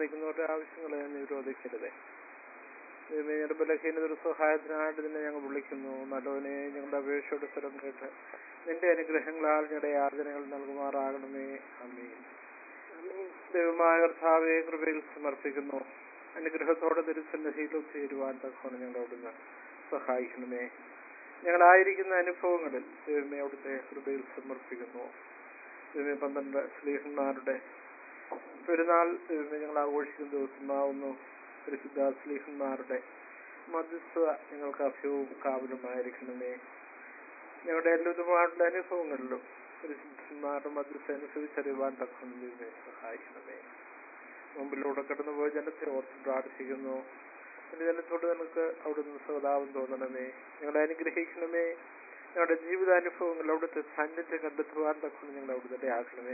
നിൽക്കുന്നവരുടെ ആവശ്യങ്ങളെ നീ വിരോധിക്കരുതേ ദൈവമേ, ഞങ്ങളുടെ ബലഹീനത ഒരു സഹായത്തിനായിട്ട് നിന്നെ ഞങ്ങൾ വിളിക്കുന്നു നല്ലവനെ ഞങ്ങളുടെ അപേക്ഷയുടെ സ്വരം കേട്ട് നിന്റെ അനുഗ്രഹങ്ങളാൽ ഞങ്ങളുടെ യാതനകൾ നൽകുമാറാകണമേ അമ്മേ ദൈവമായ കർത്താവെ കൃപയിൽ സമർപ്പിക്കുന്നു അനുഗ്രഹത്തോടെ തിരുസന്നിധിയിൽ ഒത്തുചേരുവാൻ തക്കോണം ഞങ്ങൾ അവിടുന്ന് സഹായിക്കണമേ ഞങ്ങളായിരിക്കുന്ന അനുഭവങ്ങളിൽ ദൈവമേ അവിടുത്തെ കൃപയിൽ സമർപ്പിക്കുന്നു ദൈവമേ പന്ത്രണ്ട് സ്ലീഹന്മാരുടെ പെരുന്നാൾ ദൈവമേ ഞങ്ങൾ ആഘോഷിക്കുന്ന ദിവസമാവുന്നു പരിശുദ്ധ സ്ലീഹന്മാരുടെ മധ്യസ്ഥത ഞങ്ങൾക്ക് അഭ്യവും കാവലുമായിരിക്കണമേ ഞങ്ങളുടെ എല്ലാവിധമായിട്ടുള്ള അനുഭവങ്ങളിലും പരിശുദ്ധന്മാരുടെ മധ്യസ്ഥ അനുസരിച്ചറിയുവാൻ തക്കണം ദൈവമേ സഹായിക്കണമേ മുമ്പിലൂടെ കടന്നുപോയ ജനത്തെ ഓർത്ത് പ്രാർത്ഥിക്കുന്നു എന്റെ ജനത്തോട് നമുക്ക് അവിടുന്ന് സഹതാപം തോന്നണമേ ഞങ്ങളെ അനുഗ്രഹിക്കണമേ ഞങ്ങളുടെ ജീവിതാനുഭവങ്ങൾ അവിടുത്തെ സാന്നിധ്യം കണ്ടെത്തുവാൻ തക്കണം ഞങ്ങൾ അവിടുത്തെ ആക്കണമേ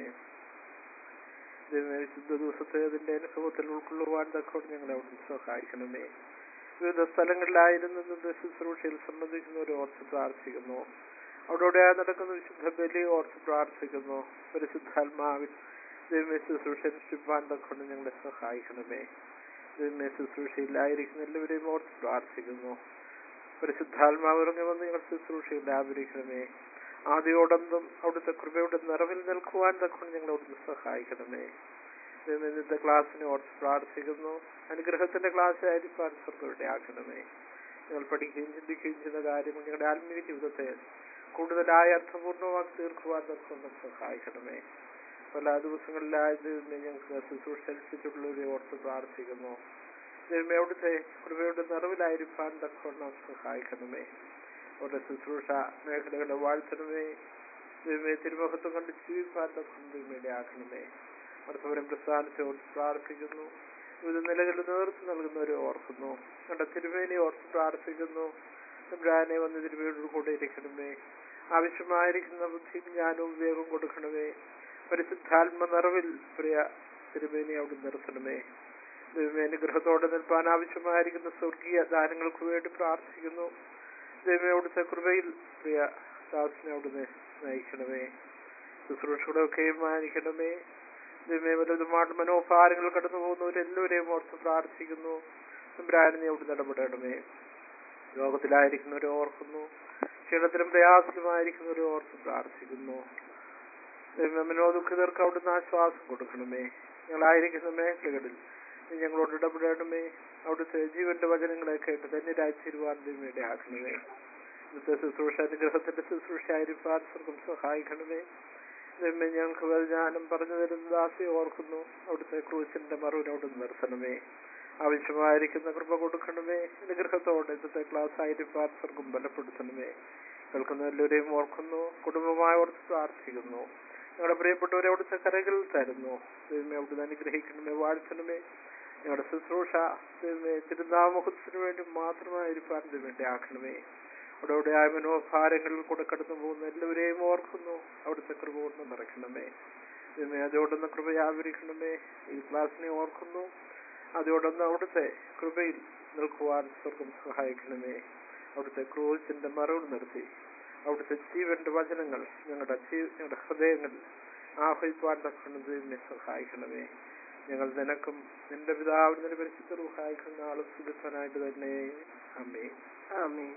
ദൈവമേ വിശുദ്ധ ദിവസത്തെ അതിന്റെ അനുഭവത്തിൽ ഉൾക്കൊള്ളുവാൻ തക്കോട് ഞങ്ങളെ അവിടുന്ന് സഹായിക്കണമേ വിവിധ സ്ഥലങ്ങളിലായിരുന്നു നിന്ന് ശുശ്രൂഷയിൽ സംബന്ധിക്കുന്നവരെ ഓർത്ത് പ്രാർത്ഥിക്കുന്നു അവിടെ നടക്കുന്ന വിശുദ്ധ ബലി ഓർത്ത് പ്രാർത്ഥിക്കുന്നു പരിശുദ്ധാത്മാവിൽ ദൈവമേ ശുശ്രൂഷ അനുഷ്ഠിപ്പാൻ തക്കൊണ്ട് ഞങ്ങളെ സഹായിക്കണമേ ദൈവമേ ശുശ്രൂഷയിലായിരിക്കുന്ന എല്ലാവരെയും ഓർത്ത് പ്രാർത്ഥിക്കുന്നു പരിശുദ്ധാത്മാവ് ഇറങ്ങി വന്ന് ഞങ്ങൾ ശുശ്രൂഷയിൽ വ്യാപരിക്കണമേ ആദ്യോടന്തും അവിടുത്തെ കൃപയുടെ നിറവിൽ നിൽക്കുവാൻ തക്കൊണ്ട് ഞങ്ങൾ അവിടുന്ന് സഹായിക്കണമേ ദൈവമേ ഇന്നത്തെ ക്ലാസ്സിനെ ഓർത്ത് പ്രാർത്ഥിക്കുന്നു അനുഗ്രഹത്തിന്റെ ക്ലാസ് ആയിരിക്കാൻ സ്വർഗയുടെ ആക്കണമേ ഞങ്ങൾ പഠിക്കുകയും ചിന്തിക്കുകയും ചെയ്യുന്ന കാര്യങ്ങൾ ഞങ്ങളുടെ ആത്മീയ ജീവിതത്തെ കൂടുതലായി അർത്ഥപൂർണ്ണമാക്കി തീർക്കുവാൻ തക്കൊണ്ട് സഹായിക്കണമേ പല ദിവസങ്ങളിലായി ദൈവമേ ഞങ്ങൾക്ക് ശുശ്രൂഷ ഏൽപ്പിച്ചിട്ടുള്ളവരെ ഓർത്ത് പ്രാർത്ഥിക്കുന്നു ദൈവമേ അവിടുത്തെ കൃപയുടെ നിറവിലായിരിക്കാൻ തക്കൊണ്ട് സഹായിക്കണമേ അവരുടെ ശുശ്രൂഷ മേഖലകളെ വാഴ്ത്തണമേ ദൈവമേ തിരുമുഖത്ത് കണ്ട് ജീവിക്കാൻ തക്കൊണ്ട് ദൈവമേടെ ആക്കണമേ അടുത്തവരും പ്രസ്ഥാനത്തെ ഓർത്ത് പ്രാർത്ഥിക്കുന്നു വിവിധ നിലകളിൽ നേതൃത്വം നൽകുന്നവരെ ഓർക്കുന്നു കണ്ട തിരുമേനെ ഓർത്ത് പ്രാർത്ഥിക്കുന്നു തമ്പുരാനെ വന്ന് തിരുമേനോട് കൂടെ ഇരിക്കണമേ ആവശ്യമായിരിക്കുന്ന ബുദ്ധിയും ജ്ഞാനവും വിവേകവും കൊടുക്കണമേ പരിശുദ്ധാത്മ നിറവിൽ പ്രിയ തിരുമേനി അവിടെ നിർത്തണമേ ദൈവമേ അനുഗ്രഹത്തോടെ നിൽപ്പാൻ ആവശ്യമായിരിക്കുന്ന സ്വർഗീയ ദാനങ്ങൾക്ക് വേണ്ടി പ്രാർത്ഥിക്കുന്നു ദൈവമേ അവിടുത്തെ കൃപയിൽ പ്രിയ ദാസിനെ അവിടുന്ന് നയിക്കണമേ ശുശ്രൂഷകളൊക്കെയും മാനിക്കണമേ ദൈവമേ വലുതുമായിട്ട് മനോഭാരങ്ങൾ കടന്നു പോകുന്നവരെല്ലാവരെയും ഓർത്ത് പ്രാർത്ഥിക്കുന്നു തമ്പുരാനെ നീ അവിടുന്ന് ഇടപെടണമേ രോഗത്തിലായിരിക്കുന്നവരെ ഓർക്കുന്നു ക്ഷീണത്തിലും പ്രയാസത്തിലുമായിരിക്കുന്നവരെ ഓർത്ത് പ്രാർത്ഥിക്കുന്നു മനോദുഃഖിതർക്ക് അവിടുന്ന് ആശ്വാസം കൊടുക്കണമേ ഞങ്ങളായിരിക്കുന്ന മേഖലകളിൽ നീ ഞങ്ങളോട് ഇടപെടണമേ അവിടുത്തെ ജീവന്റെ വചനങ്ങളെ കേട്ട് തന്നെ രാജ്യരുവാൻ വേണ്ടി ആക്കണമേ ഇന്നത്തെ ശുശ്രൂഷ അനുഗ്രഹത്തിന്റെ ശുശ്രൂഷ ആയിരിക്കാൻ സ്വർഗം സഹായിക്കണമേ ദൈവമേ ഞങ്ങൾക്ക് വചനം പറഞ്ഞു തരുന്ന ദാസിയെ ഓർക്കുന്നു അവിടുത്തെ ക്രൂശിന്റെ മറുവിനെ അവിടെ നിർത്തണമേ ആവശ്യമായിരിക്കുന്ന കൃപ കൊടുക്കണമേ അനുഗ്രഹത്തോടെ ഇന്നത്തെ ക്ലാസ് ആയിരിക്കാൻ സ്വർഗം ബലപ്പെടുത്തണമേ കേൾക്കുന്ന എല്ലാവരെയും ഓർക്കുന്നു കുടുംബമായി ഓർത്ത് പ്രാർത്ഥിക്കുന്നു ഞങ്ങളുടെ പ്രിയപ്പെട്ടവരെ അവിടുത്തെ കരകളിൽ തരുന്നു ദൈവമേ അവിടുന്ന് അനുഗ്രഹിക്കണമേ വാഴ്ത്തണമേ ഞങ്ങളുടെ ശുശ്രൂഷ ദൈവമേ തിരുനാമഹത്തിന് വേണ്ടി മാത്രമായിരിക്കാൻ വേണ്ടി ആക്കണമേ അവിടെ അവിടെയായ മനോഭാരങ്ങളിൽ കൂടെ കടന്നു പോകുന്ന എല്ലാവരെയും ഓർക്കുന്നു അവിടുത്തെ കൃപ കൊണ്ട് നിറയ്ക്കണമേ ദൈവമേ അതോടൊന്ന് കൃപ വ്യാപരിക്കണമേ ഈ ക്ലാസ്സിനെ ഓർക്കുന്നു അതോടൊന്ന് അവിടുത്തെ കൃപയിൽ നിൽക്കുവാൻ സ്വർഗം സഹായിക്കണമേ അവിടുത്തെ ക്രൂശിന്റെ മറവ് നിർത്തി അവിടുത്തെ ജീവന്റെ വചനങ്ങൾ ഞങ്ങളുടെ ജീ ഞങ്ങളുടെ ഹൃദയങ്ങളിൽ ആഹ്വാൻ തക്കണം ദൈവമേ സഹായിക്കണമേ ഞങ്ങൾ നിനക്കും നിന്റെ പിതാവിന് നിന്റെ പരിശുദ്ധ സഹായിക്കുന്ന ആളും സുഖിപ്പനായിട്ട് തന്നെ അമ്മേ ആമേ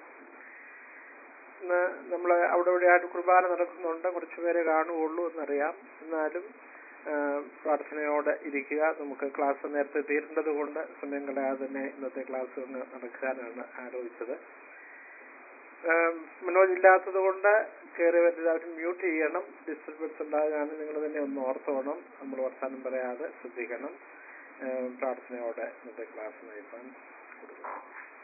ഇന്ന് നമ്മൾ അവിടെ ഇവിടെയായിട്ട് കുർബാന നടക്കുന്നുണ്ട് കുറച്ച് പേരെ കാണുകയുള്ളൂ എന്നറിയാം എന്നാലും ആ, പ്രാർത്ഥനയോടെ ഇരിക്കുക നമുക്ക് ക്ലാസ് നേരത്തെ തീരേണ്ടത് കൊണ്ട് സമയം കളയാതെ തന്നെ ഇന്നത്തെ ക്ലാസ് ഒന്ന് നടക്കാനാണ് ആലോചിച്ചത് ആം, മനോജ് ഇല്ലാത്തത് കൊണ്ട് കയറിയവരെല്ലാവരും മ്യൂട്ട് ചെയ്യണം ഡിസ്റ്റർബൻസ് ഉണ്ടാകാതെ നിങ്ങൾ തന്നെ ഒന്ന് ഓർത്തോണം നമ്മൾ വർത്താനം പറയാതെ ശ്രദ്ധിക്കണം ആം, പ്രാർത്ഥനയോടെ ഇന്നത്തെ ക്ലാസ് നയിക്കാൻ കൊടുക്കണം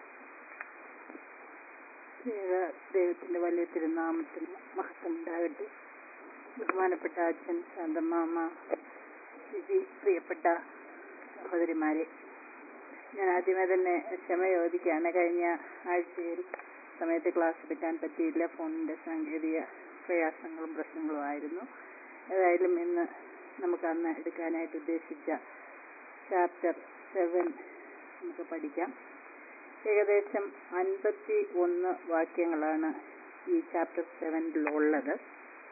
ദൈവ- ദൈവത്തിന്റെ വലിയ തിരുനാമത്തിന് മഹത്വം ഉണ്ടാകട്ടെ ബഹുമാനപ്പെട്ട അച്ഛൻ ശാന്തമാമ ഷിജി പ്രിയപ്പെട്ട സഹോദരിമാരെ ഞാൻ ആദ്യമേ തന്നെ ക്ഷമ ചോദിക്കുകയാണ് കഴിഞ്ഞ ആഴ്ചയിൽ സമയത്ത് ക്ലാസ് എടുക്കാൻ പറ്റിയില്ല ഫോണിന്റെ സാങ്കേതിക പ്രയാസങ്ങളും പ്രശ്നങ്ങളും ആയിരുന്നു ഏതായാലും ഇന്ന് നമുക്ക് അന്ന് എടുക്കാനായിട്ട് ഉദ്ദേശിച്ച ചാപ്റ്റർ സെവൻ നമുക്ക് പഠിക്കാം ഏകദേശം അൻപത്തി ഒന്ന് വാക്യങ്ങളാണ് ഈ ചാപ്റ്റർ സെവനിലുള്ളത്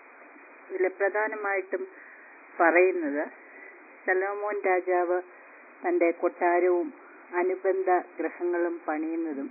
ഇതിൽ പ്രധാനമായിട്ടും പറയുന്നത് ശലോമോൻ രാജാവ് തന്റെ കൊട്ടാരവും അനുബന്ധ ഗ്രഹങ്ങളും പണിയുന്നതും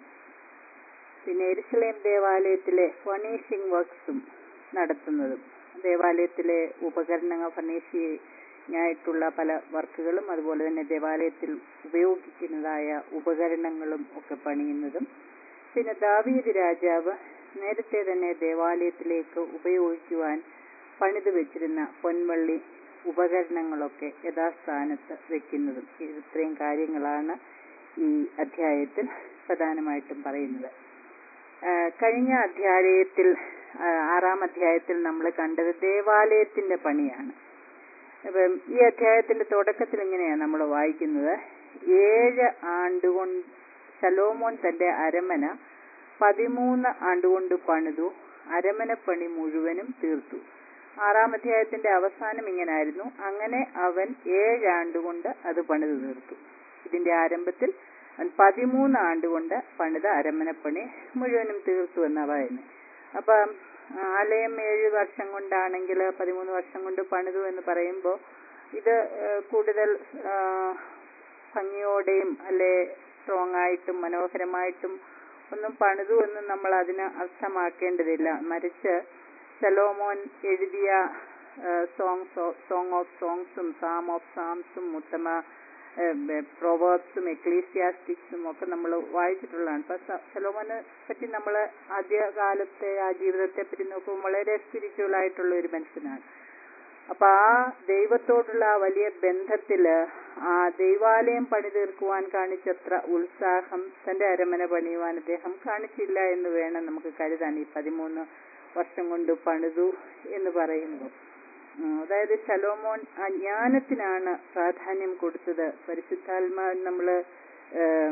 പിന്നെ എരുസലേം ദേവാലയത്തിലെ ഫർണിഷിംഗ് വർക്ക്സും നടത്തുന്നതും ദേവാലയത്തിലെ ഉപകരണങ്ങൾ ഫർണിഷിങ്ങായിട്ടുള്ള പല വർക്കുകളും അതുപോലെ തന്നെ ദേവാലയത്തിൽ ഉപയോഗിക്കുന്നതായ ഉപകരണങ്ങളും ഒക്കെ പണിയുന്നതും പിന്നെ ദാവീദ് രാജാവ് നേരത്തെ തന്നെ ദേവാലയത്തിലേക്ക് ഉപയോഗിക്കുവാൻ പണിതു വെച്ചിരുന്ന പൊൻവള്ളി ഉപകരണങ്ങളൊക്കെ യഥാസ്ഥാനത്ത് വെക്കുന്നതും ഇത്രയും കാര്യങ്ങളാണ് ഈ അധ്യായത്തിൽ പ്രധാനമായിട്ടും പറയുന്നത് ആ, കഴിഞ്ഞ അധ്യായത്തിൽ ആ, ആറാം അധ്യായത്തിൽ നമ്മൾ കണ്ടത് ദേവാലയത്തിന്റെ പണിയാണ് അപ്പം ഈ അധ്യായത്തിന്റെ തുടക്കത്തിൽ ഇങ്ങനെയാണ് നമ്മൾ വായിക്കുന്നത് ഏഴ് ആണ്ടുകൊണ്ട് ശലോമോൻ തന്റെ അരമന പതിമൂന്ന് ആണ്ടുകൊണ്ട് പണിതു അരമനപ്പണി മുഴുവനും തീർത്തു ആറാം അധ്യായത്തിന്റെ അവസാനം ഇങ്ങനായിരുന്നു അങ്ങനെ അവൻ ഏഴാണ്ടുകൊണ്ട് അത് പണിതു തീർത്തു ഇതിന്റെ ആരംഭത്തിൽ അവൻ പതിമൂന്ന് ആണ്ടുകൊണ്ട് പണിത അരമനപ്പണി മുഴുവനും തീർത്തു എന്നാ പറയുന്നത് അപ്പം ആലയം ഏഴ് വർഷം കൊണ്ടാണെങ്കിൽ പതിമൂന്ന് വർഷം കൊണ്ട് പണിതു എന്ന് പറയുമ്പോൾ ഇത് ഏഹ്, കൂടുതൽ ആ, ഭംഗിയോടെയും അല്ലെ സ്ട്രോങ് ആയിട്ടും മനോഹരമായിട്ടും ഒന്നും പണിതു എന്ന് നമ്മൾ അതിന് അർത്ഥമാക്കേണ്ടതില്ല മറിച്ച് ശലോമോൻ എഴുതിയ സോങ്സ് സോങ് ഓഫ് സോങ്സും സാം ഓഫ് സാംസും ഉത്തമ പ്രൊവേർബ്സും എക്ലീസിയാസ്റ്റിക്സും ഒക്കെ നമ്മൾ വായിച്ചിട്ടുള്ളതാണ് അപ്പൊ സ- ശലോമോനെ പറ്റി നമ്മൾ ആദ്യകാലത്തെ ആ ജീവിതത്തെ പറ്റി നോക്കുമ്പോൾ വളരെ സ്പിരിച്വൽ ആയിട്ടുള്ള ഒരു മനുഷ്യനാണ് അപ്പൊ ആ ദൈവത്തോടുള്ള ആ വലിയ ബന്ധത്തില് ആ ദൈവാലയം പണി തീർക്കുവാൻ കാണിച്ചത്ര ഉത്സാഹം തന്റെ അരമന പണിയുവാൻ അദ്ദേഹം കാണിച്ചില്ല എന്ന് വേണം നമുക്ക് കരുതാൻ ഈ പതിമൂന്ന് വർഷം കൊണ്ട് പണിതു എന്ന് പറയുമ്പോൾ ഉം, അതായത് ശലോമോൻ ആ ജ്ഞാനത്തിനാണ് പ്രാധാന്യം കൊടുത്തത് പരിശുദ്ധാത്മാ നമ്മള് ഏഹ്,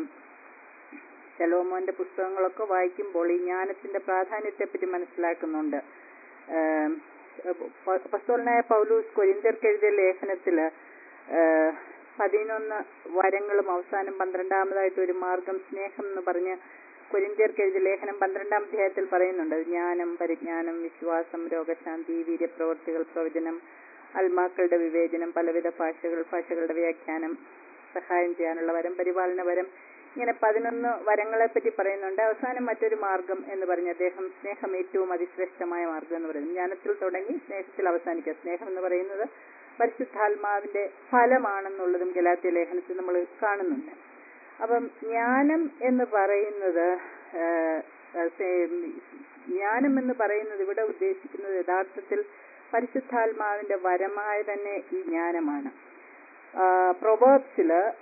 ശലോമോന്റെ പുസ്തകങ്ങളൊക്കെ വായിക്കുമ്പോൾ ഈ ജ്ഞാനത്തിന്റെ പ്രാധാന്യത്തെ പറ്റി മനസ്സിലാക്കുന്നുണ്ട് ഏഹ്, പ- അപ്പസ്തോലനായ പൗലൂസ് കൊരിന്ത്യർക്ക് എഴുതിയ ലേഖനത്തില് ഏഹ്, പതിനൊന്ന് വരങ്ങളും അവസാനം പന്ത്രണ്ടാമതായിട്ട് ഒരു മാർഗം സ്നേഹം എന്ന് പറഞ്ഞ് കൊരിന്ത്യർക്ക് എഴുതിയ ലേഖനം പന്ത്രണ്ടാം അധ്യായത്തിൽ പറയുന്നുണ്ട് ജ്ഞാനം പരിജ്ഞാനം വിശ്വാസം രോഗശാന്തി വീര്യപ്രവർത്തികൾ പ്രവചനം ആത്മാക്കളുടെ വിവേചനം പലവിധ ഭാഷകൾ ഭാഷകളുടെ വ്യാഖ്യാനം സഹായം ചെയ്യാനുള്ള വരം പരിപാലന വരം ഇങ്ങനെ പതിനൊന്ന് വരങ്ങളെ പറ്റി പറയുന്നുണ്ട് അവസാനം മറ്റൊരു മാർഗം എന്ന് പറഞ്ഞ് അദ്ദേഹം സ്നേഹം ഏറ്റവും അതിശ്രേഷ്ഠമായ മാർഗം എന്ന് പറയുന്നത് ജ്ഞാനത്തിൽ തുടങ്ങി സ്നേഹത്തിൽ അവസാനിക്കുക സ്നേഹം എന്ന് പറയുന്നത് പരിശുദ്ധാത്മാവിന്റെ ഫലമാണെന്നുള്ളതും ഗലാത്യ ലേഖനത്തിൽ നമ്മൾ കാണുന്നുണ്ട് അപ്പം ജ്ഞാനം എന്ന് പറയുന്നത് ആ, ആ, സേ- ജ്ഞാനം എന്ന് പറയുന്നത് ഇവിടെ ഉദ്ദേശിക്കുന്നത് യഥാർത്ഥത്തിൽ പരിശുദ്ധാത്മാവിന്റെ വരമായ തന്നെ ഈ ജ്ഞാനമാണ് പ്രൊബോബ്സില്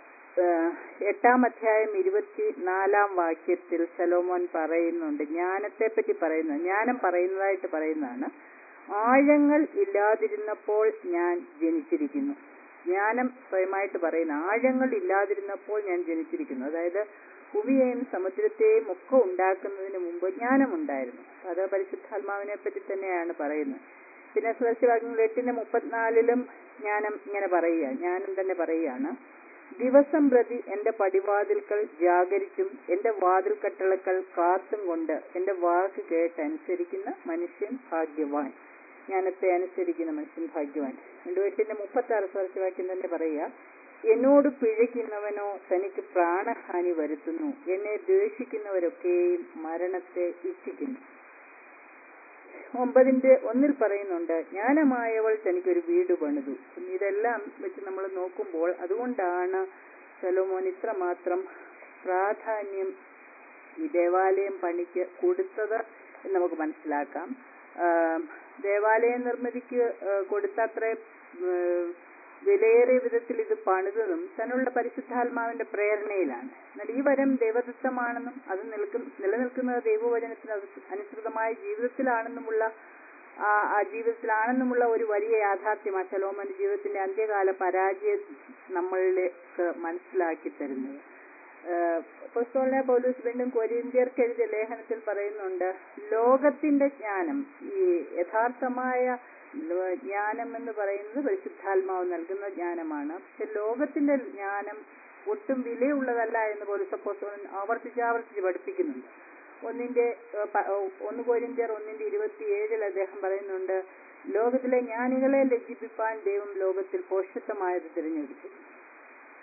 എട്ടാം അധ്യായം ഇരുപത്തി നാലാം വാക്യത്തിൽ സലോമോൻ പറയുന്നുണ്ട് ജ്ഞാനത്തെ പറ്റി പറയുന്നത് ജ്ഞാനം പറയുന്നതായിട്ട് പറയുന്നതാണ് ആഴങ്ങൾ ഇല്ലാതിരുന്നപ്പോൾ ഞാൻ ജനിച്ചിരിക്കുന്നു ജ്ഞാനം സ്വയമായിട്ട് പറയുന്ന ആഴങ്ങൾ ഇല്ലാതിരുന്നപ്പോൾ ഞാൻ ജനിച്ചിരിക്കുന്നു അതായത് ഭൂമിയെയും സമുദ്രത്തെയും ഒക്കെ ഉണ്ടാക്കുന്നതിന് മുമ്പ് ജ്ഞാനമുണ്ടായിരുന്നു അത് പരിശുദ്ധാത്മാവിനെ പറ്റി തന്നെയാണ് പറയുന്നത് പിന്നെ സുരക്ഷിവാക്യങ്ങൾ എട്ടിന്റെ മുപ്പത്തിനാലിലും ജ്ഞാനം ഇങ്ങനെ പറയുക ജ്ഞാനം തന്നെ പറയുകയാണ് ദിവസം പ്രതി എന്റെ പടിവാതിൽക്കൽ ജാഗരിച്ചും എന്റെ വാതിൽ കട്ടളക്കൽ കാത്തും കൊണ്ട് എന്റെ വാക്ക് കേട്ട് അനുസരിക്കുന്ന മനുഷ്യൻ ഭാഗ്യവാൻ ജ്ഞാനത്തെ അനുസരിക്കുന്ന മനുഷ്യൻ ഭാഗ്യവാൻ രണ്ടു എട്ടിന്റെ മുപ്പത്തി ആറ് സുരക്ഷിവാക്യം തന്നെ പറയുക എന്നോട് പിഴയ്ക്കുന്നവനോ തനിക്ക് പ്രാണഹാനി വരുത്തുന്നു എന്നെ ദ്വേഷിക്കുന്നവരൊക്കെയും മരണത്തെ ഇച്ഛിക്കുന്നു ഒമ്പതിന്റെ ഒന്നിൽ പറയുന്നുണ്ട് ജ്ഞാനമായവൾ തനിക്കൊരു വീട് പണിതു ഇതെല്ലാം വെച്ച് നമ്മൾ നോക്കുമ്പോൾ അതുകൊണ്ടാണ് സലോമോൻ ഇത്രമാത്രം പ്രാധാന്യം ഈ ദേവാലയം പണിക്ക് കൊടുത്തത് എന്ന് നമുക്ക് മനസ്സിലാക്കാം ആം, ദേവാലയ നിർമ്മിതിക്ക് ആ, കൊടുത്ത അത്രയും ഉം, വിലയേറിയ വിധത്തിൽ ഇത് പണിതതും തന്നുള്ള പരിശുദ്ധാത്മാവിന്റെ പ്രേരണയിലാണ് എന്നാൽ ഈ വരം ദൈവദത്തമാണെന്നും അത് നിൽക്കും നിലനിൽക്കുന്നത് ദൈവവചനത്തിന് അത് അനുസൃതമായ ജീവിതത്തിലാണെന്നുമുള്ള ആ ആ ജീവിതത്തിലാണെന്നുമുള്ള ഒരു വലിയ യാഥാർത്ഥ്യമാണ് ശലോമന്റെ ജീവിതത്തിന്റെ അന്ത്യകാല പരാജയം നമ്മളിലേക്ക് മനസ്സിലാക്കി തരുന്നത് പുസ്തകനെ പൗലൂസ് വീണ്ടും കൊരിന്ത്യർക്ക് എഴുതിയ ലേഖനത്തിൽ പറയുന്നുണ്ട് ലോകത്തിന്റെ ജ്ഞാനം ഈ യഥാർത്ഥമായ ലോ- ജ്ഞാനം എന്ന് പറയുന്നത് പരിശുദ്ധാത്മാവ് നൽകുന്ന ജ്ഞാനമാണ് പക്ഷെ ലോകത്തിന്റെ ജ്ഞാനം ഒട്ടും വിലയുള്ളതല്ല എന്ന് പോലീസ് അപ്പോസ്തലൻ ആവർത്തിച്ച് ആവർത്തിച്ച് പഠിപ്പിക്കുന്നുണ്ട് ഒന്നിന്റെ ഏഹ്, പ- ഏഹ്, ഒന്ന് കോരിന്ത്യർ ഒന്നിന്റെ ഇരുപത്തിയേഴിൽ അദ്ദേഹം പറയുന്നുണ്ട് ലോകത്തിലെ ജ്ഞാനികളെ ലജ്ജിപ്പിപ്പാൻ ദൈവം ലോകത്തിൽ പോഷത്വമായത് തിരഞ്ഞെടുത്തു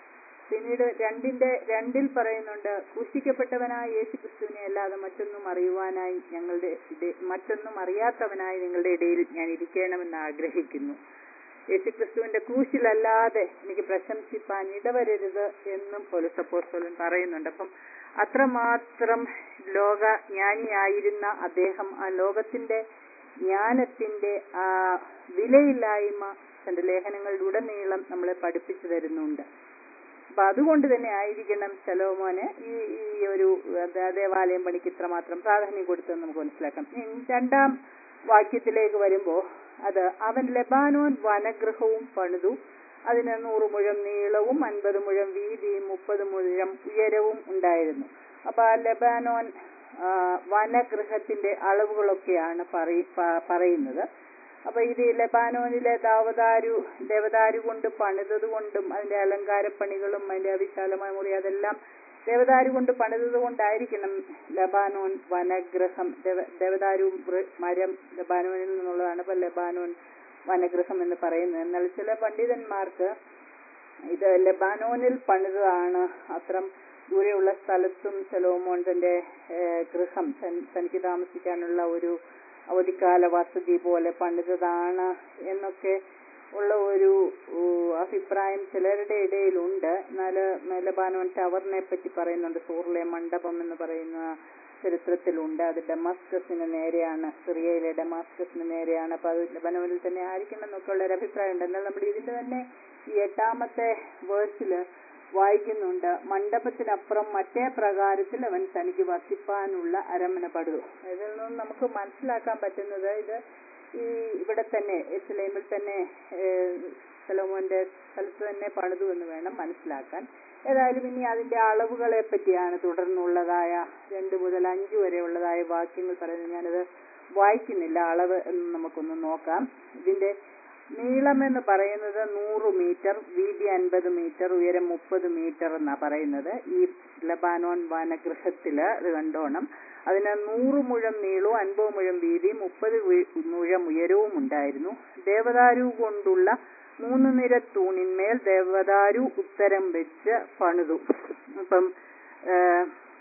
പിന്നീട് രണ്ടിന്റെ രണ്ടിൽ പറയുന്നുണ്ട് ക്രൂശിക്കപ്പെട്ടവനായ യേശു ക്രിസ്തുവിനെ അല്ലാതെ മറ്റൊന്നും അറിയുവാനായി ഞങ്ങളുടെ ഇട- മറ്റൊന്നും അറിയാത്തവനായി നിങ്ങളുടെ ഇടയിൽ ഞാൻ ഇരിക്കണമെന്ന് ആഗ്രഹിക്കുന്നു യേശുക്രിസ്തുവിന്റെ ക്രൂശിലല്ലാതെ എനിക്ക് പ്രശംസിപ്പാൻ ഇടവരരുത് എന്നും പൊലുസപ്പോസ്തലൻ പറയുന്നുണ്ട് അപ്പം അത്രമാത്രം ലോക ജ്ഞാനിയായിരുന്ന അദ്ദേഹം ആ ലോകത്തിന്റെ ജ്ഞാനത്തിന്റെ ആ വിലയില്ലായ്മ തന്റെ ലേഖനങ്ങളിലുടനീളം നമ്മളെ പഠിപ്പിച്ചു തരുന്നുണ്ട് അപ്പൊ അതുകൊണ്ട് തന്നെ ആയിരിക്കണം ശലോമോന് ഈ ഈ ഒരു ദേ- ദേവാലയം പണിക്ക് ഇത്രമാത്രം പ്രാധാന്യം കൊടുത്തെന്ന് നമുക്ക് മനസ്സിലാക്കാം ഇനി രണ്ടാം വാക്യത്തിലേക്ക് വരുമ്പോ അത് അവൻ ലെബാനോൻ വനഗൃഹവും പണിതു അതിന് നൂറ് മുഴം നീളവും അൻപത് മുഴം വീതിയും മുപ്പത് മുഴം ഉയരവും ഉണ്ടായിരുന്നു അപ്പൊ ആ ലെബാനോൻ ആ, വനഗൃഹത്തിന്റെ അളവുകളൊക്കെയാണ് പറയ- പ- പറയുന്നത് അപ്പൊ ഇത് ലബാനോനിലെ ദേവദാരു ദേവദാരു കൊണ്ട് പണിതത് കൊണ്ടും അതിന്റെ അലങ്കാരപ്പണികളും അതിന്റെ വിശാലമായ മുറി അതെല്ലാം ദേവദാരു കൊണ്ട് പണിതത് കൊണ്ടായിരിക്കണം ലബാനോൻ വനഗ്രഹം ദേവ- ദേവദാരു വൃ- മരം ലബാനോനിൽ നിന്നുള്ളതാണ് ഇപ്പൊ ലബാനോൻ വനഗ്രഹം എന്ന് പറയുന്നത് എന്നാൽ ചില പണ്ഡിതന്മാർക്ക് ഇത് ലബാനോനിൽ പണിതതാണ് അത്രം ദൂരെയുള്ള സ്ഥലത്തും സലോമോൻ തന്റെ ഏഹ്, ഗൃഹം തൻ- തനിക്ക് താമസിക്കാനുള്ള ഒരു അവധിക്കാല വസതി പോലെ പണിതതാണ് എന്നൊക്കെ ഉള്ള ഒരു ഊ, അഭിപ്രായം ചിലരുടെ ഇടയിലുണ്ട് എന്നാൽ ലബാനോൻ ടവറിനെ പറ്റി പറയുന്നുണ്ട് സൂറിലെ മണ്ഡപം എന്ന് പറയുന്ന ചരിത്രത്തിലുണ്ട് അത് ഡെമാസ്കസിന് നേരെയാണ് സിറിയയിലെ ഡെമാസ്കസിന് നേരെയാണ് അപ്പൊ അത് ലബനോനിൽ തന്നെ ആയിരിക്കണം എന്നൊക്കെ ഉള്ള ഒരു അഭിപ്രായം ഉണ്ട് എന്നാൽ നമ്മൾ ഇതിന്റെ തന്നെ ഈ എട്ടാമത്തെ വേഴ്സില് വായിക്കുന്നുണ്ട് മണ്ഡപത്തിനപ്പുറം മറ്റേ പ്രകാരത്തിൽ അവൻ തനിക്ക് വസിപ്പാനുള്ള അരമന പടുതു ഇതിൽ നിന്നും നമുക്ക് മനസ്സിലാക്കാൻ പറ്റുന്നത് ഇത് ഈ ഇവിടെ തന്നെ എസ്ലേമിൽ തന്നെ ഏഹ്, സലോമോന്റെ സ്ഥലത്ത് തന്നെ പണിതു എന്ന് വേണം മനസ്സിലാക്കാൻ ഏതായാലും ഇനി അതിന്റെ അളവുകളെ പറ്റിയാണ് തുടർന്നുള്ളതായ രണ്ട് മുതൽ അഞ്ച് വരെയുള്ളതായ വാക്യങ്ങൾ പറയുന്നത് ഞാനത് വായിക്കുന്നില്ല അളവ് എന്ന് നമുക്കൊന്ന് നോക്കാം ഇതിന്റെ നീളം എന്ന് പറയുന്നത് നൂറ് മീറ്റർ വീതി അൻപത് മീറ്റർ ഉയരം മുപ്പത് മീറ്റർ എന്നാ പറയുന്നത് ഈ ലബാനോൻ വനഗൃഹത്തില് ഇത് കണ്ടോണം അതിന് നൂറ് മുഴം നീളവും അൻപത് മുഴം വീതിയും മുപ്പത് മുഴം ഉയരവും ഉണ്ടായിരുന്നു ദേവദാരു കൊണ്ടുള്ള മൂന്ന് നിര തൂണിന്മേൽ ദേവദാരു ഉത്തരം വെച്ച് പണിതു അപ്പം ഏഹ്,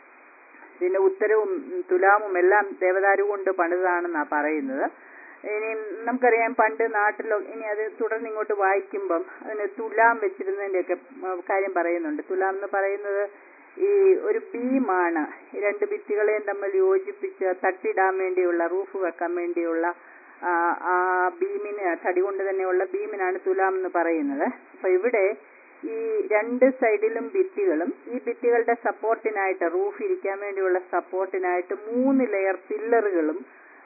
ഇതിന്റെ ഉത്തരവും ഉം, തുലാമും എല്ലാം ദേവദാരു കൊണ്ട് പണിതാണെന്നാ പറയുന്നത് ഇനി നമുക്കറിയാം പണ്ട് നാട്ടിലോ ഇനി അത് തുടർന്ന് ഇങ്ങോട്ട് വായിക്കുമ്പം അതിന് തുലാം വെച്ചിരുന്നതിന്റെയൊക്കെ ഉം, കാര്യം പറയുന്നുണ്ട് തുലാം എന്ന് പറയുന്നത് ഈ ഒരു ബീമാണ് ഈ രണ്ട് ഭിത്തികളെയും തമ്മിൽ യോജിപ്പിച്ച് തട്ടിടാൻ വേണ്ടിയുള്ള റൂഫ് വെക്കാൻ വേണ്ടിയുള്ള ആ, ആ ബീമിന് തടി കൊണ്ട് തന്നെയുള്ള ബീമിനാണ് തുലാം എന്ന് പറയുന്നത് അപ്പൊ ഇവിടെ ഈ രണ്ട് സൈഡിലും ഭിത്തികളും ഈ ഭിത്തികളുടെ സപ്പോർട്ടിനായിട്ട് റൂഫ് ഇരിക്കാൻ വേണ്ടിയുള്ള സപ്പോർട്ടിനായിട്ട് മൂന്ന് ലെയർ പില്ലറുകളും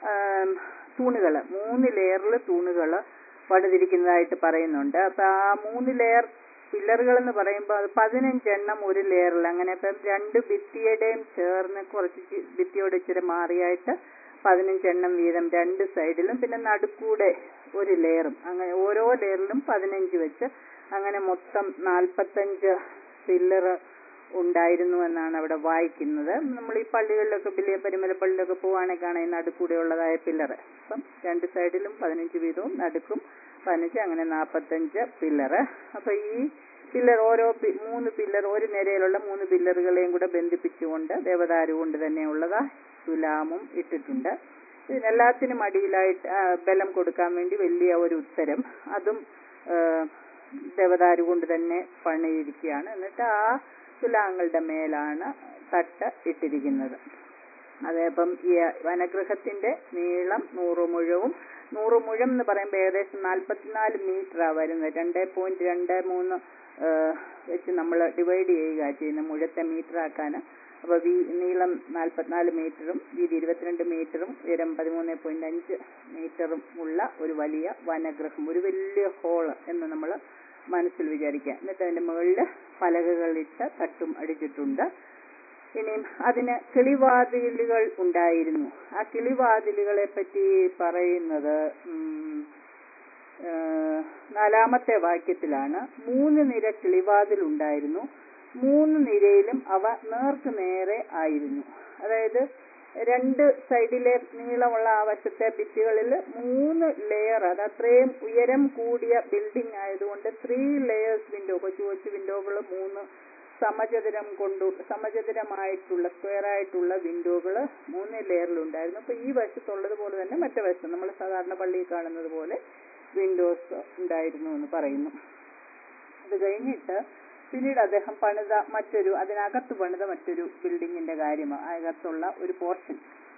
തൂണുകള് മൂന്ന് ലെയറിൽ തൂണുകള് പണിതിരിക്കുന്നതായിട്ട് പറയുന്നുണ്ട് അപ്പൊ ആ മൂന്ന് ലെയർ പില്ലറുകൾ എന്ന് പറയുമ്പോൾ അത് പതിനഞ്ചെണ്ണം ഒരു ലെയറിൽ അങ്ങനെ ഇപ്പം രണ്ട് ഭിത്തിയുടെയും ചേർന്ന് കുറച്ച് ചി- ഭിത്തിയോട് ഇച്ചിരി മാറിയായിട്ട് പതിനഞ്ചെണ്ണം വീതം രണ്ട് സൈഡിലും പിന്നെ നടുക്കൂടെ ഒരു ലെയറും അങ്ങനെ ഓരോ ലെയറിലും പതിനഞ്ച് വെച്ച് അങ്ങനെ മൊത്തം നാൽപ്പത്തഞ്ച് പില്ലർ ഉണ്ടായിരുന്നു എന്നാണ് അവിടെ വായിക്കുന്നത് നമ്മൾ ഈ പള്ളികളിലൊക്കെ വലിയ പരിമല പള്ളിയിലൊക്കെ പോവുകയാണെങ്കിൽ കാണാം ഈ നടുക്കൂടെ ഉള്ളതായ പില്ലർ അപ്പം രണ്ട് സൈഡിലും പതിനഞ്ച് വീതവും നടുക്കും പതിനഞ്ച് അങ്ങനെ നാൽപ്പത്തഞ്ച് പില്ലർ അപ്പൊ ഈ പില്ലർ ഓരോ പി- മൂന്ന് പില്ലർ ഒരു നിരയിലുള്ള മൂന്ന് പില്ലറുകളെയും കൂടെ ബന്ധിപ്പിച്ചുകൊണ്ട് ദേവദാരു കൊണ്ട് തന്നെയുള്ളതാ തുലാമും ഇട്ടിട്ടുണ്ട് ഇതിനെല്ലാത്തിനും അടിയിലായിട്ട് ആ, ബലം കൊടുക്കാൻ വേണ്ടി വലിയ ഒരു ഉത്തരം അതും ആ, ദേവദാരു കൊണ്ട് തന്നെ പണിയിരിക്കുകയാണ് എന്നിട്ട് ആ തുലാങ്ങളുടെ മേലാണ് തട്ട് ഇട്ടിരിക്കുന്നത് അതേപ്പം ഈ വനഗൃഹത്തിന്റെ നീളം നൂറ് മുഴവും നൂറ് മുഴം എന്ന് പറയുമ്പോൾ ഏകദേശം നാൽപ്പത്തിനാല് മീറ്ററാ വരുന്നത് രണ്ട് പോയിന്റ് രണ്ട് മൂന്ന് ആ, വെച്ച് നമ്മൾ ഡിവൈഡ് ചെയ്യുക ചെയ്യുന്നത് മുഴത്തെ മീറ്റർ ആക്കാൻ അപ്പൊ വീ നീളം നാൽപ്പത്തിനാല് മീറ്ററും വീതി ഇരുപത്തിരണ്ട് മീറ്ററും ഉയരം പതിമൂന്ന് പോയിന്റ് അഞ്ച് മീറ്ററും ഉള്ള ഒരു വലിയ വനഗൃഹം ഒരു വലിയ ഹോള് എന്ന് നമ്മൾ മനസ്സിൽ വിചാരിക്കുക എന്നിട്ട് അതിന്റെ മുകളിൽ പലകകളിട്ട് തട്ടും അടിച്ചിട്ടുണ്ട് ഇനിയും അതിന് കിളിവാതിലുകൾ ഉണ്ടായിരുന്നു ആ കിളിവാതിലുകളെ പറ്റി പറയുന്നത് ഉം, ആ, നാലാമത്തെ വാക്യത്തിലാണ് മൂന്ന് നിര കിളിവാതിൽ ഉണ്ടായിരുന്നു മൂന്ന് നിരയിലും അവ നേർക്ക് നേരെ ആയിരുന്നു അതായത് രണ്ട് സൈഡിലെ നീളമുള്ള ആ വശത്തെ ഭിത്തികളിൽ മൂന്ന് ലെയർ അത് അത്രയും ഉയരം കൂടിയ ബിൽഡിംഗ് ആയതുകൊണ്ട് ത്രീ ലെയേഴ്സ് വിൻഡോ കൊച്ചു കൊച്ചു വിൻഡോകൾ മൂന്ന് സമചതുരം കൊണ്ടു സമചതുരമായിട്ടുള്ള സ്ക്വയർ ആയിട്ടുള്ള വിൻഡോകൾ മൂന്ന് ലെയറിലുണ്ടായിരുന്നു അപ്പൊ ഈ വശത്തുള്ളത് പോലെ തന്നെ മറ്റേ വശം നമ്മൾ സാധാരണ പള്ളിയിൽ കാണുന്നത് പോലെ വിൻഡോസ് ഉണ്ടായിരുന്നു എന്ന് പറയുന്നു അത് കഴിഞ്ഞിട്ട് പിന്നീട് അദ്ദേഹം പണിത മറ്റൊരു അതിനകത്ത് പണിത മറ്റൊരു ബിൽഡിങ്ങിന്റെ കാര്യമാണ് അകത്തുള്ള ഒരു പോർഷൻ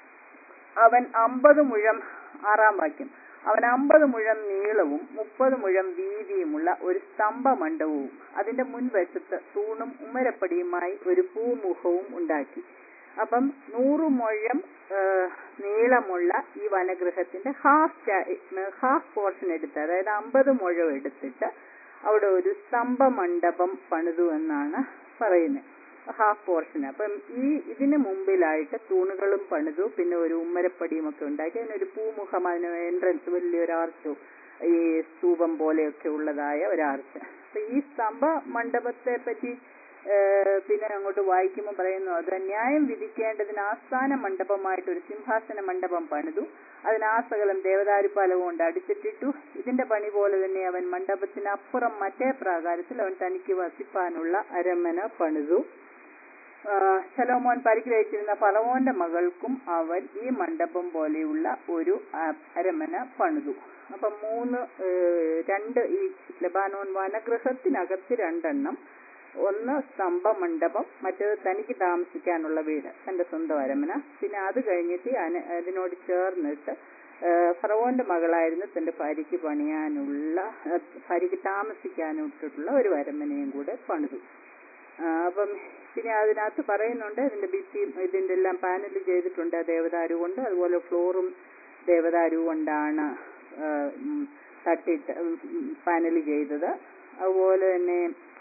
അവൻ അമ്പത് മുഴം ആറാം വാക്യം അവൻ അമ്പത് മുഴം നീളവും മുപ്പത് മുഴം വീതിയുമുള്ള ഒരു സ്തംഭമണ്ഡപവും അതിന്റെ മുൻവശത്ത് തൂണും ഉമ്മരപ്പടിയുമായി ഒരു പൂമുഖവും ഉണ്ടാക്കി അപ്പം നൂറ് മുഴം ആ, നീളമുള്ള ഈ വനഗൃഹത്തിന്റെ ഹാഫ് ഹാഫ് പോർഷൻ എടുത്ത് അതായത് അമ്പത് മുഴം എടുത്തിട്ട് അവിടെ ഒരു സ്തംഭമണ്ഡപം പണിതു എന്നാണ് പറയുന്നത് ഹാഫ് പോർഷൻ അപ്പം ഈ ഇതിന് മുമ്പിലായിട്ട് തൂണുകളും പണിതു പിന്നെ ഒരു ഉമ്മരപ്പടിയും ഒക്കെ ഉണ്ടാക്കി അതിനൊരു പൂമുഖം അതിന് എൻട്രൻസ് വലിയൊരു ആർച്ചു ഈ സ്തൂപം പോലെയൊക്കെ ഉള്ളതായ ഒരു ആർച്ച് അപ്പൊ ഈ സ്തംഭ മണ്ഡപത്തെ പറ്റി ഏഹ്, പിന്നെ അങ്ങോട്ട് വായിക്കുമ്പോൾ പറയുന്നു അത് ന്യായം വിധിക്കേണ്ടതിന് ആസ്ഥാന മണ്ഡപമായിട്ട് ഒരു സിംഹാസന മണ്ഡപം പണിതു അതിന് ആ സകലം ദേവദാരുപ്പാല കൊണ്ട് അടിച്ചിട്ടിട്ടു ഇതിന്റെ പണി പോലെ തന്നെ അവൻ മണ്ഡപത്തിനപ്പുറം മറ്റേ പ്രാകാരത്തിൽ അവൻ തനിക്ക് വസിപ്പാനുള്ള അരമന പണിതു ആ, ശലോമോൻ പരിഗ്രഹിച്ചിരുന്ന ഫലവോന്റെ മകൾക്കും അവൻ ഈ മണ്ഡപം പോലെയുള്ള ഒരു ആ- അരമന പണിതു അപ്പൊ മൂന്ന് ഏഹ്, രണ്ട് ഈ ലബാനോൻ വനഗൃഹത്തിനകത്ത് രണ്ടെണ്ണം ഒന്ന് സ്തംഭ മണ്ഡപം മറ്റേത് തനിക്ക് താമസിക്കാനുള്ള വീട് തന്റെ സ്വന്തം അരമന പിന്നെ അത് കഴിഞ്ഞിട്ട് അന- അതിനോട് ചേർന്നിട്ട് ഏഹ്, ഫറവോന്റെ മകളായിരുന്നു തന്റെ ഭാര്യയ്ക്ക് പണിയാനുള്ള ഏഹ്, ഭാര്യയ്ക്ക് താമസിക്കാനായിട്ടുള്ള ഒരു അരമനയും കൂടെ പണിതു ആ, അപ്പം പിന്നെ അതിനകത്ത് പറയുന്നുണ്ട് ഇതിന്റെ ഭിത്തിയും ഇതിന്റെ എല്ലാം പാനൽ ചെയ്തിട്ടുണ്ട് ദേവദാരു കൊണ്ട് അതുപോലെ ഫ്ലോറും ദേവദാരു കൊണ്ടാണ് ആ, ഉം, തട്ടിട്ട് പാനൽ ചെയ്തത് അതുപോലെ തന്നെ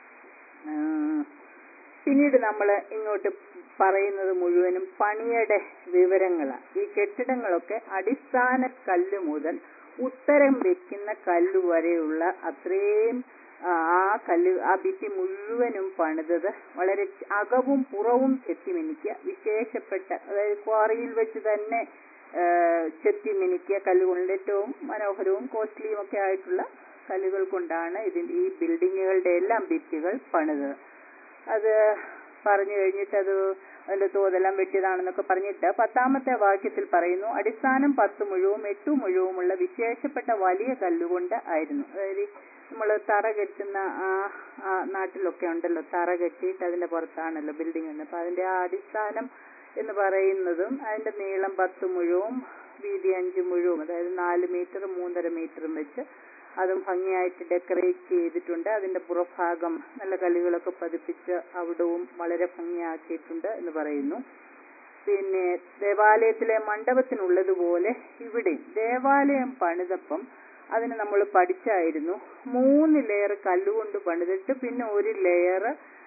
ആ, പിന്നീട് നമ്മൾ ഇങ്ങോട്ട് പറയുന്നത് മുഴുവനും പണിയുടെ വിവരങ്ങളാണ് ഈ കെട്ടിടങ്ങളൊക്കെ അടിസ്ഥാന കല്ല് മുതൽ ഉത്തരം വെക്കുന്ന കല്ല് വരെയുള്ള അത്രയും ആ ആ കല്ല് ആ ഭിത്തി മുഴുവനും പണിതത് വളരെ ച- അകവും പുറവും ചെത്തിമിനിക്കുക വിശേഷപ്പെട്ട അതായത് ക്വാറിയിൽ വെച്ച് തന്നെ ആ, ചെത്തിമിനിക്കിയ കല്ലുകൊണ്ട് ഏറ്റവും മനോഹരവും കോസ്റ്റ്ലിയും ഒക്കെ ആയിട്ടുള്ള കല്ലുകൾ കൊണ്ടാണ് ഇതിന്റെ ഈ ബിൽഡിങ്ങുകളുടെ എല്ലാം ഭിത്തികൾ പണിതത് അത് പറഞ്ഞു കഴിഞ്ഞിട്ട് അത് അതിന്റെ തോതെല്ലാം വെട്ടിയതാണെന്നൊക്കെ പറഞ്ഞിട്ട് പത്താമത്തെ വാക്യത്തിൽ പറയുന്നു അടിസ്ഥാനം പത്ത് മുഴുവും എട്ടു മുഴുവുമുള്ള വിശേഷപ്പെട്ട വലിയ കല്ലുകൊണ്ട് ആയിരുന്നു അതായത് നമ്മൾ തറ കെട്ടുന്ന ആ ആ നാട്ടിലൊക്കെ ഉണ്ടല്ലോ തറ കെട്ടിയിട്ട് അതിന്റെ പുറത്താണല്ലോ ബിൽഡിംഗ് എന്ന് അപ്പൊ അതിന്റെ ആ അടിസ്ഥാനം എന്ന് പറയുന്നതും അതിന്റെ നീളം പത്ത് മുഴവും വീതി അഞ്ച് മുഴവും അതായത് നാല് മീറ്റർ മൂന്നര മീറ്ററും വെച്ച് അതും ഭംഗിയായിട്ട് ഡെക്കറേറ്റ് ചെയ്തിട്ടുണ്ട് അതിന്റെ പുറഭാഗം നല്ല കല്ലുകളൊക്കെ പതിപ്പിച്ച് അവിടവും വളരെ ഭംഗിയാക്കിയിട്ടുണ്ട് എന്ന് പറയുന്നു പിന്നെ ദേവാലയത്തിലെ മണ്ഡപത്തിനുള്ളതുപോലെ ഇവിടെ ദേവാലയം പണിതപ്പം അതിന് നമ്മൾ പഠിച്ചായിരുന്നു മൂന്ന് ലെയർ കല്ലുകൊണ്ട് പണിതിട്ട് പിന്നെ ഒരു ലെയർ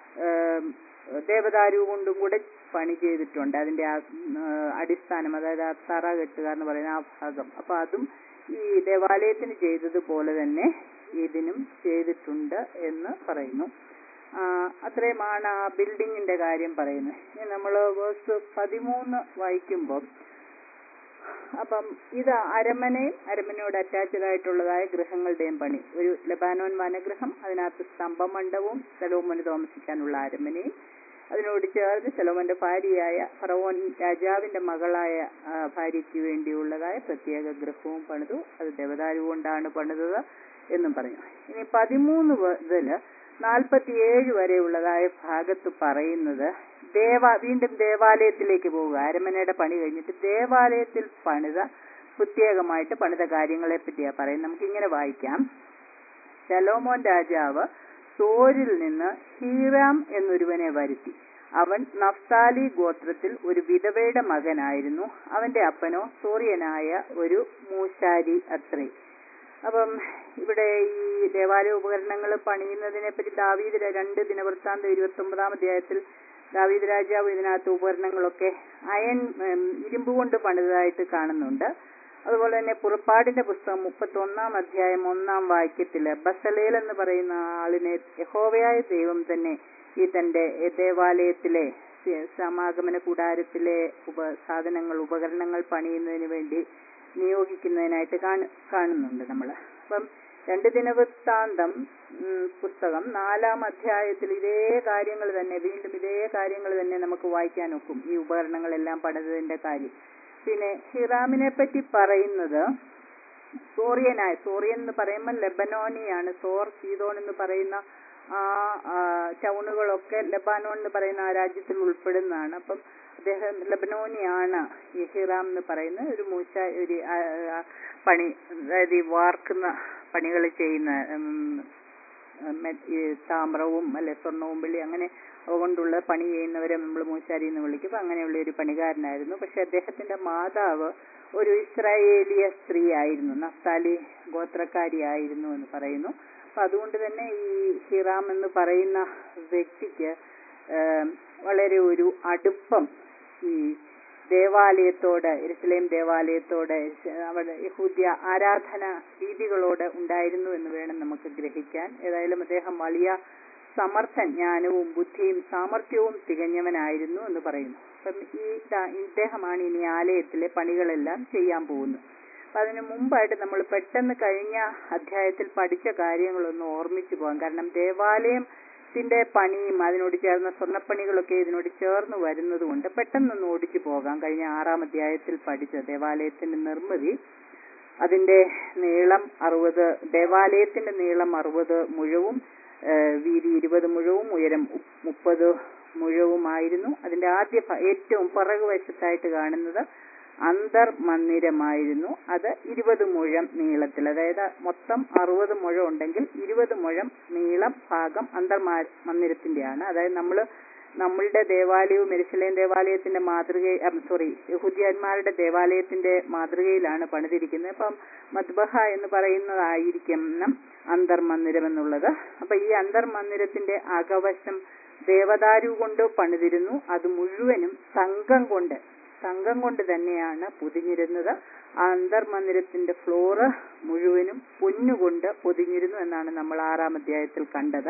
ദേവദാരു കൊണ്ടും കൂടെ പണി ചെയ്തിട്ടുണ്ട് അതിന്റെ ആ ഉം, ആ, അടിസ്ഥാനം അതായത് ആ തറ കെട്ടുക എന്ന് പറയുന്ന ആ ഭാഗം അപ്പൊ അതും ഈ ദേവാലയത്തിന് ചെയ്തതുപോലെ തന്നെ ഇതിനും ചെയ്തിട്ടുണ്ട് എന്ന് പറയുന്നു ആ, അത്രയുമാണ് ആ ബിൽഡിങ്ങിന്റെ കാര്യം പറയുന്നത് ഇനി നമ്മൾ വേഴ്സ് പതിമൂന്ന് വായിക്കുമ്പോൾ അപ്പം ഇത് അരമനയും അരമനയോട് അറ്റാച്ച്ഡ് ആയിട്ടുള്ളതായ ഗൃഹങ്ങളുടെയും പണി ഒരു ലബാനോൻ വനഗൃഹം അതിനകത്ത് സ്തംഭമണ്ഡപവും സലോമന് താമസിക്കാനുള്ള അരമനയും അതിനോട് ചേർന്ന് സലോമന്റെ ഭാര്യയായ ഫറവോൻ രാജാവിന്റെ മകളായ ആ, ഭാര്യയ്ക്ക് വേണ്ടിയുള്ളതായ പ്രത്യേക ഗൃഹവും പണിതു അത് ദേവദാരു കൊണ്ടാണ് പണിതത് എന്നും പറഞ്ഞു ഇനി പതിമൂന്ന് മുതല് നാൽപ്പത്തിയേഴ് വരെയുള്ളതായ ഭാഗത്ത് പറയുന്നത് ദേവ വീണ്ടും ദേവാലയത്തിലേക്ക് പോവുക അരമനയുടെ പണി കഴിഞ്ഞിട്ട് ദേവാലയത്തിൽ പണിത പ്രത്യേകമായിട്ട് പണിത കാര്യങ്ങളെ പറ്റിയാ പറയുന്നത് നമുക്ക് ഇങ്ങനെ വായിക്കാം ശലോമോൻ രാജാവ് സോരിൽ നിന്ന് ഹീറാം എന്നൊരുവനെ വരുത്തി അവൻ നഫ്താലി ഗോത്രത്തിൽ ഒരു വിധവയുടെ മകനായിരുന്നു അവന്റെ അപ്പനോ സോറിയനായ ഒരു മൂശാരി അത്രേ അപ്പം ഇവിടെ ഈ ദേവാലയ ഉപകരണങ്ങൾ പണിയുന്നതിനെ പറ്റി ദാവീദ് ര- രണ്ട് ദിനവൃത്താന്തം ഇരുപത്തി ഒമ്പതാം അധ്യായത്തിൽ ദാവീദ് രാജാവ് ഇതിനകത്ത് ഉപകരണങ്ങളൊക്കെ അയൺ ഉം, ഇരുമ്പ് കൊണ്ട് പണിതതായിട്ട് കാണുന്നുണ്ട് അതുപോലെ തന്നെ പുറപ്പാടിന്റെ പുസ്തകം മുപ്പത്തി ഒന്നാം അധ്യായം ഒന്നാം വാക്യത്തില് ബസലേൽ എന്ന് പറയുന്ന ആളിനെ യഹോവയായ ദൈവം തന്നെ ഈ തന്റെ ദേവാലയത്തിലെ സ- സമാഗമന കൂടാരത്തിലെ ഉപ സാധനങ്ങൾ ഉപകരണങ്ങൾ പണിയുന്നതിന് വേണ്ടി നിയോഗിക്കുന്നതിനായിട്ട് കാണു കാണുന്നുണ്ട് നമ്മൾ അപ്പം രണ്ട് ദിനവൃത്താന്തം ഉം, പുസ്തകം നാലാം അധ്യായത്തിൽ ഇതേ കാര്യങ്ങൾ തന്നെ വീണ്ടും ഇതേ കാര്യങ്ങൾ തന്നെ നമുക്ക് വായിക്കാൻ ഒക്കും ഈ ഉപകരണങ്ങളെല്ലാം പണിതതിന്റെ കാര്യം പിന്നെ ഹിറാമിനെ പറ്റി പറയുന്നത് സോറിയനായ സോറിയൻ എന്ന് പറയുമ്പോൾ ലെബനോനിയാണ് സോർ സീതോൻ എന്ന് പറയുന്ന ആ ആ, ടൗണുകളൊക്കെ ലെബാനോൺ എന്ന് പറയുന്ന ആ രാജ്യത്തിൽ ഉൾപ്പെടുന്നതാണ് അപ്പം അദ്ദേഹം ലെബനോനിയാണ് ഈ ഹിറാം എന്ന് പറയുന്ന ഒരു മൂശ ഒരു ആ, ആ, പണി അതായത് ഈ വാർക്കുന്ന പണികൾ ചെയ്യുന്ന ഉം, മെ- ഈ താമ്രവും അല്ലെ സ്വർണവും വെള്ളി അങ്ങനെ അവ കൊണ്ടുള്ള പണി ചെയ്യുന്നവരെ നമ്മൾ മൂശാരി എന്ന് വിളിക്കും അപ്പൊ അങ്ങനെയുള്ള ഒരു പണികാരനായിരുന്നു പക്ഷെ അദ്ദേഹത്തിന്റെ മാതാവ് ഒരു ഇസ്രായേലിയ സ്ത്രീ ആയിരുന്നു നഫ്താലി ഗോത്രക്കാരിയായിരുന്നു എന്ന് പറയുന്നു അപ്പൊ അതുകൊണ്ട് തന്നെ ഈ ഹിറാം എന്ന് പറയുന്ന വ്യക്തിക്ക് ഏം, വളരെ ഒരു അടുപ്പം ഈ ദേവാലയത്തോട് എരുസലേം ദേവാലയത്തോട് ശ- അവിടെ യഹൂദ്യ ആരാധന രീതികളോട് ഉണ്ടായിരുന്നു എന്ന് വേണം നമുക്ക് ഗ്രഹിക്കാൻ ഏതായാലും അദ്ദേഹം വലിയ സമർത്ഥൻ ജ്ഞാനവും ബുദ്ധിയും സാമർഥ്യവും തികഞ്ഞവനായിരുന്നു എന്ന് പറയുന്നു അപ്പം ഈ ദാ- ഇദ്ദേഹമാണ് ഇനി ആലയത്തിലെ പണികളെല്ലാം ചെയ്യാൻ പോകുന്നത് അപ്പൊ അതിനു മുമ്പായിട്ട് നമ്മൾ പെട്ടെന്ന് കഴിഞ്ഞ അധ്യായത്തിൽ പഠിച്ച കാര്യങ്ങളൊന്ന് ഓർമ്മിച്ചു പോകാം കാരണം ദേവാലയത്തിന്റെ പണിയും അതിനോട് ചേർന്ന സ്വർണ്ണപ്പണികളൊക്കെ ഇതിനോട് ചേർന്ന് വരുന്നത് കൊണ്ട് പെട്ടെന്നൊന്ന് ഓടിച്ചു പോകാം കഴിഞ്ഞ ആറാം അധ്യായത്തിൽ പഠിച്ച ദേവാലയത്തിന്റെ നിർമ്മിതി അതിന്റെ നീളം അറുപത് ദേവാലയത്തിന്റെ നീളം അറുപത് മുഴവും ഏഹ് വീതി ഇരുപത് മുഴവും ഉയരം മുപ്പത് മുഴവുമായിരുന്നു അതിന്റെ ആദ്യ ഭ- ഏറ്റവും പിറകുവശത്തായിട്ട് കാണുന്നത് അന്തർ മന്ദിരമായിരുന്നു അത് ഇരുപത് മുഴം നീളത്തിൽ അതായത് മൊത്തം അറുപത് മുഴം ഉണ്ടെങ്കിൽ ഇരുപത് മുഴം നീളം ഭാഗം അന്തർ മന്ദിരത്തിന്റെയാണ് അതായത് നമ്മൾ നമ്മളുടെ ദേവാലയവും എരുസലേം ദേവാലയത്തിന്റെ മാതൃക സോറി യഹൂദ്യന്മാരുടെ ദേവാലയത്തിന്റെ മാതൃകയിലാണ് പണിതിരിക്കുന്നത് അപ്പം മദ്ബഹ എന്ന് പറയുന്നതായിരിക്കണം അന്തർമന്ദിരം എന്നുള്ളത് അപ്പൊ ഈ അന്തർമന്ദിരത്തിന്റെ അകവശം ദേവദാരു കൊണ്ട് പണിതിരുന്നു അത് മുഴുവനും തങ്കം കൊണ്ട് തങ്കം കൊണ്ട് തന്നെയാണ് പൊതിഞ്ഞിരുന്നത് ആ അന്തർമന്ദിരത്തിന്റെ ഫ്ലോറ് മുഴുവനും പൊന്നുകൊണ്ട് പൊതിഞ്ഞിരുന്നു എന്നാണ് നമ്മൾ ആറാം അധ്യായത്തിൽ കണ്ടത്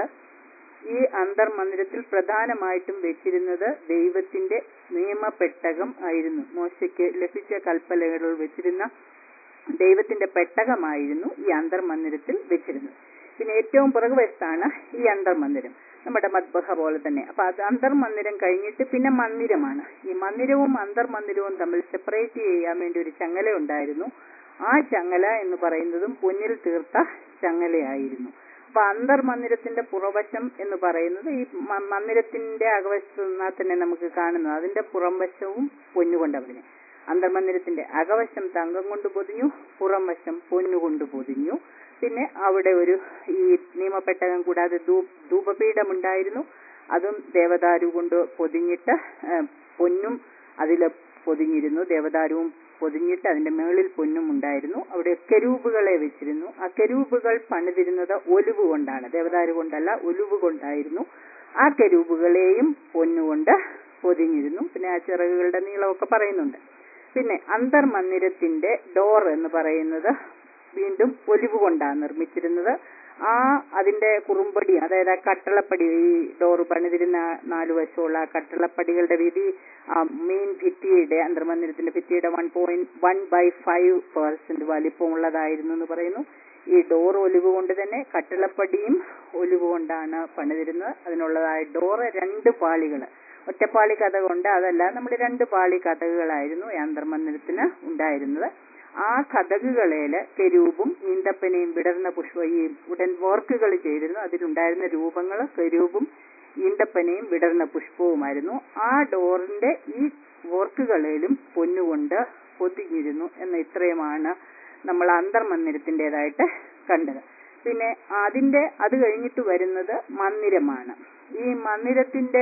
ഈ അന്തർമന്ദിരത്തിൽ പ്രധാനമായിട്ടും വെച്ചിരുന്നത് ദൈവത്തിന്റെ നിയമപ്പെട്ടകം ആയിരുന്നു മോശയ്ക്ക് ലഭിച്ച കൽപ്പലകൾ വെച്ചിരുന്ന ദൈവത്തിന്റെ പെട്ടകമായിരുന്നു ഈ അന്തർമന്ദിരത്തിൽ വെച്ചിരുന്നത് പിന്നെ ഏറ്റവും പുറകുവശത്താണ് ഈ അന്തർമന്ദിരം നമ്മുടെ മദ്ബഹ പോലെ തന്നെ അപ്പൊ അത് അന്തർമന്ദിരം കഴിഞ്ഞിട്ട് പിന്നെ മന്ദിരമാണ് ഈ മന്ദിരവും അന്തർമന്ദിരവും തമ്മിൽ സെപ്പറേറ്റ് ചെയ്യാൻ വേണ്ടി ഒരു ചങ്ങല ഉണ്ടായിരുന്നു ആ ചങ്ങല എന്ന് പറയുന്നതും പൊന്നിൽ തീർത്ത ചങ്ങലയായിരുന്നു അപ്പൊ അന്തർമന്ദിരത്തിന്റെ പുറവശം എന്ന് പറയുന്നത് ഈ മ- മന്ദിരത്തിന്റെ അകവശത്ത് നിന്നാൽ തന്നെ നമുക്ക് കാണുന്നത് അതിന്റെ പുറംവശവും പൊന്നുകൊണ്ട് അവിടെ അന്തർമന്ദിരത്തിന്റെ അകവശം തങ്കം കൊണ്ട് പൊതിഞ്ഞു പുറംവശം പൊന്നുകൊണ്ട് പൊതിഞ്ഞു പിന്നെ അവിടെ ഒരു ഈ നിയമപ്പെട്ടകം കൂടാതെ ധൂ- ധൂപപീഠമുണ്ടായിരുന്നു അതും ദേവദാരു കൊണ്ട് പൊതിഞ്ഞിട്ട് ആ, പൊന്നും അതിൽ പൊതിഞ്ഞിരുന്നു ദേവദാരുവും പൊതിഞ്ഞിട്ട് അതിന്റെ മേളിൽ പൊന്നും ഉണ്ടായിരുന്നു അവിടെ കെരൂബുകളെ വെച്ചിരുന്നു ആ കെരൂബുകൾ പണിതിരുന്നത് ഒലിവ് കൊണ്ടാണ് ദേവദാരു കൊണ്ടല്ല ഒലിവ് കൊണ്ടായിരുന്നു ആ കെരൂബുകളെയും പൊന്നുകൊണ്ട് പൊതിഞ്ഞിരുന്നു പിന്നെ ആ ചിറകുകളുടെ നീളമൊക്കെ പറയുന്നുണ്ട് പിന്നെ അന്തർമന്ദിരത്തിന്റെ ഡോർ എന്ന് പറയുന്നത് വീണ്ടും ഒലിവ് കൊണ്ടാണ് നിർമ്മിച്ചിരുന്നത് ആ അതിന്റെ കുറുമ്പടി അതായത് ആ കട്ടളപ്പടി ഈ ഡോറ് പണിതിരുന്ന നാലു വശമുള്ള ആ കട്ടളപ്പടികളുടെ വീതി ആ മെയിൻ ഭിത്തിയുടെ അന്തർമന്ദിരത്തിന്റെ ഭിത്തിയുടെ one point one by five percent വലിപ്പമുള്ളതായിരുന്നു എന്ന് പറയുന്നു ഈ ഡോർ ഒലിവ് കൊണ്ട് തന്നെ കട്ടിളപ്പടിയും ഒലിവ് കൊണ്ടാണ് പണിതിരുന്നത് അതിനുള്ളതായ ഡോറ് രണ്ട് പാളികൾ ഒറ്റപ്പാളി കഥ കൊണ്ട് അതല്ല നമ്മൾ രണ്ട് പാളി കഥകളായിരുന്നു ഈ അന്തർമന്ദിരത്തിന് ഉണ്ടായിരുന്നത് ആ കഥകുകളേല് കെരൂപും ഈന്തപ്പനയും വിടർന്ന പുഷ്പ ഈ ഉടൻ വർക്കുകൾ ചെയ്തിരുന്നു അതിലുണ്ടായിരുന്ന രൂപങ്ങൾ കെരൂപും ഈന്തപ്പനയും വിടർന്ന പുഷ്പവുമായിരുന്നു ആ ഡോറിന്റെ ഈ വർക്കുകളിലും പൊന്നുകൊണ്ട് പൊതിഞ്ഞിരുന്നു എന്ന ഇത്രയുമാണ് നമ്മൾ അന്തർമന്ദിരത്തിൻ്റെതായിട്ട് കണ്ടത് പിന്നെ അതിന്റെ അത് കഴിഞ്ഞിട്ട് വരുന്നത് മന്ദിരമാണ് ഈ മന്ദിരത്തിന്റെ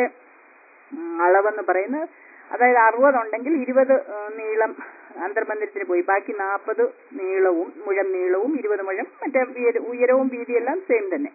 ഉം, അളവെന്ന് പറയുന്നത് അതായത് അറുപത് ഉണ്ടെങ്കിൽ ഇരുപത് നീളം അന്തർമന്ദിരത്തിന് പോയി ബാക്കി നാൽപ്പത് നീളവും മുഴം നീളവും ഇരുപത് മുഴം മറ്റേ ഉയര- ഉയരവും വീതിയെല്ലാം സെയിം തന്നെ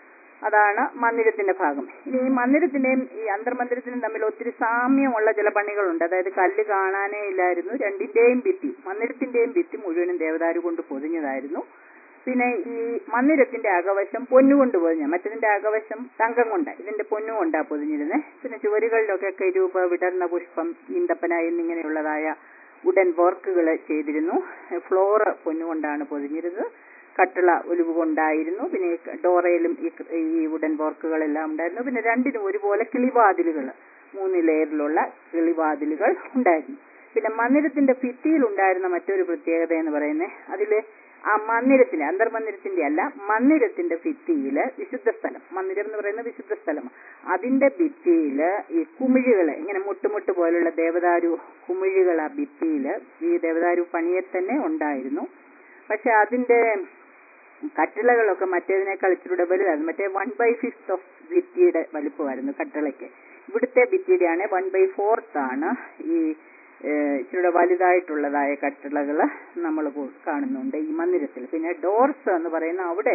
അതാണ് മന്ദിരത്തിന്റെ ഭാഗം ഇനി ഈ മന്ദിരത്തിന്റെയും ഈ അന്തർമന്ദിരത്തിനും തമ്മിൽ ഒത്തിരി സാമ്യമുള്ള ചില പണികളുണ്ട് അതായത് കല്ല് കാണാനേ ഇല്ലായിരുന്നു രണ്ടിന്റെയും ഭിത്തി മന്ദിരത്തിന്റെയും ഭിത്തി മുഴുവനും ദേവദാരു കൊണ്ട് പൊതിഞ്ഞതായിരുന്നു പിന്നെ ഈ മന്ദിരത്തിന്റെ അകവശം പൊന്നുകൊണ്ട് പൊതിഞ്ഞ മറ്റതിന്റെ അകവശം തങ്കം കൊണ്ട് ഇതിന്റെ പൊന്നു കൊണ്ടാ പൊതിഞ്ഞിരുന്നത് പിന്നെ ചുവരുകളിലൊക്കെ കരൂപ വിടർന്ന പുഷ്പം ഈന്തപ്പന എന്നിങ്ങനെയുള്ളതായ ഉടൻ വർക്കുകൾ ചെയ്തിരുന്നു ഫ്ലോറ് പൊന്നുകൊണ്ടാണ് പൊതിഞ്ഞിരുന്നത് കട്ടിള ഒലിവ് കൊണ്ടായിരുന്നു പിന്നെ ഈ ഡോറയിലും ഈ ക- ഈ വുഡൻ വർക്കുകളെല്ലാം ഉണ്ടായിരുന്നു പിന്നെ രണ്ടിനും ഒരുപോലെ കിളിവാതിലുകൾ മൂന്ന് ലെയറിലുള്ള കിളിവാതിലുകൾ ഉണ്ടായിരുന്നു പിന്നെ മന്ദിരത്തിന്റെ ഭിത്തിയിൽ ഉണ്ടായിരുന്ന മറ്റൊരു പ്രത്യേകത എന്ന് പറയുന്നത് അതില് ആ മന്ദിരത്തിന്റെ അന്തർമന്ദിരത്തിന്റെ അല്ല മന്ദിരത്തിന്റെ ഭിത്തിയില് വിശുദ്ധ സ്ഥലം മന്ദിരം എന്ന് പറയുന്നത് വിശുദ്ധ സ്ഥലം അതിന്റെ ഭിത്തിയില് ഈ കുമിഴികള് ഇങ്ങനെ മുട്ടുമുട്ട് പോലുള്ള ദേവദാരു കുമിഴികൾ ആ ഭിത്തിയില് ഈ ദേവദാരു പണിയെ തന്നെ ഉണ്ടായിരുന്നു പക്ഷെ അതിന്റെ കട്ടിളകളൊക്കെ മറ്റേതിനേക്കാൾ ഇച്ചിരൂടെ വലുതായിരുന്നു മറ്റേ വൺ ബൈ ഫിഫ്ത്ത് ഓഫ് ഭിത്തിയുടെ വലിപ്പമായിരുന്നു കട്ടിളയ്ക്ക് ഇവിടുത്തെ ഭിത്തിയുടെയാണ് വൺ ബൈ ഫോർത്ത് ആണ് ഈ ഏഹ്, ഇച്ചിരൂടെ വലുതായിട്ടുള്ളതായ കട്ടിളകൾ നമ്മൾ കാണുന്നുണ്ട് ഈ മന്ദിരത്തിൽ പിന്നെ ഡോർസ് എന്ന് പറയുന്ന അവിടെ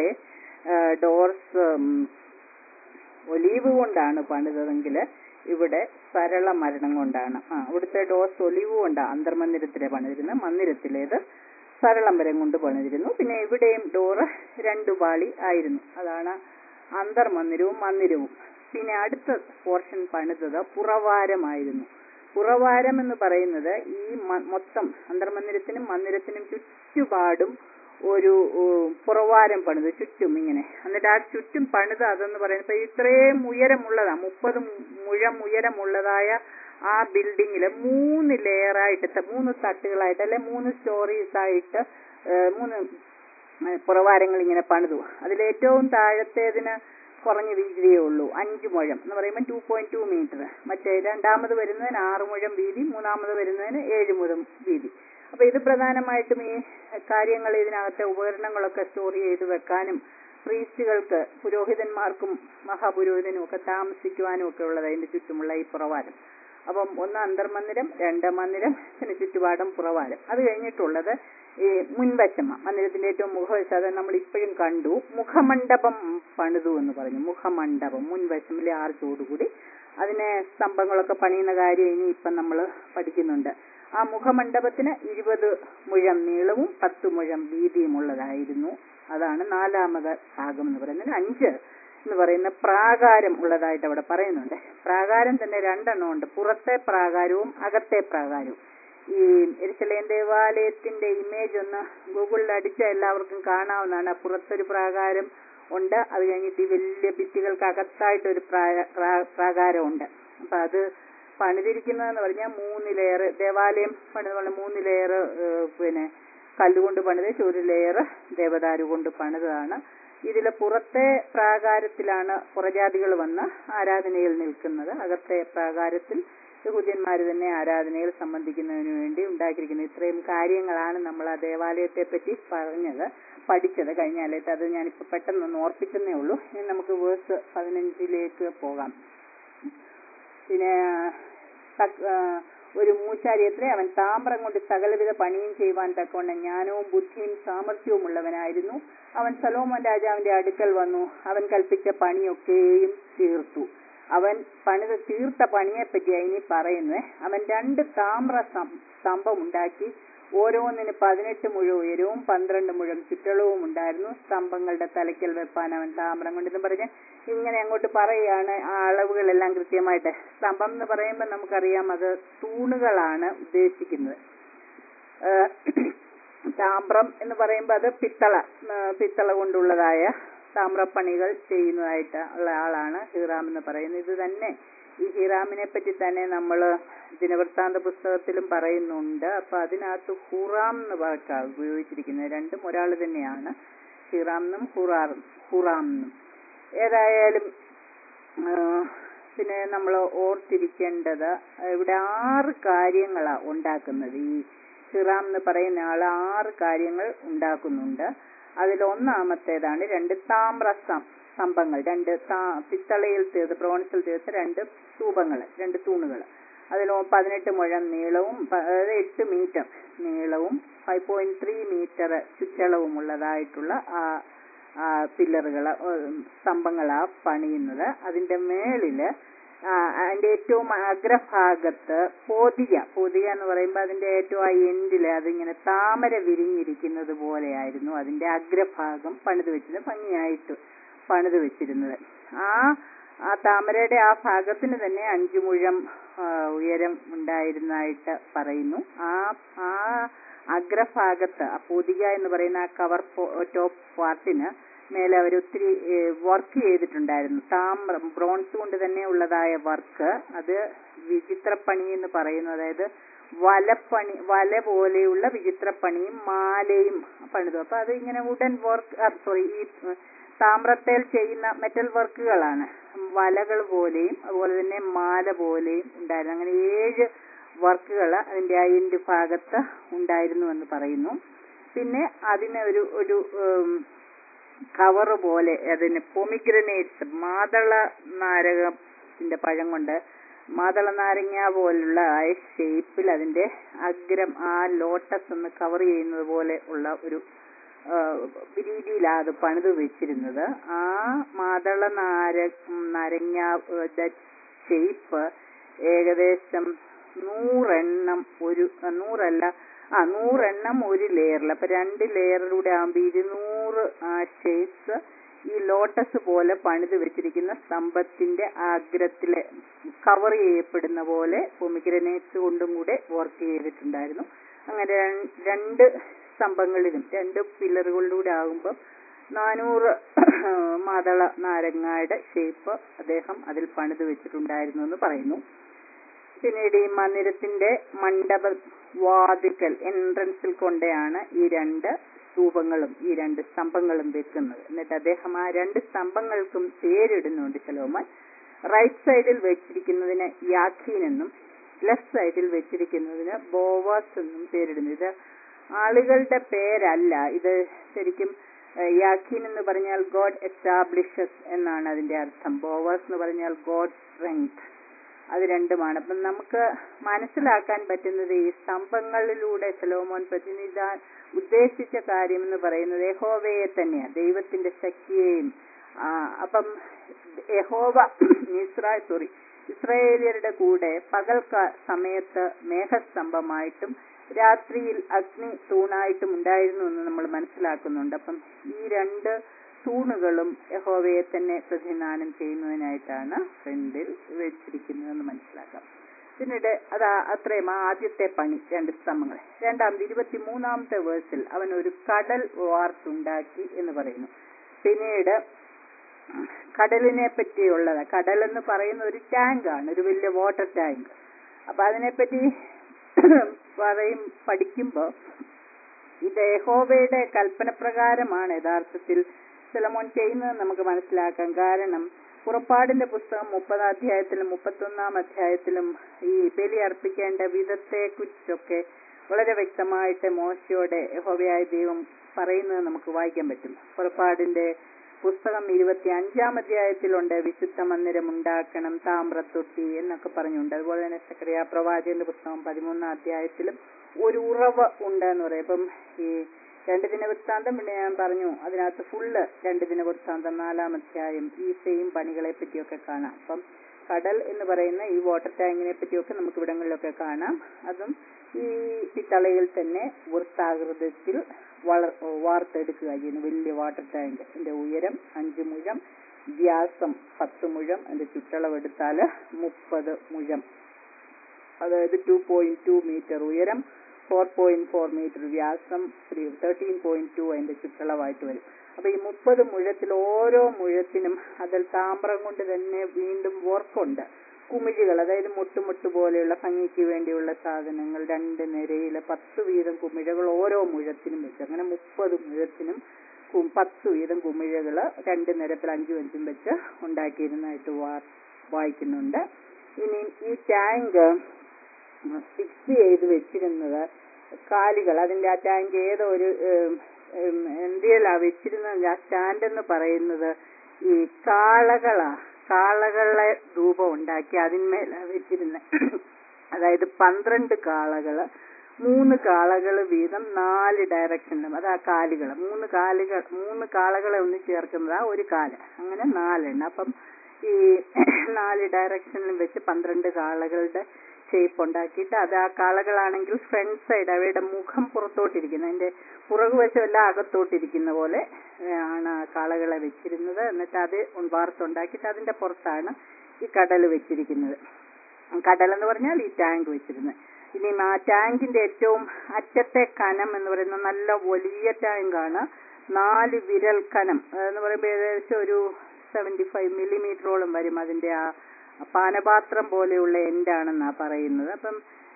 ഡോർസ് ഒലീവ് കൊണ്ടാണ് പണിതതെങ്കിൽ ഇവിടെ സരള മരണം കൊണ്ടാണ് ആ ഇവിടുത്തെ ഡോർസ് ഒലിവ് കൊണ്ടാണ് അന്തർമന്ദിരത്തിലെ പണിതിരുന്നത് മന്ദിരത്തിലേത് സരളം മരം കൊണ്ട് പണിതിരുന്നു പിന്നെ ഇവിടെയും ഡോറ് രണ്ടു പാളി ആയിരുന്നു അതാണ് അന്തർമന്ദിരവും മന്ദിരവും പിന്നെ അടുത്ത പോർഷൻ പണിതത് പുറവാരമായിരുന്നു പുറവാരം എന്ന് പറയുന്നത് ഈ മ- മൊത്തം അന്തർമന്ദിരത്തിനും മന്ദിരത്തിനും ചുറ്റുപാടും ഒരു ഉം, പുറവാരം പണിത് ചുറ്റും ഇങ്ങനെ എന്നിട്ട് ആ ചുറ്റും പണിത് അതെന്ന് പറയുന്നത് ഇത്രയും ഉയരമുള്ളതാ മുപ്പത് മുഴം ഉയരമുള്ളതായ ആ ബിൽഡിങ്ങിൽ മൂന്ന് ലെയറായിട്ട് ത- മൂന്ന് തട്ടുകളായിട്ട് അല്ലെ മൂന്ന് സ്റ്റോറീസ് ആയിട്ട് ഏഹ്, മൂന്ന് ഏഹ്, പുറവാരങ്ങൾ ഇങ്ങനെ പണിതു അതിലേറ്റവും താഴത്തേതിന് കുറഞ്ഞ വീതിയേ ഉള്ളൂ അഞ്ച് മുഴം എന്ന് പറയുമ്പോൾ ടു പോയിന്റ് ടു മീറ്റർ മറ്റേ രണ്ടാമത് വരുന്നതിന് ആറ് മുഴം വീതി മൂന്നാമത് വരുന്നതിന് ഏഴ് മുഴം വീതി അപ്പൊ ഇത് പ്രധാനമായിട്ടും ഈ കാര്യങ്ങൾ ഇതിനകത്തെ ഉപകരണങ്ങളൊക്കെ സ്റ്റോർ ചെയ്ത് വെക്കാനും പ്രീസ്റ്റുകൾക്ക് പുരോഹിതന്മാർക്കും മഹാപുരോഹിതനും ഒക്കെ താമസിക്കുവാനും ഒക്കെ ഉള്ളത് അതിന്റെ ചുറ്റുമുള്ള ഈ പുറവാരം അപ്പം ഒന്ന് അന്തർമന്ദിരം രണ്ട് മന്ദിരം പിന്നെ ചുറ്റുപാടും പുറവാരം അത് കഴിഞ്ഞിട്ടുള്ളത് ഈ മുൻവശമ മന്ദിരത്തിന്റെ ഏറ്റവും മുഖവശം അത് നമ്മൾ ഇപ്പോഴും കണ്ടു മുഖമണ്ഡപം പണിതു എന്ന് പറഞ്ഞു മുഖമണ്ഡപം മുൻവശമിലെ ആർച്ചോടുകൂടി അതിനെ സ്തംഭങ്ങളൊക്കെ പണിയുന്ന കാര്യം ഇനി ഇപ്പം നമ്മൾ പഠിക്കുന്നുണ്ട് ആ മുഖമണ്ഡപത്തിന് ഇരുപത് മുഴം നീളവും പത്ത് മുഴം വീതിയും ഉള്ളതായിരുന്നു അതാണ് നാലാമത് ഭാഗം എന്ന് പറയുന്നത് അഞ്ച് എന്ന് പറയുന്ന പ്രാകാരം ഉള്ളതായിട്ട് അവിടെ പറയുന്നുണ്ട് പ്രാകാരം തന്നെ രണ്ടെണ്ണം ഉണ്ട് പുറത്തെ പ്രാകാരവും അകത്തെ പ്രാകാരവും ഈ എരിശലേം ദേവാലയത്തിന്റെ ഇമേജ് ഒന്ന് ഗൂഗിളിൽ അടിച്ച എല്ലാവർക്കും കാണാവുന്നതാണ് ആ പുറത്തൊരു പ്രാകാരം ഉണ്ട് അത് കഴിഞ്ഞിട്ട് ഈ വലിയ ഭിത്തികൾക്ക് അകത്തായിട്ടൊരു പ്രാ- പ്രാ- പ്രാകാരമുണ്ട് അപ്പൊ അത് പണിതിരിക്കുന്നതെന്ന് പറഞ്ഞാൽ മൂന്ന് ലെയർ ദേവാലയം പണിത് പോലെ മൂന്ന് ലെയർ പിന്നെ കല്ലുകൊണ്ട് പണിത് ഒരു ലെയർ ദേവദാരു കൊണ്ട് പണിതാണ് ഇതിലെ പുറത്തെ പ്രാകാരത്തിലാണ് പുറജാതികൾ വന്ന് ആരാധനയിൽ നിൽക്കുന്നത് അകത്തെ പ്രാകാരത്തിൽ യഹൂദ്യന്മാർ തന്നെ ആരാധനയിൽ സംബന്ധിക്കുന്നതിന് വേണ്ടി ഉണ്ടാക്കിയിരിക്കുന്നത് ഇത്രയും കാര്യങ്ങളാണ് നമ്മൾ ആ ദേവാലയത്തെ പറ്റി പറഞ്ഞത് പഠിച്ചത് കഴിഞ്ഞ ആലയത്ത് അത് ഞാനിപ്പോൾ പെട്ടെന്ന് ഓർപ്പിക്കുന്നേ ഉള്ളൂ ഇനി നമുക്ക് വേഴ്സ് പതിനഞ്ചിലേക്ക് പോകാം പിന്നെ സക്- ആ, ഒരു മൂച്ചാരിയത്രേ അവൻ താമ്രം കൊണ്ട് സകലവിധ പണിയും ചെയ്യുവാൻ തക്കവണ്ണം ജ്ഞാനവും ബുദ്ധിയും സാമർഥ്യവും ഉള്ളവനായിരുന്നു അവൻ സലോമോൻ രാജാവിന്റെ അടുക്കൽ വന്നു അവൻ കൽപ്പിച്ച പണിയൊക്കെയും തീർത്തു അവൻ പണിത് തീർത്ത പണിയെപ്പറ്റി ഇനി പറയുന്നത് അവൻ രണ്ട് താമ്ര സം- സ്തംഭം ഉണ്ടാക്കി ഓരോന്നിന് പതിനെട്ട് മുഴം ഉയരവും പന്ത്രണ്ട് മുഴം ചുറ്റളവും ഉണ്ടായിരുന്നു സ്തംഭങ്ങളുടെ തലയ്ക്കൽ വെപ്പാൻ അവൻ താമ്രം കൊണ്ടെന്ന് പറഞ്ഞ് ഇങ്ങനെ അങ്ങോട്ട് പറയുകയാണ് ആ അളവുകളെല്ലാം കൃത്യമായിട്ട് സ്തംഭം എന്ന് പറയുമ്പോൾ നമുക്കറിയാം അത് തൂണുകളാണ് ഉദ്ദേശിക്കുന്നത് ഏഹ് താമ്രം എന്ന് പറയുമ്പോൾ അത് പിത്തള ഏഹ് പിത്തള കൊണ്ടുള്ളതായ താമ്രപ്പണികൾ ചെയ്യുന്നതായിട്ട് ഉള്ള ആളാണ് ഹീറാം എന്ന് പറയുന്നത് ഇത് തന്നെ ഈ ഹീറാമിനെ പറ്റി തന്നെ നമ്മൾ ദിനവൃത്താന്ത പുസ്തകത്തിലും പറയുന്നുണ്ട് അപ്പൊ അതിനകത്ത് ഹുറാം എന്ന് വാക്കാണ് ഉപയോഗിച്ചിരിക്കുന്നത് രണ്ടും ഒരാൾ തന്നെയാണ് ഹീറാം എന്നും ഹുറാറും ഹുറാം എന്നും ഏതായാലും ആ, പിന്നെ നമ്മൾ ഓർത്തിരിക്കേണ്ടത് ഇവിടെ ആറ് കാര്യങ്ങളാ ഉണ്ടാക്കുന്നത് ഈ ഹിറാം എന്ന് പറയുന്ന ആൾ ആറ് കാര്യങ്ങൾ ഉണ്ടാക്കുന്നുണ്ട് അതിൽ ഒന്നാമത്തേതാണ് രണ്ട് താമ്ര സ്തം- സ്തംഭങ്ങൾ രണ്ട് താ- പിത്തളയിൽ തീർത്ത് ബ്രോൺസിൽ തീർത്ത രണ്ട് സ്തൂപങ്ങൾ രണ്ട് തൂണുകൾ അതിൽ പതിനെട്ട് മുഴം നീളവും പ- അതായത് എട്ട് മീറ്റർ നീളവും ഫൈവ് പോയിന്റ് ത്രീ മീറ്റർ ചുറ്റളവും ഉള്ളതായിട്ടുള്ള ആ ആ പില്ലറുകൾ സ്തംഭങ്ങളാ പണിയുന്നത് അതിന്റെ മേളില് ആ, അതിന്റെ ഏറ്റവും അഗ്രഭാഗത്ത് പോതിക പോതിക എന്ന് പറയുമ്പോൾ അതിന്റെ ഏറ്റവും ആ എൻഡില് അതിങ്ങനെ താമര വിരിഞ്ഞിരിക്കുന്നത് പോലെയായിരുന്നു അതിന്റെ അഗ്രഭാഗം പണിത് വെച്ചത് ഭംഗിയായിട്ട് പണിത് വെച്ചിരുന്നത് ആ ആ താമരയുടെ ആ ഭാഗത്തിന് തന്നെ അഞ്ചു മുഴം ആ, ഉയരം ഉണ്ടായിരുന്നതായിട്ട് പറയുന്നു ആ ആ അഗ്രഭാഗത്ത് ആ പൊതിക എന്ന് പറയുന്ന ആ കവർ ടോപ്പ് പാർട്ടിന് മേലെ അവർ ഒത്തിരി വർക്ക് ചെയ്തിട്ടുണ്ടായിരുന്നു താമ്രം ബ്രോൺസ് കൊണ്ട് തന്നെ ഉള്ളതായ വർക്ക് അത് വിചിത്രപ്പണി എന്ന് പറയുന്നു അതായത് വലപ്പണി വല പോലെയുള്ള വിചിത്രപ്പണിയും മാലയും പണിതു അപ്പൊ അത് ഇങ്ങനെ വുഡൻ വർക്ക് സോറി ഈ താമ്രത്തേൽ ചെയ്യുന്ന മെറ്റൽ വർക്കുകളാണ് വലകൾ പോലെയും അതുപോലെ തന്നെ മാല പോലെയും ഉണ്ടായിരുന്നു അങ്ങനെ ഏഴ് വർക്കുകൾ അതിന്റെ അയിന്റെ ഭാഗത്ത് ഉണ്ടായിരുന്നു എന്ന് പറയുന്നു പിന്നെ അതിന് ഒരു ഒരു കവർ പോലെ അതിന് പൊമിഗ്രനേറ്റ്സ് മാതള നാരകത്തിന്റെ പഴം കൊണ്ട് മാതള നാരങ്ങ പോലുള്ള ആ ഷേപ്പിൽ അതിന്റെ അഗ്രം ആ ലോട്ടസ് ഒന്ന് കവർ ചെയ്യുന്നത് പോലെ ഉള്ള ഒരു രീതിയിലാണ് അത് പണിത് വെച്ചിരുന്നത് ആ മാതള നാര നാരങ്ങ ഷേപ്പ് ഏകദേശം നൂറെണ്ണം ഒരു നൂറല്ല ആ നൂറെണ്ണം ഒരു ലെയറിൽ അപ്പൊ രണ്ട് ലെയറിലൂടെ ആകുമ്പോൾ ഇരുന്നൂറ് ആ ഷേപ്സ് ഈ ലോട്ടസ് പോലെ പണിത് വെച്ചിരിക്കുന്ന സ്തംഭത്തിന്റെ അഗ്രത്തിലെ കവർ ചെയ്യപ്പെടുന്ന പോലെ പൊമിഗ്രനേറ്റ്സ് കൊണ്ടും കൂടെ വർക്ക് ചെയ്തിട്ടുണ്ടായിരുന്നു അങ്ങനെ രണ്ട് സ്തംഭങ്ങളിലും രണ്ട് പില്ലറുകളിലൂടെ ആകുമ്പോൾ നാനൂറ് മാതള നാരങ്ങയുടെ ഷേപ്പ് അദ്ദേഹം അതിൽ പണിത് വെച്ചിട്ടുണ്ടായിരുന്നു എന്ന് പറയുന്നു പിന്നീട് ഈ മന്ദിരത്തിന്റെ മണ്ഡപ വാതിക്കൽ എൻട്രൻസിൽ കൊണ്ടെയാണ് ഈ രണ്ട് സ്തൂപങ്ങളും ഈ രണ്ട് സ്തംഭങ്ങളും വെക്കുന്നത് എന്നിട്ട് അദ്ദേഹം ആ രണ്ട് സ്തംഭങ്ങൾക്കും പേരിടുന്നുണ്ട് ശലോമൻ റൈറ്റ് സൈഡിൽ വെച്ചിരിക്കുന്നതിന് യാഖീൻ എന്നും ലെഫ്റ്റ് സൈഡിൽ വെച്ചിരിക്കുന്നതിന് ബോവാസ് എന്നും പേരിടുന്നു ഇത് ആളുകളുടെ പേരല്ല ഇത് ശരിക്കും യാഖീൻ എന്ന് പറഞ്ഞാൽ ഗോഡ് എസ്റ്റാബ്ലിഷസ് എന്നാണ് അതിന്റെ അർത്ഥം ബോവാസ് എന്ന് പറഞ്ഞാൽ ഗോഡ് സ്ട്രെങ്ത് അത് രണ്ടുമാണ് അപ്പം നമുക്ക് മനസ്സിലാക്കാൻ പറ്റുന്നത് ഈ സ്തംഭങ്ങളിലൂടെ സലോമോൻ പ്രതിനിധ ഉദ്ദേശിച്ച കാര്യം എന്ന് പറയുന്നത് യഹോവയെ തന്നെയാണ് ദൈവത്തിന്റെ ശക്തിയെയും അപ്പം യഹോവ ഇസ്രാ സോറി ഇസ്രായേലിയരുടെ കൂടെ പകൽ സമയത്ത് മേഘസ്തംഭമായിട്ടും രാത്രിയിൽ അഗ്നി തൂണായിട്ടും ഉണ്ടായിരുന്നു എന്ന് നമ്മൾ മനസ്സിലാക്കുന്നുണ്ട് അപ്പം ഈ രണ്ട് തൂണുകളും യഹോവയെ തന്നെ പ്രതിനിധാനം ചെയ്യുന്നതിനായിട്ടാണ് ഫ്രണ്ടിൽ വെച്ചിരിക്കുന്നതെന്ന് മനസ്സിലാക്കാം പിന്നീട് അത് അത്രയും ആദ്യത്തെ പണി രണ്ട് സ്തംഭങ്ങൾ രണ്ടാമത് ഇരുപത്തി മൂന്നാമത്തെ വേഴ്സിൽ അവൻ ഒരു കടൽ വാർത്തുണ്ടാക്കി എന്ന് പറയുന്നു പിന്നീട് കടലിനെ പറ്റിയുള്ളത് കടൽ എന്ന് പറയുന്ന ഒരു ടാങ്കാണ് ഒരു വലിയ വാട്ടർ ടാങ്ക് അപ്പൊ അതിനെപ്പറ്റി പറയും പഠിക്കുമ്പോൾ ഇത് യഹോവയുടെ കൽപ്പന പ്രകാരമാണ് യഥാർത്ഥത്തിൽ സെലമോൻ ചെയ്യുന്നത് നമുക്ക് മനസ്സിലാക്കാം കാരണം പുറപ്പാടിന്റെ പുസ്തകം മുപ്പതാം അധ്യായത്തിലും മുപ്പത്തൊന്നാം അധ്യായത്തിലും ഈ ബലി അർപ്പിക്കേണ്ട വിധത്തെ കുറിച്ചൊക്കെ വളരെ വ്യക്തമായിട്ട് മോശയോടെ യഹോവയായ ദൈവം പറയുന്നത് നമുക്ക് വായിക്കാൻ പറ്റും പുറപ്പാടിന്റെ പുസ്തകം ഇരുപത്തി അഞ്ചാം അധ്യായത്തിലുണ്ട് വിശുദ്ധ മന്ദിരം ഉണ്ടാക്കണം താമ്രത്തൊട്ടി എന്നൊക്കെ പറഞ്ഞുണ്ട് അതുപോലെ തന്നെ സക്രിയ പ്രവാചകന്റെ പുസ്തകം പതിമൂന്നാം അധ്യായത്തിലും ഒരു ഉറവ് ഉണ്ട് എന്ന് പറയും അപ്പം ഈ രണ്ട് ദിന വൃത്താന്തം പിന്നെ ഞാൻ പറഞ്ഞു അതിനകത്ത് ഫുള്ള് രണ്ട് ദിന വൃത്താന്തം നാലാം അധ്യായം ഈ സെയിം പണികളെ പറ്റിയൊക്കെ കാണാം അപ്പം കടൽ എന്ന് പറയുന്ന ഈ വാട്ടർ ടാങ്കിനെ പറ്റിയൊക്കെ നമുക്ക് ഇവിടങ്ങളിലൊക്കെ കാണാം അതും ഈ പിത്തളയിൽ തന്നെ വൃത്താകൃതത്തിൽ വളർ വാർത്തെടുക്കുക ചെയ്യുന്നു വലിയ വാട്ടർ ടാങ്ക് ഇതിന്റെ ഉയരം അഞ്ച് മുഴം വ്യാസം പത്ത് മുഴം അതിന്റെ ചുറ്റളവെടുത്താൽ മുപ്പത് മുഴം അതായത് ടു പോയിന്റ് ടു മീറ്റർ ഉയരം ഫോർ പോയിന്റ് ഫോർ മീറ്റർ വ്യാസം ത്രീ തേർട്ടീൻ പോയിന്റ് ടു അതിന്റെ ചുറ്റളവായിട്ട് വരും അപ്പൊ ഈ മുപ്പത് മുഴത്തിൽ ഓരോ മുഴത്തിനും അതിൽ താമ്രം കൊണ്ട് തന്നെ വീണ്ടും വർക്കുണ്ട് കുമിഴികൾ അതായത് മുട്ടുമുട്ട് പോലെയുള്ള ഭംഗിക്ക് വേണ്ടിയുള്ള സാധനങ്ങൾ രണ്ട് നിരയിലെ പത്ത് വീതം കുമിഴകൾ ഓരോ മുഴത്തിനും വെച്ച് അങ്ങനെ മുപ്പത് മുഴത്തിനും പത്ത് വീതം കുമിഴകൾ രണ്ട് നിരത്തിൽ അഞ്ചും അഞ്ചും വെച്ച് ഉണ്ടാക്കിയിരുന്നതായിട്ട് വായിക്കുന്നുണ്ട് ഇനി ഈ ടാങ്ക് ഫിക്സ് ചെയ്ത് വെച്ചിരുന്നത് കാലുകൾ അതിന്റെ ആ ടാങ്ക് ഏതോ ഒരു എന്തിയല്ലാ വെച്ചിരുന്നത് ആ സ്റ്റാൻഡ് എന്ന് പറയുന്നത് ഈ കാളകളാ കാളകളെ രൂപം ഉണ്ടാക്കി അതിന്മേല വെച്ചിരുന്ന അതായത് പന്ത്രണ്ട് കാളകള് മൂന്ന് കാളകൾ വീതം നാല് ഡയറക്ഷനിലും അത് ആ കാലുകൾ മൂന്ന് കാലുകൾ മൂന്ന് കാളകളെ ഒന്ന് ചേർക്കുന്നതാ ഒരു കാല് അങ്ങനെ നാലെണ്ണം അപ്പം ഈ നാല് ഡയറക്ഷനിലും വെച്ച് പന്ത്രണ്ട് കാളകളുടെ ഷേപ്പ് ഉണ്ടാക്കിയിട്ട് അത് ആ കാളകളാണെങ്കിൽ ഫ്രണ്ട് സൈഡ് അവയുടെ മുഖം പുറത്തോട്ടിരിക്കുന്നത് അതിന്റെ പുറകുവശമെല്ലാം അകത്തോട്ടിരിക്കുന്ന പോലെ ആണ് ആ കാളകളെ വെച്ചിരുന്നത് എന്നിട്ട് അത് വാർത്തുണ്ടാക്കിയിട്ട് അതിന്റെ പുറത്താണ് ഈ കടൽ വെച്ചിരിക്കുന്നത് കടൽ എന്ന് പറഞ്ഞാൽ ഈ ടാങ്ക് വെച്ചിരുന്നത് ഇനി ആ ടാങ്കിന്റെ ഏറ്റവും അറ്റത്തെ കനം എന്ന് പറയുന്നത് നല്ല വലിയ ടാങ്കാണ് നാല് വിരൽ കനം എന്ന് പറയുമ്പോൾ ഏകദേശം ഒരു സെവന്റി ഫൈവ് മില്ലിമീറ്ററോളം വരും അതിന്റെ ആ പാനപാത്രം പോലെയുള്ള എൻഡാണെന്നാ പറയുന്നത് അപ്പം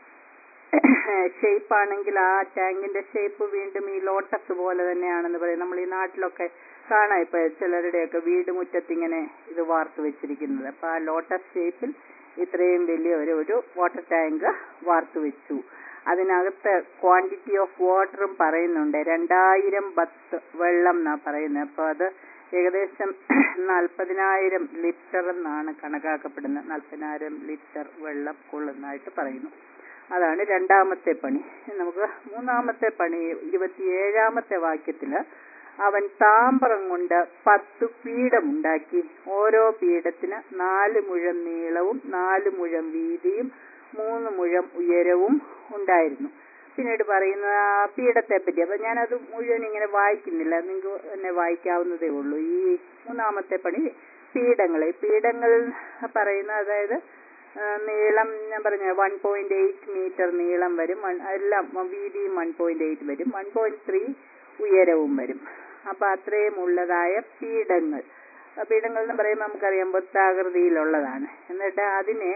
ഷേപ്പ് ആണെങ്കിൽ ആ ടാങ്കിന്റെ ഷേപ്പ് വീണ്ടും ഈ ലോട്ടസ് പോലെ തന്നെയാണെന്ന് പറയും നമ്മൾ ഈ നാട്ടിലൊക്കെ കാണാം ഇപ്പൊ ചിലരുടെയൊക്കെ വീട് മുറ്റത്ത് ഇങ്ങനെ ഇത് വാർത്ത് വെച്ചിരിക്കുന്നത് അപ്പൊ ആ ലോട്ടസ് ഷേപ്പിൽ ഇത്രയും വലിയ ഒരു ഒരു വാട്ടർ ടാങ്ക് വാർത്ത് വെച്ചു അതിനകത്ത് ക്വാണ്ടിറ്റി ഓഫ് വാട്ടറും പറയുന്നുണ്ട് രണ്ടായിരം ബത്ത് വെള്ളം എന്നാ പറയുന്നത് അപ്പൊ അത് ഏകദേശം നാൽപ്പതിനായിരം ലിറ്റർ എന്നാണ് കണക്കാക്കപ്പെടുന്നത് നാൽപ്പതിനായിരം ലിറ്റർ വെള്ളം കൊള്ളുന്നതായിട്ട് പറയുന്നു അതാണ് രണ്ടാമത്തെ പണി നമുക്ക് മൂന്നാമത്തെ പണി ഇരുപത്തിയേഴാമത്തെ വാക്യത്തില് അവൻ താമ്രം കൊണ്ട് പത്ത് പീഠമുണ്ടാക്കി ഓരോ പീഠത്തിന് നാല് മുഴം നീളവും നാല് മുഴം വീതിയും മൂന്ന് മുഴം ഉയരവും ഉണ്ടായിരുന്നു പിന്നീട് പറയുന്ന ആ പീഠത്തെ പറ്റി അപ്പൊ ഞാനത് മുഴുവൻ ഇങ്ങനെ വായിക്കുന്നില്ല നിങ്ങൾക്ക് തന്നെ വായിക്കാവുന്നതേ ഉള്ളൂ ഈ മൂന്നാമത്തെ പണി പീഠങ്ങൾ ഈ പീഠങ്ങൾ പറയുന്ന അതായത് ആ, നീളം ഞാൻ പറഞ്ഞ വൺ പോയിന്റ് എയ്റ്റ് മീറ്റർ നീളം വരും one- എല്ലാം വീതിയും വൺ പോയിന്റ് എയ്റ്റ് വരും വൺ പോയിന്റ് ത്രീ ഉയരവും വരും അപ്പൊ അത്രയും ഉള്ളതായ പീഠങ്ങൾ ആ പീഠങ്ങൾ എന്ന് പറയുമ്പോൾ നമുക്കറിയാം വൃത്താകൃതിയിലുള്ളതാണ് എന്നിട്ട് അതിനെ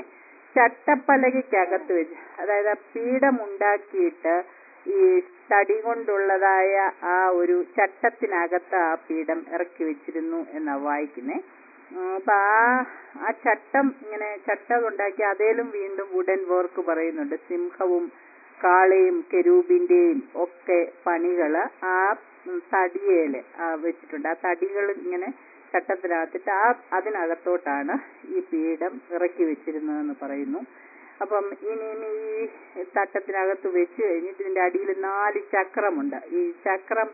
ചട്ടപ്പലകയ്ക്കകത്ത് വെച്ച് അതായത് ആ പീഠം ഉണ്ടാക്കിയിട്ട് ഈ തടി കൊണ്ടുള്ളതായ ആ ഒരു ചട്ടത്തിനകത്ത് ആ പീഠം ഇറക്കി വെച്ചിരുന്നു എന്നാ വായിക്കുന്നേ ഉം, അപ്പൊ ആ ആ ചട്ടം ഇങ്ങനെ ചട്ടം ഉണ്ടാക്കി അതേലും വീണ്ടും വുഡൻ വർക്ക് പറയുന്നുണ്ട് സിംഹവും കാളയും കെരൂബിന്റെയും ഒക്കെ പണികള് ആ ഉം, തടിയേല് ആ വെച്ചിട്ടുണ്ട് ആ തടികൾ ഇങ്ങനെ ചട്ടത്തിനകത്തിട്ട് ആ അതിനകത്തോട്ടാണ് ഈ പീഠം ഇറക്കി വെച്ചിരുന്നതെന്ന് പറയുന്നു അപ്പം ഇനി ഇനി ഈ തട്ടത്തിനകത്ത് വെച്ച് കഴിഞ്ഞിട്ട് ഇതിന്റെ അടിയിൽ നാല് ചക്രമുണ്ട് ഈ ചക്രം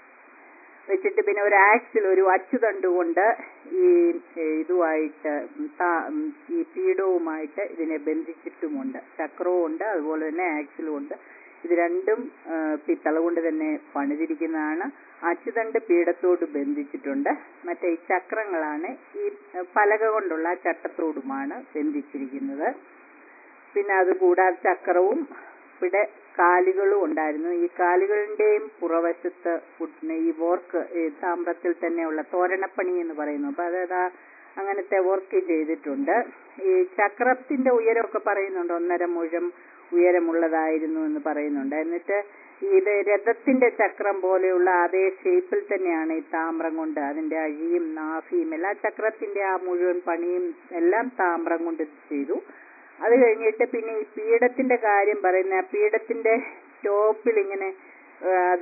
വെച്ചിട്ട് പിന്നെ ഒരു ആക്സിൽ ഒരു അച്ചുതണ്ട് കൊണ്ട് ഈ ഏ, ഇതുമായിട്ട് താ- ഉം, ഈ പീഠവുമായിട്ട് ഇതിനെ ബന്ധിച്ചിട്ടുമുണ്ട് ചക്രവും ഉണ്ട് അതുപോലെ തന്നെ ആക്സിലും ഉണ്ട് ഇത് രണ്ടും ആ, പിത്തള കൊണ്ട് തന്നെ പണിതിരിക്കുന്നതാണ് അച്ചുതണ്ട് പീഠത്തോട് ബന്ധിച്ചിട്ടുണ്ട് മറ്റേ ഈ ചക്രങ്ങളാണ് ഈ ആ, പലക കൊണ്ടുള്ള ആ ചട്ടത്തോടുമാണ് ബന്ധിച്ചിരിക്കുന്നത് പിന്നെ അത് കൂടാതെ ചക്രവും ഇവിടെ കാലുകളും ഉണ്ടായിരുന്നു ഈ കാലുകളുടെയും പുറവശത്ത് ഉട്ന ഈ വർക്ക് ഈ താമ്രത്തിൽ തന്നെയുള്ള തോരണപ്പണി എന്ന് പറയുന്നു അപ്പൊ അതായത് ആ അങ്ങനത്തെ വർക്ക് ചെയ്തിട്ടുണ്ട് ഈ ചക്രത്തിന്റെ ഉയരമൊക്കെ പറയുന്നുണ്ട് ഒന്നര മുഴം ഉയരമുള്ളതായിരുന്നു എന്ന് പറയുന്നുണ്ട് എന്നിട്ട് ഇത് രഥത്തിന്റെ ചക്രം പോലെയുള്ള അതേ ഷേപ്പിൽ തന്നെയാണ് ഈ താമ്രം കൊണ്ട് അതിന്റെ അഴിയും നാഭിയും എല്ലാ ചക്രത്തിന്റെ ആ മുഴുവൻ പണിയും എല്ലാം താമ്രം കൊണ്ട് ചെയ്തു അത് കഴിഞ്ഞിട്ട് പിന്നെ ഈ പീഠത്തിന്റെ കാര്യം പറയുന്ന ആ പീഠത്തിന്റെ ടോപ്പിൽ ഇങ്ങനെ ആ, അത്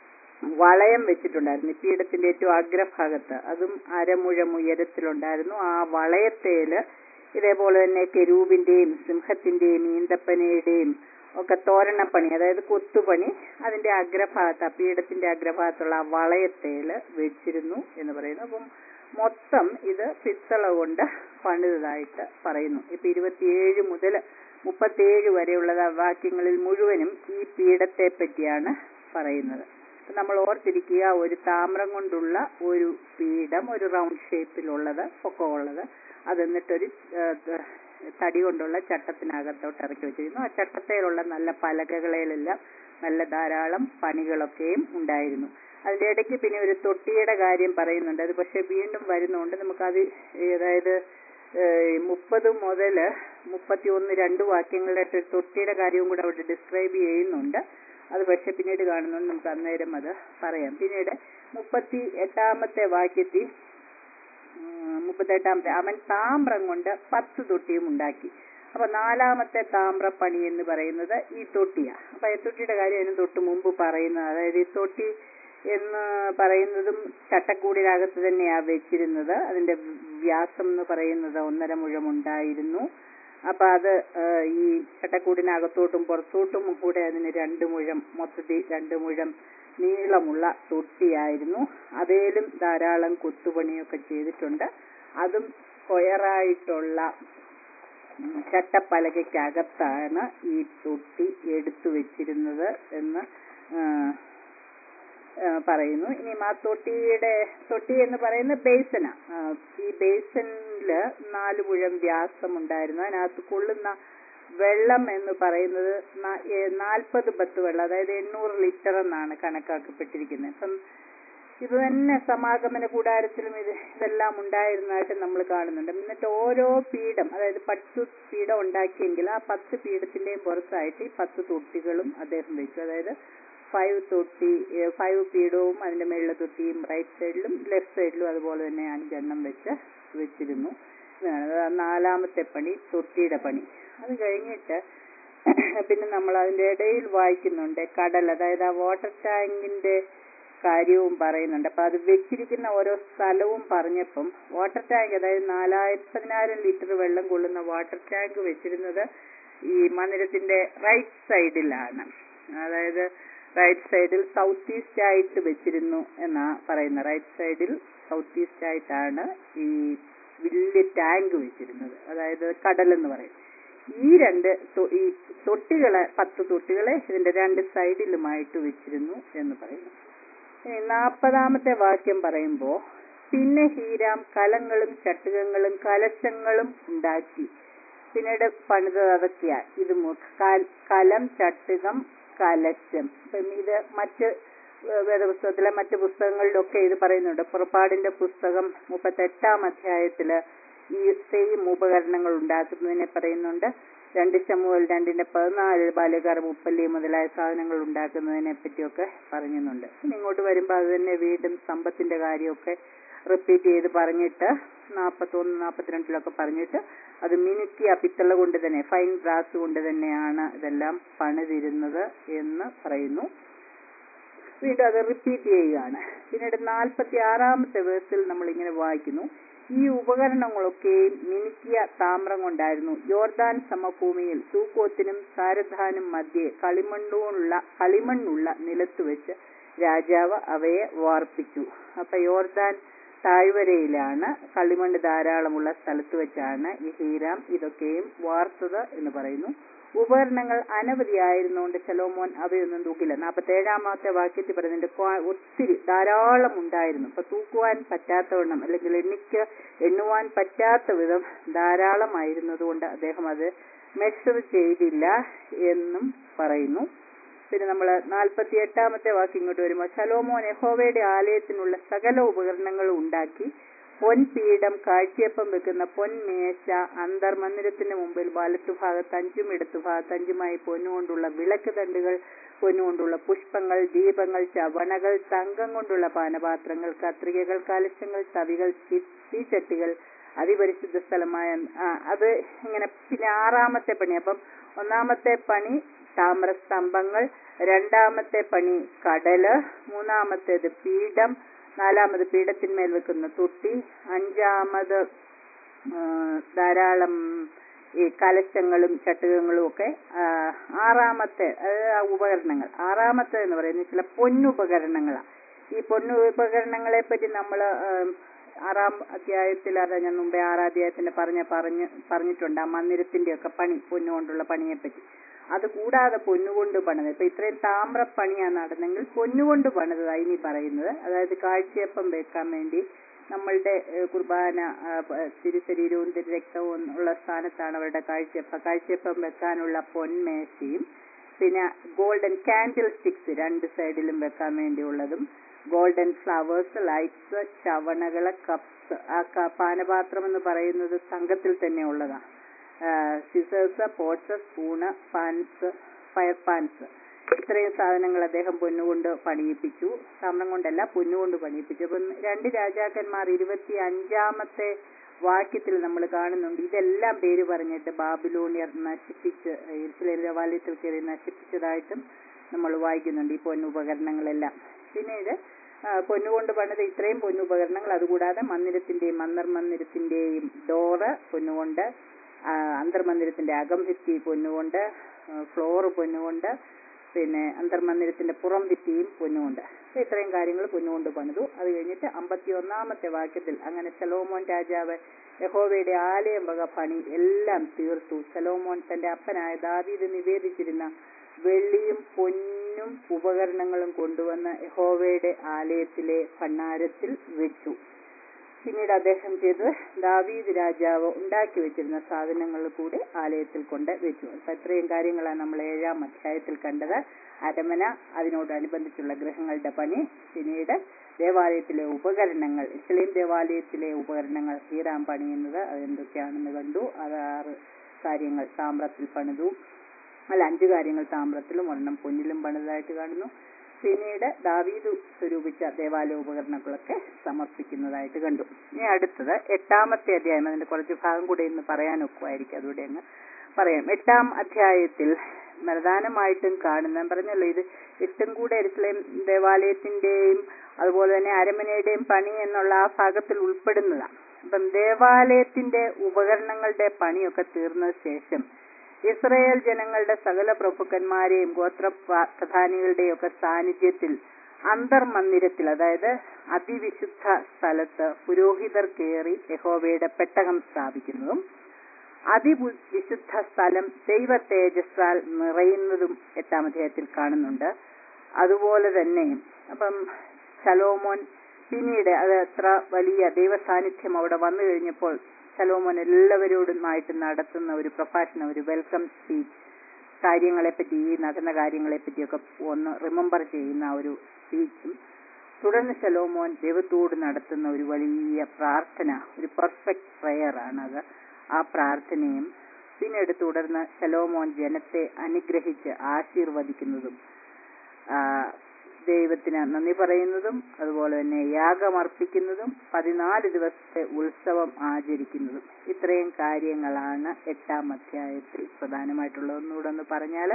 വളയം വെച്ചിട്ടുണ്ടായിരുന്നു ഈ പീഠത്തിന്റെ ഏറ്റവും അഗ്രഭാഗത്ത് അതും അരമുഴം ഉയരത്തിലുണ്ടായിരുന്നു ആ വളയത്തേല് ഇതേപോലെ തന്നെ കെരൂബിന്റെയും സിംഹത്തിന്റെയും ഈന്തപ്പനയുടെയും ഒക്കെ തോരണപ്പണി അതായത് കൊത്തുപണി അതിന്റെ അഗ്രഭാഗത്ത് ആ പീഠത്തിന്റെ അഗ്രഭാഗത്തുള്ള ആ വളയത്തേല് വെച്ചിരുന്നു എന്ന് പറയുന്നു അപ്പം മൊത്തം ഇത് പിത്തള കൊണ്ട് പണിതതായിട്ട് പറയുന്നു ഇപ്പൊ ഇരുപത്തിയേഴ് മുതൽ മുപ്പത്തിയേഴ് വരെയുള്ള വാക്യങ്ങളിൽ മുഴുവനും ഈ പീഠത്തെ പറ്റിയാണ് പറയുന്നത് അപ്പൊ നമ്മൾ ഓർത്തിരിക്കുക ഒരു താമ്രം കൊണ്ടുള്ള ഒരു പീഠം ഒരു റൗണ്ട് ഷേപ്പിലുള്ളത് പൊക്കമുള്ളത് അത് എന്നിട്ടൊരു ആ, ത- തടി കൊണ്ടുള്ള ചട്ടത്തിനകത്തോട്ട് ഇറക്കി വെച്ചിരുന്നു ആ ചട്ടത്തേലുള്ള നല്ല പലകകളിലെല്ലാം നല്ല ധാരാളം പണികളൊക്കെയും ഉണ്ടായിരുന്നു അതിന്റെ ഇടയ്ക്ക് പിന്നെ ഒരു തൊട്ടിയുടെ കാര്യം പറയുന്നുണ്ട് അത് പക്ഷെ വീണ്ടും വരുന്നുണ്ട് നമുക്കത് ഈ അതായത് മുപ്പത് മുതൽ മുപ്പത്തി ഒന്ന് രണ്ട് വാക്യങ്ങളുടെ ഒരു തൊട്ടിയുടെ കാര്യവും കൂടെ അവിടെ ഡിസ്ക്രൈബ് ചെയ്യുന്നുണ്ട് അത് പക്ഷെ പിന്നീട് കാണുന്നുണ്ട് നമുക്ക് അന്നേരം അത് പറയാം പിന്നീട് മുപ്പത്തി എട്ടാമത്തെ വാക്യത്തിൽ ഉം, മുപ്പത്തെട്ടാമത്തെ അവൻ താമ്രം കൊണ്ട് പത്ത് തൊട്ടിയും ഉണ്ടാക്കി അപ്പൊ നാലാമത്തെ താമ്രപ്പണി എന്ന് പറയുന്നത് ഈ തൊട്ടിയാ അപ്പൊ ഈ തൊട്ടിയുടെ കാര്യം അതിന് തൊട്ട് മുമ്പ് പറയുന്നത് അതായത് ഈ തൊട്ടി എന്ന് പറയുന്നതും ചട്ടക്കൂടിനകത്ത് തന്നെയാ വെച്ചിരുന്നത് അതിന്റെ വ്യാസം എന്ന് പറയുന്നത് ഒന്നര മുഴം ഉണ്ടായിരുന്നു അപ്പൊ അത് ആ, ഈ ചട്ടക്കൂടിനകത്തോട്ടും പുറത്തോട്ടും കൂടെ അതിന് രണ്ട് മുഴം മൊത്തത്തിൽ രണ്ട് മുഴം നീളമുള്ള തൊട്ടിയായിരുന്നു അതേലും ധാരാളം കൊത്തുപണിയൊക്കെ ചെയ്തിട്ടുണ്ട് അതും സ്ക്വയറായിട്ടുള്ള ഉം, ചട്ടപ്പലകയ്ക്കകത്താണ് ഈ തൊട്ടി എടുത്തു വെച്ചിരുന്നത് എന്ന് ആ, ആ, പറയുന്നു ഇനി ആ തൊട്ടിയുടെ തൊട്ടി എന്ന് പറയുന്ന ബേസന ഈ ബേസനില് നാല് മുഴം വ്യാസം ഉണ്ടായിരുന്നു അതിനകത്ത് കൊള്ളുന്ന വെള്ളം എന്ന് പറയുന്നത് നാൽപ്പത് ബത്ത് വെള്ളം അതായത് എണ്ണൂറ് ലിറ്റർ എന്നാണ് കണക്കാക്കപ്പെട്ടിരിക്കുന്നത് അപ്പം ഇത് തന്നെ സമാഗമന കൂടാരത്തിലും ഇത് ഇതെല്ലാം ഉണ്ടായിരുന്നതായിട്ട് നമ്മൾ കാണുന്നുണ്ട് എന്നിട്ട് ഓരോ പീഠം അതായത് പത്ത് പീഠം ഉണ്ടാക്കിയെങ്കിൽ ആ പത്ത് പീഠത്തിന്റെയും പുറത്തായിട്ട് ഈ പത്ത് തൊട്ടികളും അദ്ദേഹം വെച്ചു അതായത് ഫൈവ് തൊട്ടി ഫൈവ് പീഠവും അതിന്റെ മേളിലെ തൊട്ടിയും റൈറ്റ് സൈഡിലും ലെഫ്റ്റ് സൈഡിലും അതുപോലെ തന്നെ അഞ്ചെണ്ണം വെച്ച് വെച്ചിരുന്നു ഇതാണ് അത് നാലാമത്തെ പണി തൊട്ടിയുടെ പണി അത് കഴിഞ്ഞിട്ട് പിന്നെ നമ്മൾ അതിന്റെ ഇടയിൽ വായിക്കുന്നുണ്ട് കടൽ അതായത് ആ വാട്ടർ ടാങ്കിന്റെ കാര്യവും പറയുന്നുണ്ട് അപ്പൊ അത് വെച്ചിരിക്കുന്ന ഓരോ സ്ഥലവും പറഞ്ഞപ്പം വാട്ടർ ടാങ്ക് അതായത് നാലായിരത്തി പതിനായിരം ലിറ്റർ വെള്ളം കൊള്ളുന്ന വാട്ടർ ടാങ്ക് വെച്ചിരുന്നത് ഈ മന്ദിരത്തിന്റെ റൈറ്റ് സൈഡിലാണ് അതായത് റൈറ്റ് സൈഡിൽ സൗത്ത് ഈസ്റ്റ് ആയിട്ട് വെച്ചിരുന്നു എന്നാ പറയുന്നത് റൈറ്റ് സൈഡിൽ സൗത്ത് ഈസ്റ്റ് ആയിട്ടാണ് ഈ വലിയ ടാങ്ക് വെച്ചിരുന്നത് അതായത് കടൽ എന്ന് പറയും ഈ രണ്ട് ഈ തൊട്ടികളെ പത്ത് തൊട്ടികളെ ഇതിന്റെ രണ്ട് സൈഡിലുമായിട്ട് വെച്ചിരുന്നു എന്ന് പറയുന്നു ഇനി നാൽപ്പതാമത്തെ വാക്യം പറയുമ്പോ പിന്നെ ഹീരാം കലങ്ങളും ചട്ടുകങ്ങളും കലശങ്ങളും ഉണ്ടാക്കി പിന്നീട് പണിതത് അതൊക്കെയാ ഇത് കലം ചട്ടുകം കലശം അപ്പം ഇത് മറ്റ് വേദപുസ്തകത്തിലെ മറ്റ് പുസ്തകങ്ങളിലൊക്കെ ഇത് പറയുന്നുണ്ട് പുറപ്പാടിന്റെ പുസ്തകം മുപ്പത്തെട്ടാം അധ്യായത്തില് ഈ സെയിം ഉപകരണങ്ങൾ ഉണ്ടാക്കുന്നതിനെ പറയുന്നുണ്ട് രണ്ട് ശമുവൽ രണ്ടിന്റെ പതിനാല് ബാല്യക്കാർ മുപ്പല്ലി മുതലായ സാധനങ്ങൾ ഉണ്ടാക്കുന്നതിനെ പറ്റിയൊക്കെ പറയുന്നുണ്ട് ഇനി ഇങ്ങോട്ട് വരുമ്പോൾ അത് തന്നെ വീണ്ടും സമ്പത്തിന്റെ കാര്യമൊക്കെ റിപ്പീറ്റ് ചെയ്ത് പറഞ്ഞിട്ട് നാൽപ്പത്തൊന്ന് നാൽപ്പത്തിരണ്ടിലൊക്കെ പറഞ്ഞിട്ട് അത് മിനുക്കിയ പിത്തള കൊണ്ട് തന്നെ ഫൈൻ ബ്രാസ് കൊണ്ട് തന്നെയാണ് ഇതെല്ലാം പണിതിരുന്നത് എന്ന് പറയുന്നു വീണ്ടും അത് റിപ്പീറ്റ് ചെയ്യുകയാണ് പിന്നീട് നാൽപ്പത്തി ആറാമത്തെ വേഴ്സിൽ നമ്മൾ ഇങ്ങനെ വായിക്കുന്നു ഈ ഉപകരണങ്ങളൊക്കെയും മിനുക്കിയ താമ്രം കൊണ്ടായിരുന്നു യോർദാൻ സമഭൂമിയിൽ തൂക്കോത്തിനും സാരധാനും മധ്യേ കളിമണ്ണുള്ള കളിമണ്ണുള്ള നിലത്ത് വെച്ച് രാജാവ് അവയെ വാർപ്പിച്ചു അപ്പൊ യോർദാൻ താഴ്വരയിലാണ് കളിമണ്ണ് ധാരാളമുള്ള സ്ഥലത്ത് വെച്ചാണ് ഈ ഹീരാം ഇതൊക്കെയും വാർത്തത് എന്ന് പറയുന്നു ഉപകരണങ്ങൾ അനവധിയായിരുന്നുകൊണ്ട് ശലോമോൻ അവയൊന്നും തൂക്കില്ല നാൽപ്പത്തേഴാമത്തെ വാക്യത്തിൽ പറയുന്നുണ്ട് ക്വാ- ഒത്തിരി ധാരാളം ഉണ്ടായിരുന്നു അപ്പൊ തൂക്കുവാൻ പറ്റാത്തവണ്ണം അല്ലെങ്കിൽ എണ്ണിക്ക് എണ്ണുവാൻ പറ്റാത്ത വിധം ധാരാളമായിരുന്നതുകൊണ്ട് അദ്ദേഹം അത് മെഷർ ചെയ്തില്ല എന്നും പറയുന്നു പിന്നെ നമ്മൾ നാൽപ്പത്തി എട്ടാമത്തെ വാക്യം ഇങ്ങോട്ട് വരുമ്പോൾ ശലോമോൻ യഹോവയുടെ ആലയത്തിനുള്ള സകല ഉപകരണങ്ങളും ഉണ്ടാക്കി പൊൻപീഠം കാഴ്ചയപ്പം വെക്കുന്ന പൊൻമേശ അന്തർമന്ദിരത്തിന് മുമ്പിൽ വലത്തുഭാഗത്ത് അഞ്ചും ഇടത്തുഭാഗത്ത് അഞ്ചുമായി പൊന്നുകൊണ്ടുള്ള വിളക്ക് തണ്ടുകൾ പൊന്നുകൊണ്ടുള്ള പുഷ്പങ്ങൾ ദീപങ്ങൾ ചവണകൾ തങ്കം കൊണ്ടുള്ള പാനപാത്രങ്ങൾ കത്രികകൾ കലശങ്ങൾ തവികൾ ചി- തീച്ചട്ടികൾ അതിപരിശുദ്ധ സ്ഥലമായ ആ, അത് ഇങ്ങനെ പിന്നെ ആറാമത്തെ പണി അപ്പം ഒന്നാമത്തെ പണി താമ്രസ്തംഭങ്ങൾ രണ്ടാമത്തെ പണി കടല് മൂന്നാമത്തേത് പീഠം നാലാമത് പീഠത്തിന്മേൽ വെക്കുന്ന തൊട്ടി അഞ്ചാമത് ആ, ധാരാളം ഈ കലശങ്ങളും ചട്ടുകങ്ങളും ഒക്കെ ആ, ആറാമത്തെ അതായത് ആ ഉപകരണങ്ങൾ ആറാമത്തെ എന്ന് പറയുന്നത് ചില പൊന്നുപകരണങ്ങളാണ് ഈ പൊന്നു ഉപകരണങ്ങളെ പറ്റി നമ്മൾ ആറാം അധ്യായത്തിൽ അത് ഞാൻ മുമ്പേ ആറാം അധ്യായത്തിന്റെ പറഞ്ഞ പറഞ്ഞ് പറഞ്ഞിട്ടുണ്ട് ആ മന്ദിരത്തിന്റെ ഒക്കെ പണി പൊന്നുകൊണ്ടുള്ള പണിയെ പറ്റി അത് കൂടാതെ പൊന്നുകൊണ്ട് പണിത് ഇപ്പൊ ഇത്രയും താമ്ര പണിയാണ് നടന്നെങ്കിൽ പൊന്നുകൊണ്ട് പണിതതായി ഇനി പറയുന്നത് അതായത് കാഴ്ചയപ്പം വെക്കാൻ വേണ്ടി നമ്മളുടെ ഏഹ്, കുർബാന ആ, പ- തിരുശരീരവും തിരുരക്തവും ഉള്ള സ്ഥാനത്താണ് അവരുടെ കാഴ്ചയപ്പം കാഴ്ചയപ്പം വെക്കാനുള്ള പൊന്മേശയും പിന്നെ ഗോൾഡൻ കാൻഡിൽ സ്റ്റിക്സ് രണ്ട് സൈഡിലും വെക്കാൻ വേണ്ടിയുള്ളതും ഗോൾഡൻ ഫ്ലവേഴ്സ് ലൈറ്റ്സ് ചവണകള് കപ്സ് ആ ക- പാനപാത്രം എന്ന് പറയുന്നത് സംഘത്തിൽ തന്നെ ഉള്ളതാണ് scissors pots spoon pans fire pans ഇത്രയും സാധനങ്ങൾ അദ്ദേഹം പൊന്നുകൊണ്ട് പണിയിപ്പിച്ചു സ്വർണം കൊണ്ടല്ല പൊന്നുകൊണ്ട് പണിയിപ്പിച്ചു അപ്പം രണ്ട് രാജാക്കന്മാർ ഇരുപത്തി അഞ്ചാമത്തെ വാക്യത്തിൽ നമ്മൾ കാണുന്നുണ്ട് ഇതെല്ലാം പേര് പറഞ്ഞിട്ട് ബാബിലോണിയർ നശിപ്പിച്ച് ഇസ്ലേം ദേവാലയത്തിൽ കയറി നശിപ്പിച്ചതായിട്ടും നമ്മൾ വായിക്കുന്നുണ്ട് ഈ പൊന്നുപകരണങ്ങളെല്ലാം പിന്നീട് ആ, പൊന്നുകൊണ്ട് പണിത ഇത്രയും പൊന്നുപകരണങ്ങൾ അതുകൂടാതെ മന്ദിരത്തിന്റെയും മന്ദിരത്തിന്റെയും ഡോറ് പൊന്നുകൊണ്ട് ആ, അന്തർമന്ദിരത്തിന്റെ അകംഭിത്തി പൊന്നുകൊണ്ട് ഫ്ലോറ് പൊന്നുകൊണ്ട് പിന്നെ അന്തർമന്ദിരത്തിന്റെ പുറം ഭിത്തിയും പൊന്നുകൊണ്ട് അപ്പൊ ഇത്രയും കാര്യങ്ങൾ പൊന്നുകൊണ്ട് പണിതു അത് കഴിഞ്ഞിട്ട് അമ്പത്തി ഒന്നാമത്തെ വാക്യത്തിൽ അങ്ങനെ ശലോമോൻ രാജാവ് യഹോവയുടെ ആലയം വക പണി എല്ലാം തീർത്തു ശലോമോൻ തന്റെ അപ്പനായ ദാവീദ് നിവേദിച്ചിരുന്ന വെള്ളിയും പൊന്നും ഉപകരണങ്ങളും കൊണ്ടുവന്ന് യഹോവയുടെ ആലയത്തിലെ ഭണ്ണാരത്തിൽ വെച്ചു പിന്നീട് അദ്ദേഹം ചെയ്തത് ദാവീദ് രാജാവ് ഉണ്ടാക്കി വെച്ചിരുന്ന സാധനങ്ങൾ കൂടി ആലയത്തിൽ കൊണ്ട് വെച്ചു അപ്പൊ ഇത്രയും കാര്യങ്ങളാണ് നമ്മൾ ഏഴാം അധ്യായത്തിൽ കണ്ടത് അരമന അതിനോടനുബന്ധിച്ചുള്ള ഗൃഹങ്ങളുടെ പണി പിന്നീട് ദേവാലയത്തിലെ ഉപകരണങ്ങൾ ഇസ്ലേം ദേവാലയത്തിലെ ഉപകരണങ്ങൾ ഹീറാം പണിയുന്നത് അതെന്തൊക്കെയാണെന്ന് കണ്ടു അത് ആറ് കാര്യങ്ങൾ താമ്രത്തിൽ പണിതു അല്ല അഞ്ച് കാര്യങ്ങൾ താമ്രത്തിലും ഒരെണ്ണം പൊന്നിലും പണിതായിട്ട് കാണുന്നു പിന്നീട് ദാവീദ് സ്വരൂപിച്ച ദേവാലയ ഉപകരണങ്ങളൊക്കെ സമർപ്പിക്കുന്നതായിട്ട് കണ്ടു ഇനി അടുത്തത് എട്ടാമത്തെ അധ്യായം അതിന്റെ കുറച്ച് ഭാഗം കൂടെ ഇന്ന് പറയാൻ ഒക്കുമായിരിക്കും അതുകൂടെ അങ്ങ് പറയാം എട്ടാം അധ്യായത്തിൽ പ്രധാനമായിട്ടും കാണുന്ന ഞാൻ പറഞ്ഞല്ലോ ഇത് എട്ടും കൂടെ എരുസലേം ദേവാലയത്തിന്റെയും അതുപോലെ തന്നെ അരമനയുടെയും പണി എന്നുള്ള ആ ഭാഗത്തിൽ ഉൾപ്പെടുന്നതാണ് അപ്പം ദേവാലയത്തിന്റെ ഉപകരണങ്ങളുടെ പണിയൊക്കെ തീർന്ന ശേഷം ഇസ്രയേൽ ജനങ്ങളുടെ സകല പ്രഭുക്കന്മാരെയും ഗോത്ര പ്ര- പ്രധാനികളുടെയും ഒക്കെ സാന്നിധ്യത്തിൽ അന്തർമന്ദിരത്തിൽ അതായത് അതിവിശുദ്ധ സ്ഥലത്ത് പുരോഹിതർ കയറി യഹോവയുടെ പെട്ടകം സ്ഥാപിക്കുന്നതും അതിവിശുദ്ധ സ്ഥലം ദൈവ തേജസ്സാൽ നിറയുന്നതും എട്ടാം അധ്യായത്തിൽ കാണുന്നുണ്ട് അതുപോലെ തന്നെ അപ്പം ശലോമോൻ പിന്നീട് അത് എത്ര വലിയ ദൈവ സാന്നിധ്യം അവിടെ വന്നു കഴിഞ്ഞപ്പോൾ ശലോമോൻ എല്ലാവരോടുമായിട്ട് നടത്തുന്ന ഒരു പ്രഭാഷണം ഒരു വെൽക്കം സ്പീച്ച് കാര്യങ്ങളെപ്പറ്റി ഈ നടന്ന കാര്യങ്ങളെപ്പറ്റിയൊക്കെ ഒന്ന് റിമെമ്പർ ചെയ്യുന്ന ഒരു സ്പീച്ചും തുടർന്ന് ശലോമോൻ ദൈവത്തോട് നടത്തുന്ന ഒരു വലിയ പ്രാർത്ഥന ഒരു പെർഫെക്റ്റ് പ്രെയർ ആണത് ആ പ്രാർത്ഥനയും പിന്നീട് തുടർന്ന് ശലോമോൻ ജനത്തെ അനുഗ്രഹിച്ച് ആശീർവദിക്കുന്നതും ആ, ദൈവത്തിന് നന്ദി പറയുന്നതും അതുപോലെ തന്നെ യാഗമർപ്പിക്കുന്നതും പതിനാല് ദിവസത്തെ ഉത്സവം ആചരിക്കുന്നതും ഇത്രയും കാര്യങ്ങളാണ് എട്ടാം അധ്യായത്തിൽ പ്രധാനമായിട്ടുള്ള ഒന്നുകൂടെ ഒന്ന് പറഞ്ഞാൽ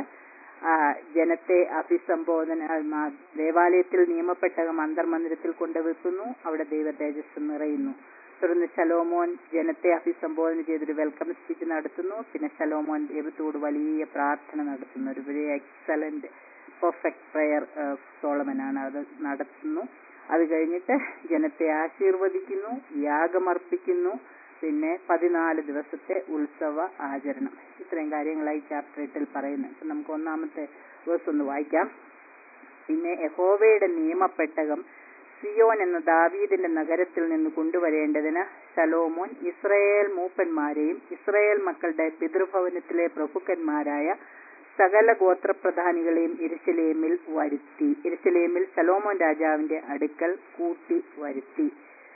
ജനത്തെ അഭിസംബോധന ആ, മാ- ദേവാലയത്തിൽ നിയമപ്പെട്ടകം അന്തർമന്ദിരത്തിൽ കൊണ്ടുവെക്കുന്നു അവിടെ ദൈവ തേജസ് നിറയുന്നു തുടർന്ന് ശലോമോൻ ജനത്തെ അഭിസംബോധന ചെയ്തൊരു വെൽക്കം സ്പീച്ച് നടത്തുന്നു പിന്നെ ശലോമോൻ ദൈവത്തോട് വലിയ പ്രാർത്ഥന നടത്തുന്നു ഒരു വെരി എക്സലന്റ് പെർഫെക്റ്റ് പ്രെയർ സോളമനാണ് അത് നടത്തുന്നു അത് കഴിഞ്ഞിട്ട് ജനത്തെ ആശീർവദിക്കുന്നു യാഗമർപ്പിക്കുന്നു പിന്നെ പതിനാല് ദിവസത്തെ ഉത്സവ ആചരണം ഇത്രയും കാര്യങ്ങളായി ചാപ്റ്റർ എട്ടിൽ പറയുന്നു അപ്പൊ നമുക്ക് ഒന്നാമത്തെ വേഴ്സ് ഒന്ന് വായിക്കാം പിന്നെ യഹോവയുടെ നിയമപ്പെട്ടകം സിയോൻ എന്ന ദാവീദിന്റെ നഗരത്തിൽ നിന്ന് കൊണ്ടുവരേണ്ടതിന് ശലോമോൻ ഇസ്രയേൽ മൂപ്പന്മാരെയും ഇസ്രയേൽ മക്കളുടെ പിതൃഭവനത്തിലെ പ്രഭുക്കന്മാരായ സകല ഗോത്രപ്രധാനികളെയും ഇരിശലേമിൽ വരുത്തി ഇരിശലേമിൽ ശലോമോൻ രാജാവിന്റെ അടുക്കൽ കൂട്ടി വരുത്തി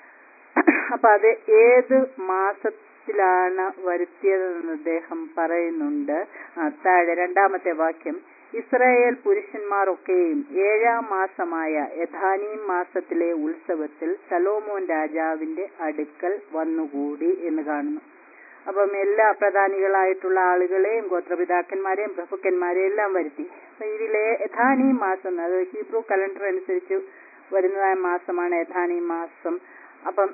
അപ്പൊ അത് ഏത് മാസത്തിലാണ് വരുത്തിയതെന്ന് അദ്ദേഹം പറയുന്നുണ്ട് ആ, താഴെ രണ്ടാമത്തെ വാക്യം ഇസ്രായേൽ പുരുഷന്മാരൊക്കെയും ഏഴാം മാസമായ യഥാനീം മാസത്തിലെ ഉത്സവത്തിൽ സലോമോൻ രാജാവിന്റെ അടുക്കൽ വന്നുകൂടി എന്ന് കാണുന്നു അപ്പം എല്ലാ പ്രധാനികളായിട്ടുള്ള ആളുകളെയും ഗോത്രപിതാക്കന്മാരെയും പ്രഭുക്കന്മാരെയും എല്ലാം വരുത്തി അപ്പൊ ഇതിലെ യഥാനീ മാസം അത് ഹീബ്രു കലണ്ടർ അനുസരിച്ച് വരുന്നതായ മാസമാണ് യഥാനീ മാസം അപ്പം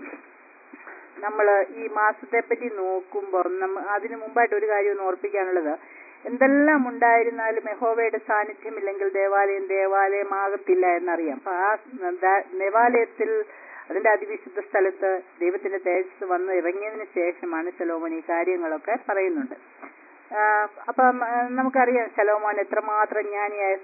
നമ്മൾ ഈ മാസത്തെ പറ്റി നോക്കുമ്പോൾ നമ്മ അതിനു മുമ്പായിട്ട് ഒരു കാര്യം ഒന്ന് ഓർപ്പിക്കാനുള്ളത് എന്തെല്ലാം ഉണ്ടായിരുന്നാലും യഹോവയുടെ സാന്നിധ്യമില്ലെങ്കിൽ ദേവാലയം ദേവാലയമാകത്തില്ല എന്നറിയാം അപ്പൊ ആ ദ- ദേവാലയത്തിൽ അതിന്റെ അതിവിശുദ്ധ സ്ഥലത്ത് ദൈവത്തിന്റെ തേജസ് വന്ന് ഇറങ്ങിയതിന് ശേഷമാണ് ശലോമോൻ ഈ കാര്യങ്ങളൊക്കെ പറയുന്നുണ്ട് ആ, അപ്പം ആ, നമുക്കറിയാം ശലോമോൻ എത്രമാത്രം ജ്ഞാനിയായ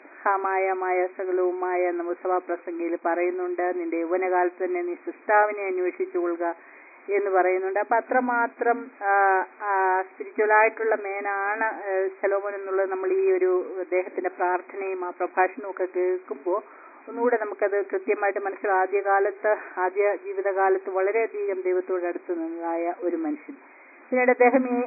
സഹമായ സകലവുമായ നമുക്ക് സഭാപ്രസംഗിയിൽ പറയുന്നുണ്ട് നിന്റെ യൗവനകാലത്ത് തന്നെ നീ സിസ്റ്റാവിനെ അന്വേഷിച്ചു കൊള്ളുക എന്ന് പറയുന്നുണ്ട് അപ്പൊ അത്രമാത്രം സ്പിരിച്വൽ ആയിട്ടുള്ള മേനാണ് ശലോമോൻ എന്നുള്ളത് നമ്മൾ ഈ ഒരു അദ്ദേഹത്തിന്റെ പ്രാർത്ഥനയും ആ പ്രഭാഷണവും ഒക്കെ കേൾക്കുമ്പോൾ ഒന്നുകൂടെ നമുക്കത് കൃത്യമായിട്ട് മനസ്സിലാവും ആദ്യകാലത്ത് ആദ്യ ജീവിതകാലത്ത് വളരെയധികം ദൈവത്തോട് അടുത്ത് നിന്നതായ ഒരു മനുഷ്യൻ പിന്നീട് അദ്ദേഹം ഈ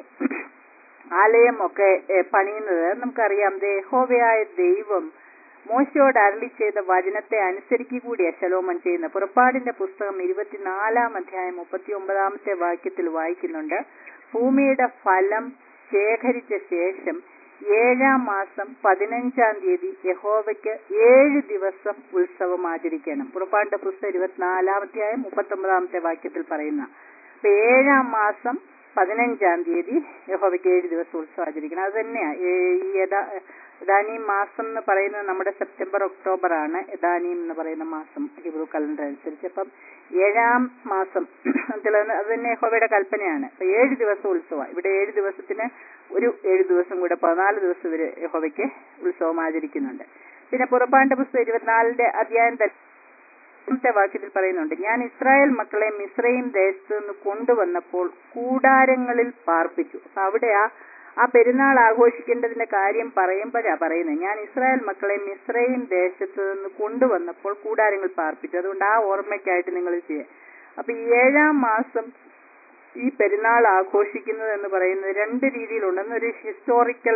ആലയം ഒക്കെ ഏഹ്, പണിയുന്നത് നമുക്കറിയാം ദേഹോവയായ ദൈവം മോശയോട് അരളി ചെയ്ത വചനത്തെ അനുസരിക്കുക കൂടിയാ ശലോമൻ ചെയ്യുന്ന പുറപ്പാടിന്റെ പുസ്തകം ഇരുപത്തിനാലാം അധ്യായം മുപ്പത്തി ഒമ്പതാമത്തെ വാക്യത്തിൽ വായിക്കുന്നുണ്ട് ഭൂമിയുടെ ഫലം ശേഖരിച്ച ശേഷം ഏഴാം മാസം പതിനഞ്ചാം തീയതി യഹോവയ്ക്ക് ഏഴ് ദിവസം ഉത്സവം ആചരിക്കണം പുറപ്പാടിന്റെ പുസ്തകം ഇരുപത്തിനാലാം അധ്യായം മുപ്പത്തി ഒമ്പതാമത്തെ വാക്യത്തിൽ പറയുന്ന അപ്പൊ ഏഴാം മാസം പതിനഞ്ചാം തീയതി യഹോവയ്ക്ക് ഏഴ് ദിവസം ഉത്സവം ആചരിക്കണം അത് തന്നെയാ ഏ- ഈ യഥാ യഥാനീം മാസം എന്ന് പറയുന്നത് നമ്മുടെ സെപ്റ്റംബർ ഒക്ടോബർ ആണ് യഥാനീം എന്ന് പറയുന്ന മാസം ഹിബ്രു കലണ്ടർ അനുസരിച്ച് അപ്പം ഏഴാം മാസം അതിൽ അത് തന്നെ യഹോവയുടെ കൽപ്പനയാണ് അപ്പൊ ഏഴ് ദിവസം ഉത്സവം ഇവിടെ ഏഴ് ദിവസത്തിന് ഒരു ഏഴ് ദിവസം കൂടെ പതിനാല് ദിവസം ഇവര് യഹോവയ്ക്ക് ഉത്സവം ആചരിക്കുന്നുണ്ട് പിന്നെ പുറപ്പാണ്ട പുസ്തകം ഇരുപത്തിനാലിന്റെ അധ്യായം തന്നെ ഒന്നാമത്തെ വാക്യത്തിൽ പറയുന്നുണ്ട് ഞാൻ ഇസ്രായേൽ മക്കളെ മിസ്രൈം ദേശത്ത് നിന്ന് കൊണ്ടുവന്നപ്പോൾ കൂടാരങ്ങളിൽ പാർപ്പിച്ചു അപ്പൊ അവിടെ ആ ആ പെരുന്നാൾ ആഘോഷിക്കേണ്ടതിന്റെ കാര്യം പറയുമ്പോഴാ പറയുന്നത് ഞാൻ ഇസ്രായേൽ മക്കളെ മിസ്രൈം ദേശത്ത് നിന്ന് കൊണ്ടുവന്നപ്പോൾ കൂടാരങ്ങൾ പാർപ്പിച്ചു അതുകൊണ്ട് ആ ഓർമ്മയ്ക്കായിട്ട് നിങ്ങൾ ചെയ്യുക അപ്പൊ ഈ ഏഴാം മാസം ഈ പെരുന്നാൾ ആഘോഷിക്കുന്നത് എന്ന് പറയുന്നത് രണ്ട് രീതിയിലുണ്ട് ഒന്നൊരു ഹിസ്റ്റോറിക്കൽ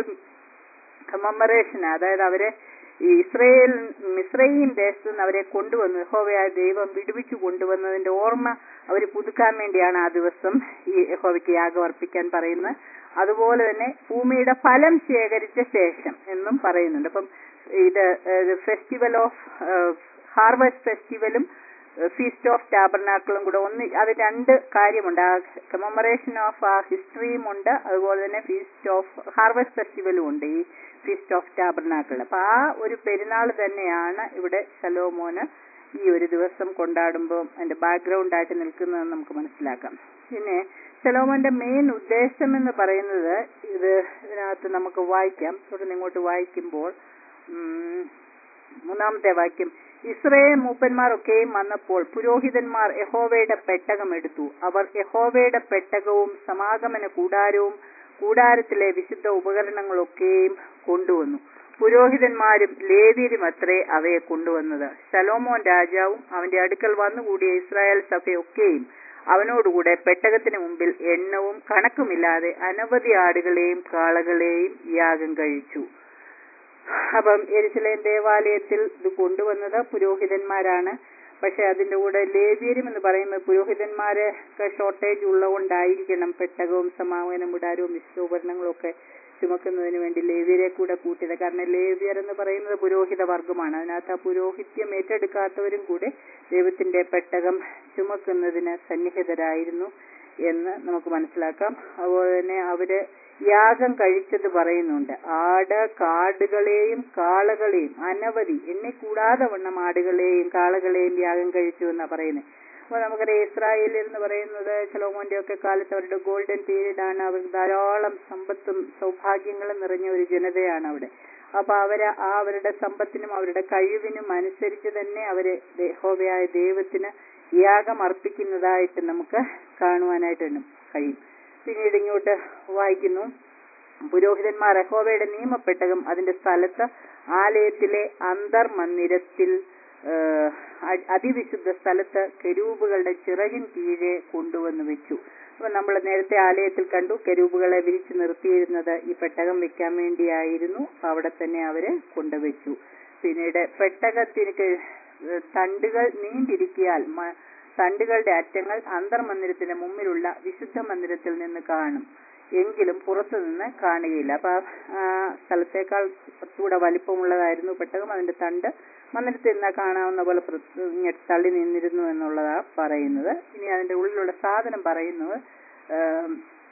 കമമറേഷൻ അതായത് അവരെ ഈ ഇസ്രയേൽ മിസ്രൈം ദേശത്ത് നിന്ന് അവരെ കൊണ്ടുവന്നു യഹോവയായ ദൈവം വിടുവിച്ചു കൊണ്ടുവന്നതിന്റെ ഓർമ്മ അവർ പുതുക്കാൻ വേണ്ടിയാണ് ആ ദിവസം ഈ യഹോവയ്ക്ക് യാഗം അർപ്പിക്കാൻ പറയുന്നത് അതുപോലെ തന്നെ ഭൂമിയുടെ ഫലം ശേഖരിച്ച ശേഷം എന്നും പറയുന്നുണ്ട് അപ്പം ഇത് ഫെസ്റ്റിവൽ ഓഫ് ഹാർവസ്റ്റ് ഫെസ്റ്റിവലും ഫീസ്റ്റ് ഓഫ് ടാബർനാക്കിളും കൂടെ ഒന്ന് അത് രണ്ട് കാര്യമുണ്ട് ആ കമമറേഷൻ ഓഫ് ആ ഹിസ്റ്ററിയും ഉണ്ട് അതുപോലെ തന്നെ ഫീസ്റ്റ് ഓഫ് ഹാർവസ്റ്റ് ഫെസ്റ്റിവലും ഉണ്ട് ഈ ഫീസ്റ്റ് ഓഫ് ടാബർനാക്കിൾ അപ്പൊ ആ ഒരു പെരുന്നാൾ തന്നെയാണ് ഇവിടെ ശലോമോന് ഈ ഒരു ദിവസം കൊണ്ടാടുമ്പോൾ അതിന്റെ ബാക്ക്ഗ്രൗണ്ട് ആയിട്ട് നിൽക്കുന്നതെന്ന് നമുക്ക് മനസ്സിലാക്കാം പിന്നെ ശലോമോന്റെ മെയിൻ ഉദ്ദേശം എന്ന് പറയുന്നത് ഇത് ഇതിനകത്ത് നമുക്ക് വായിക്കാം തുടർന്ന് ഇങ്ങോട്ട് വായിക്കുമ്പോൾ ഉം, മൂന്നാമത്തെ വാക്യം ഇസ്രയേൽ മൂപ്പന്മാർ ഒക്കെയും വന്നപ്പോൾ പുരോഹിതന്മാർ യഹോവയുടെ പെട്ടകം എടുത്തു അവർ യഹോവയുടെ പെട്ടകവും സമാഗമന കൂടാരവും കൂടാരത്തിലെ വിശുദ്ധ ഉപകരണങ്ങളൊക്കെയും കൊണ്ടുവന്നു പുരോഹിതന്മാരും ലേവ്യരും അത്രേ അവയെ കൊണ്ടുവന്നത് ശലോമോൻ രാജാവും അവന്റെ അടുക്കൽ വന്നുകൂടിയ ഇസ്രായേൽ സഭയൊക്കെയും അവനോടുകൂടെ പെട്ടകത്തിന് മുമ്പിൽ എണ്ണവും കണക്കുമില്ലാതെ അനവധി ആടുകളെയും കാളകളെയും യാഗം കഴിച്ചു അപ്പം എരിശിലേം ദേവാലയത്തിൽ ഇത് കൊണ്ടുവന്നത് പുരോഹിതന്മാരാണ് പക്ഷെ അതിന്റെ കൂടെ ലേവ്യരും എന്ന് പറയുന്നത് പുരോഹിതന്മാര് ഷോർട്ടേജ് ഉള്ളതുകൊണ്ടായിരിക്കണം പെട്ടകവും സമാപനം മുടാരവും വിശ്വോപകരണങ്ങളും ഒക്കെ ചുമക്കുന്നതിന് വേണ്ടി ലേവ്യരെ കൂടെ കൂട്ടിയത് കാരണം ലേവ്യർ എന്ന് പറയുന്നത് പുരോഹിത വർഗമാണ് അതിനകത്ത് ആ പുരോഹിത്യം ഏറ്റെടുക്കാത്തവരും കൂടെ ദൈവത്തിന്റെ പെട്ടകം ചുമക്കുന്നതിന് സന്നിഹിതരായിരുന്നു എന്ന് നമുക്ക് മനസ്സിലാക്കാം അതുപോലെ തന്നെ അവര് യാഗം കഴിച്ചത് പറയുന്നുണ്ട് ആട് കാടുകളെയും കാളകളെയും അനവധി എന്നെ കൂടാതെ വണ്ണം ആടുകളെയും കാളകളെയും യാഗം കഴിച്ചു എന്നാ പറയുന്നത് അപ്പോൾ നമുക്കറിയാം ഇസ്രായേൽ എന്ന് പറയുന്നത് ശലോമോന്റെ ഒക്കെ കാലത്ത് അവരുടെ ഗോൾഡൻ പീരീഡ് ആണ് അവർ ധാരാളം സമ്പത്തും സൗഭാഗ്യങ്ങളും നിറഞ്ഞ ഒരു ജനതയാണ് അവിടെ അപ്പൊ അവര് ആ അവരുടെ സമ്പത്തിനും അവരുടെ കഴിവിനും അനുസരിച്ച് തന്നെ അവര് യഹോവയായ ദൈവത്തിന് യാഗം അർപ്പിക്കുന്നതായിട്ട് നമുക്ക് കാണുവാനായിട്ട് കഴിയും പിന്നീട് ഇങ്ങോട്ട് വായിക്കുന്നു പുരോഹിതന്മാർ യഹോവയുടെ നിയമപ്പെട്ടകം അതിന്റെ സ്ഥലത്ത് ആലയത്തിലെ അന്തർമന്ദിരത്തിൽ ഏഹ്, അ- അതിവിശുദ്ധ സ്ഥലത്ത് കെരൂബുകളുടെ ചിറകിൻ കീഴെ കൊണ്ടുവന്ന് വെച്ചു അപ്പൊ നമ്മൾ നേരത്തെ ആലയത്തിൽ കണ്ടു കെരൂബുകളെ വിരിച്ചു നിർത്തിയിരുന്നത് ഈ പെട്ടകം വെക്കാൻ വേണ്ടിയായിരുന്നു അപ്പൊ അവിടെ തന്നെ അവര് കൊണ്ടുവച്ചു പിന്നീട് പെട്ടകത്തിന് കീഴ് ഏഹ് തണ്ടുകൾ നീണ്ടിരിക്കിയാൽ മ- തണ്ടുകളുടെ അറ്റങ്ങൾ അന്തർമന്ദിരത്തിന്റെ മുമ്പിലുള്ള വിശുദ്ധ മന്ദിരത്തിൽ നിന്ന് കാണും എങ്കിലും പുറത്തു നിന്ന് കാണുകയില്ല അപ്പൊ ആ സ്ഥലത്തേക്കാൾ കുറച്ചുകൂടെ വലിപ്പമുള്ളതായിരുന്നു പെട്ടകം അതിന്റെ തണ്ട് മന്ദിരത്തിൽ നിന്നാ കാണാവുന്ന പോലെ പ്ര- ഇങ്ങോട്ട് തള്ളി നിന്നിരുന്നു എന്നുള്ളതാ പറയുന്നത് ഇനി അതിന്റെ ഉള്ളിലുള്ള സാധനം പറയുന്നത് ആം,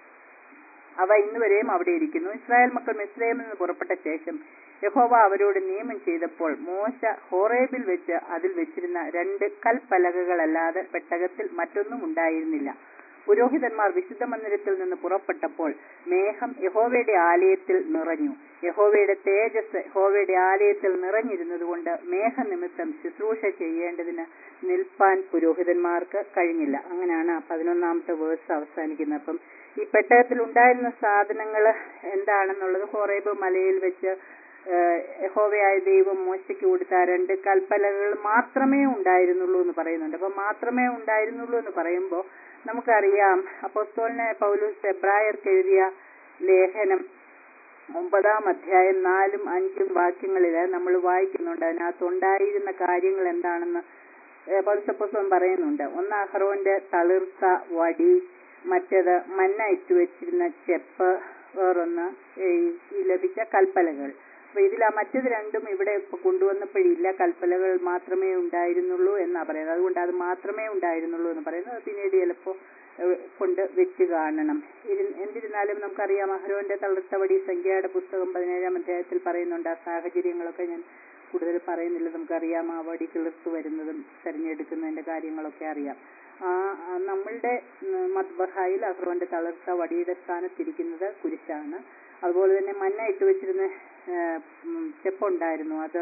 അവ ഇന്നുവരെയും അവിടെ ഇരിക്കുന്നു ഇസ്രായേൽ മക്കൾ മിസ്രൈമിൽ നിന്ന് പുറപ്പെട്ട ശേഷം യഹോവ അവരോട് നിയമം ചെയ്തപ്പോൾ മോശ ഹോറേബിൽ വെച്ച് അതിൽ വെച്ചിരുന്ന രണ്ട് കൽപ്പലകകളല്ലാതെ പെട്ടകത്തിൽ മറ്റൊന്നും ഉണ്ടായിരുന്നില്ല പുരോഹിതന്മാർ വിശുദ്ധ മന്ദിരത്തിൽ നിന്ന് പുറപ്പെട്ടപ്പോൾ മേഘം യഹോവയുടെ ആലയത്തിൽ നിറഞ്ഞു യഹോവയുടെ തേജസ് യഹോവയുടെ ആലയത്തിൽ നിറഞ്ഞിരുന്നതുകൊണ്ട് മേഘനിമിത്തം ശുശ്രൂഷ ചെയ്യേണ്ടതിന് നിൽപ്പാൻ പുരോഹിതന്മാർക്ക് കഴിഞ്ഞില്ല അങ്ങനെയാണ് ആ പതിനൊന്നാമത്തെ വേഴ്സ് അവസാനിക്കുന്നത് അപ്പം ഈ പെട്ടകത്തിൽ ഉണ്ടായിരുന്ന സാധനങ്ങൾ എന്താണെന്നുള്ളത് ഹോറേബ് മലയിൽ വെച്ച് ഏഹ്, യഹോവയായ ദൈവം മോശയ്ക്ക് കൊടുത്ത ആ രണ്ട് കൽപ്പലകൾ മാത്രമേ ഉണ്ടായിരുന്നുള്ളൂ എന്ന് പറയുന്നുണ്ട് അപ്പൊ മാത്രമേ ഉണ്ടായിരുന്നുള്ളൂ എന്ന് പറയുമ്പോൾ നമുക്കറിയാം അപ്പോസ്തോലിനെ പൗലൂസ് എബ്രായർക്ക് എഴുതിയ ലേഖനം ഒമ്പതാം അധ്യായം നാലും അഞ്ചും വാക്യങ്ങളിൽ നമ്മൾ വായിക്കുന്നുണ്ട് അതിനകത്ത് ഉണ്ടായിരുന്ന കാര്യങ്ങൾ എന്താണെന്ന് പൗരസപ്പോസം പറയുന്നുണ്ട് ഒന്ന് അഹ്റോന്റെ തളിർത്ത വടി മറ്റേത് മന്ന ഇട്ടു വെച്ചിരുന്ന ചെപ്പ് വേറൊന്ന് ഈ ഈ ലഭിച്ച കൽപ്പലകൾ അപ്പൊ ഇതിൽ ആ മറ്റത് രണ്ടും ഇവിടെ ഇപ്പൊ കൊണ്ടുവന്നപ്പോഴില്ല കൽപ്പലകൾ മാത്രമേ ഉണ്ടായിരുന്നുള്ളൂ എന്നാ പറയുന്നത് അതുകൊണ്ട് അത് മാത്രമേ ഉണ്ടായിരുന്നുള്ളൂ എന്ന് പറയുന്നത് അത് പിന്നീട് ചിലപ്പോ ഏഹ്, കൊണ്ട് വെച്ച് കാണണം ഇരു- എന്നിരുന്നാലും നമുക്കറിയാം അഹരോന്റെ തളിർത്തവടി സംഖ്യയുടെ പുസ്തകം പതിനേഴാം അധ്യായത്തിൽ പറയുന്നുണ്ട് ആ സാഹചര്യങ്ങളൊക്കെ ഞാൻ കൂടുതൽ പറയുന്നില്ല നമുക്കറിയാം ആ വടി കിളിർത്തു വരുന്നതും തെരഞ്ഞെടുക്കുന്നതിന്റെ കാര്യങ്ങളൊക്കെ അറിയാം ആ ആ നമ്മളുടെ ഉം, മദ്ബഹായിൽ അഹ്റോന്റെ തളിർത്ത വടിയുടെ സ്ഥാനത്തിരിക്കുന്നത് കുരിശാണ് അതുപോലെ തന്നെ മന്ന ഇട്ട് വെച്ചിരുന്ന ഏഹ്, ഉം, ചെപ്പുണ്ടായിരുന്നു അത്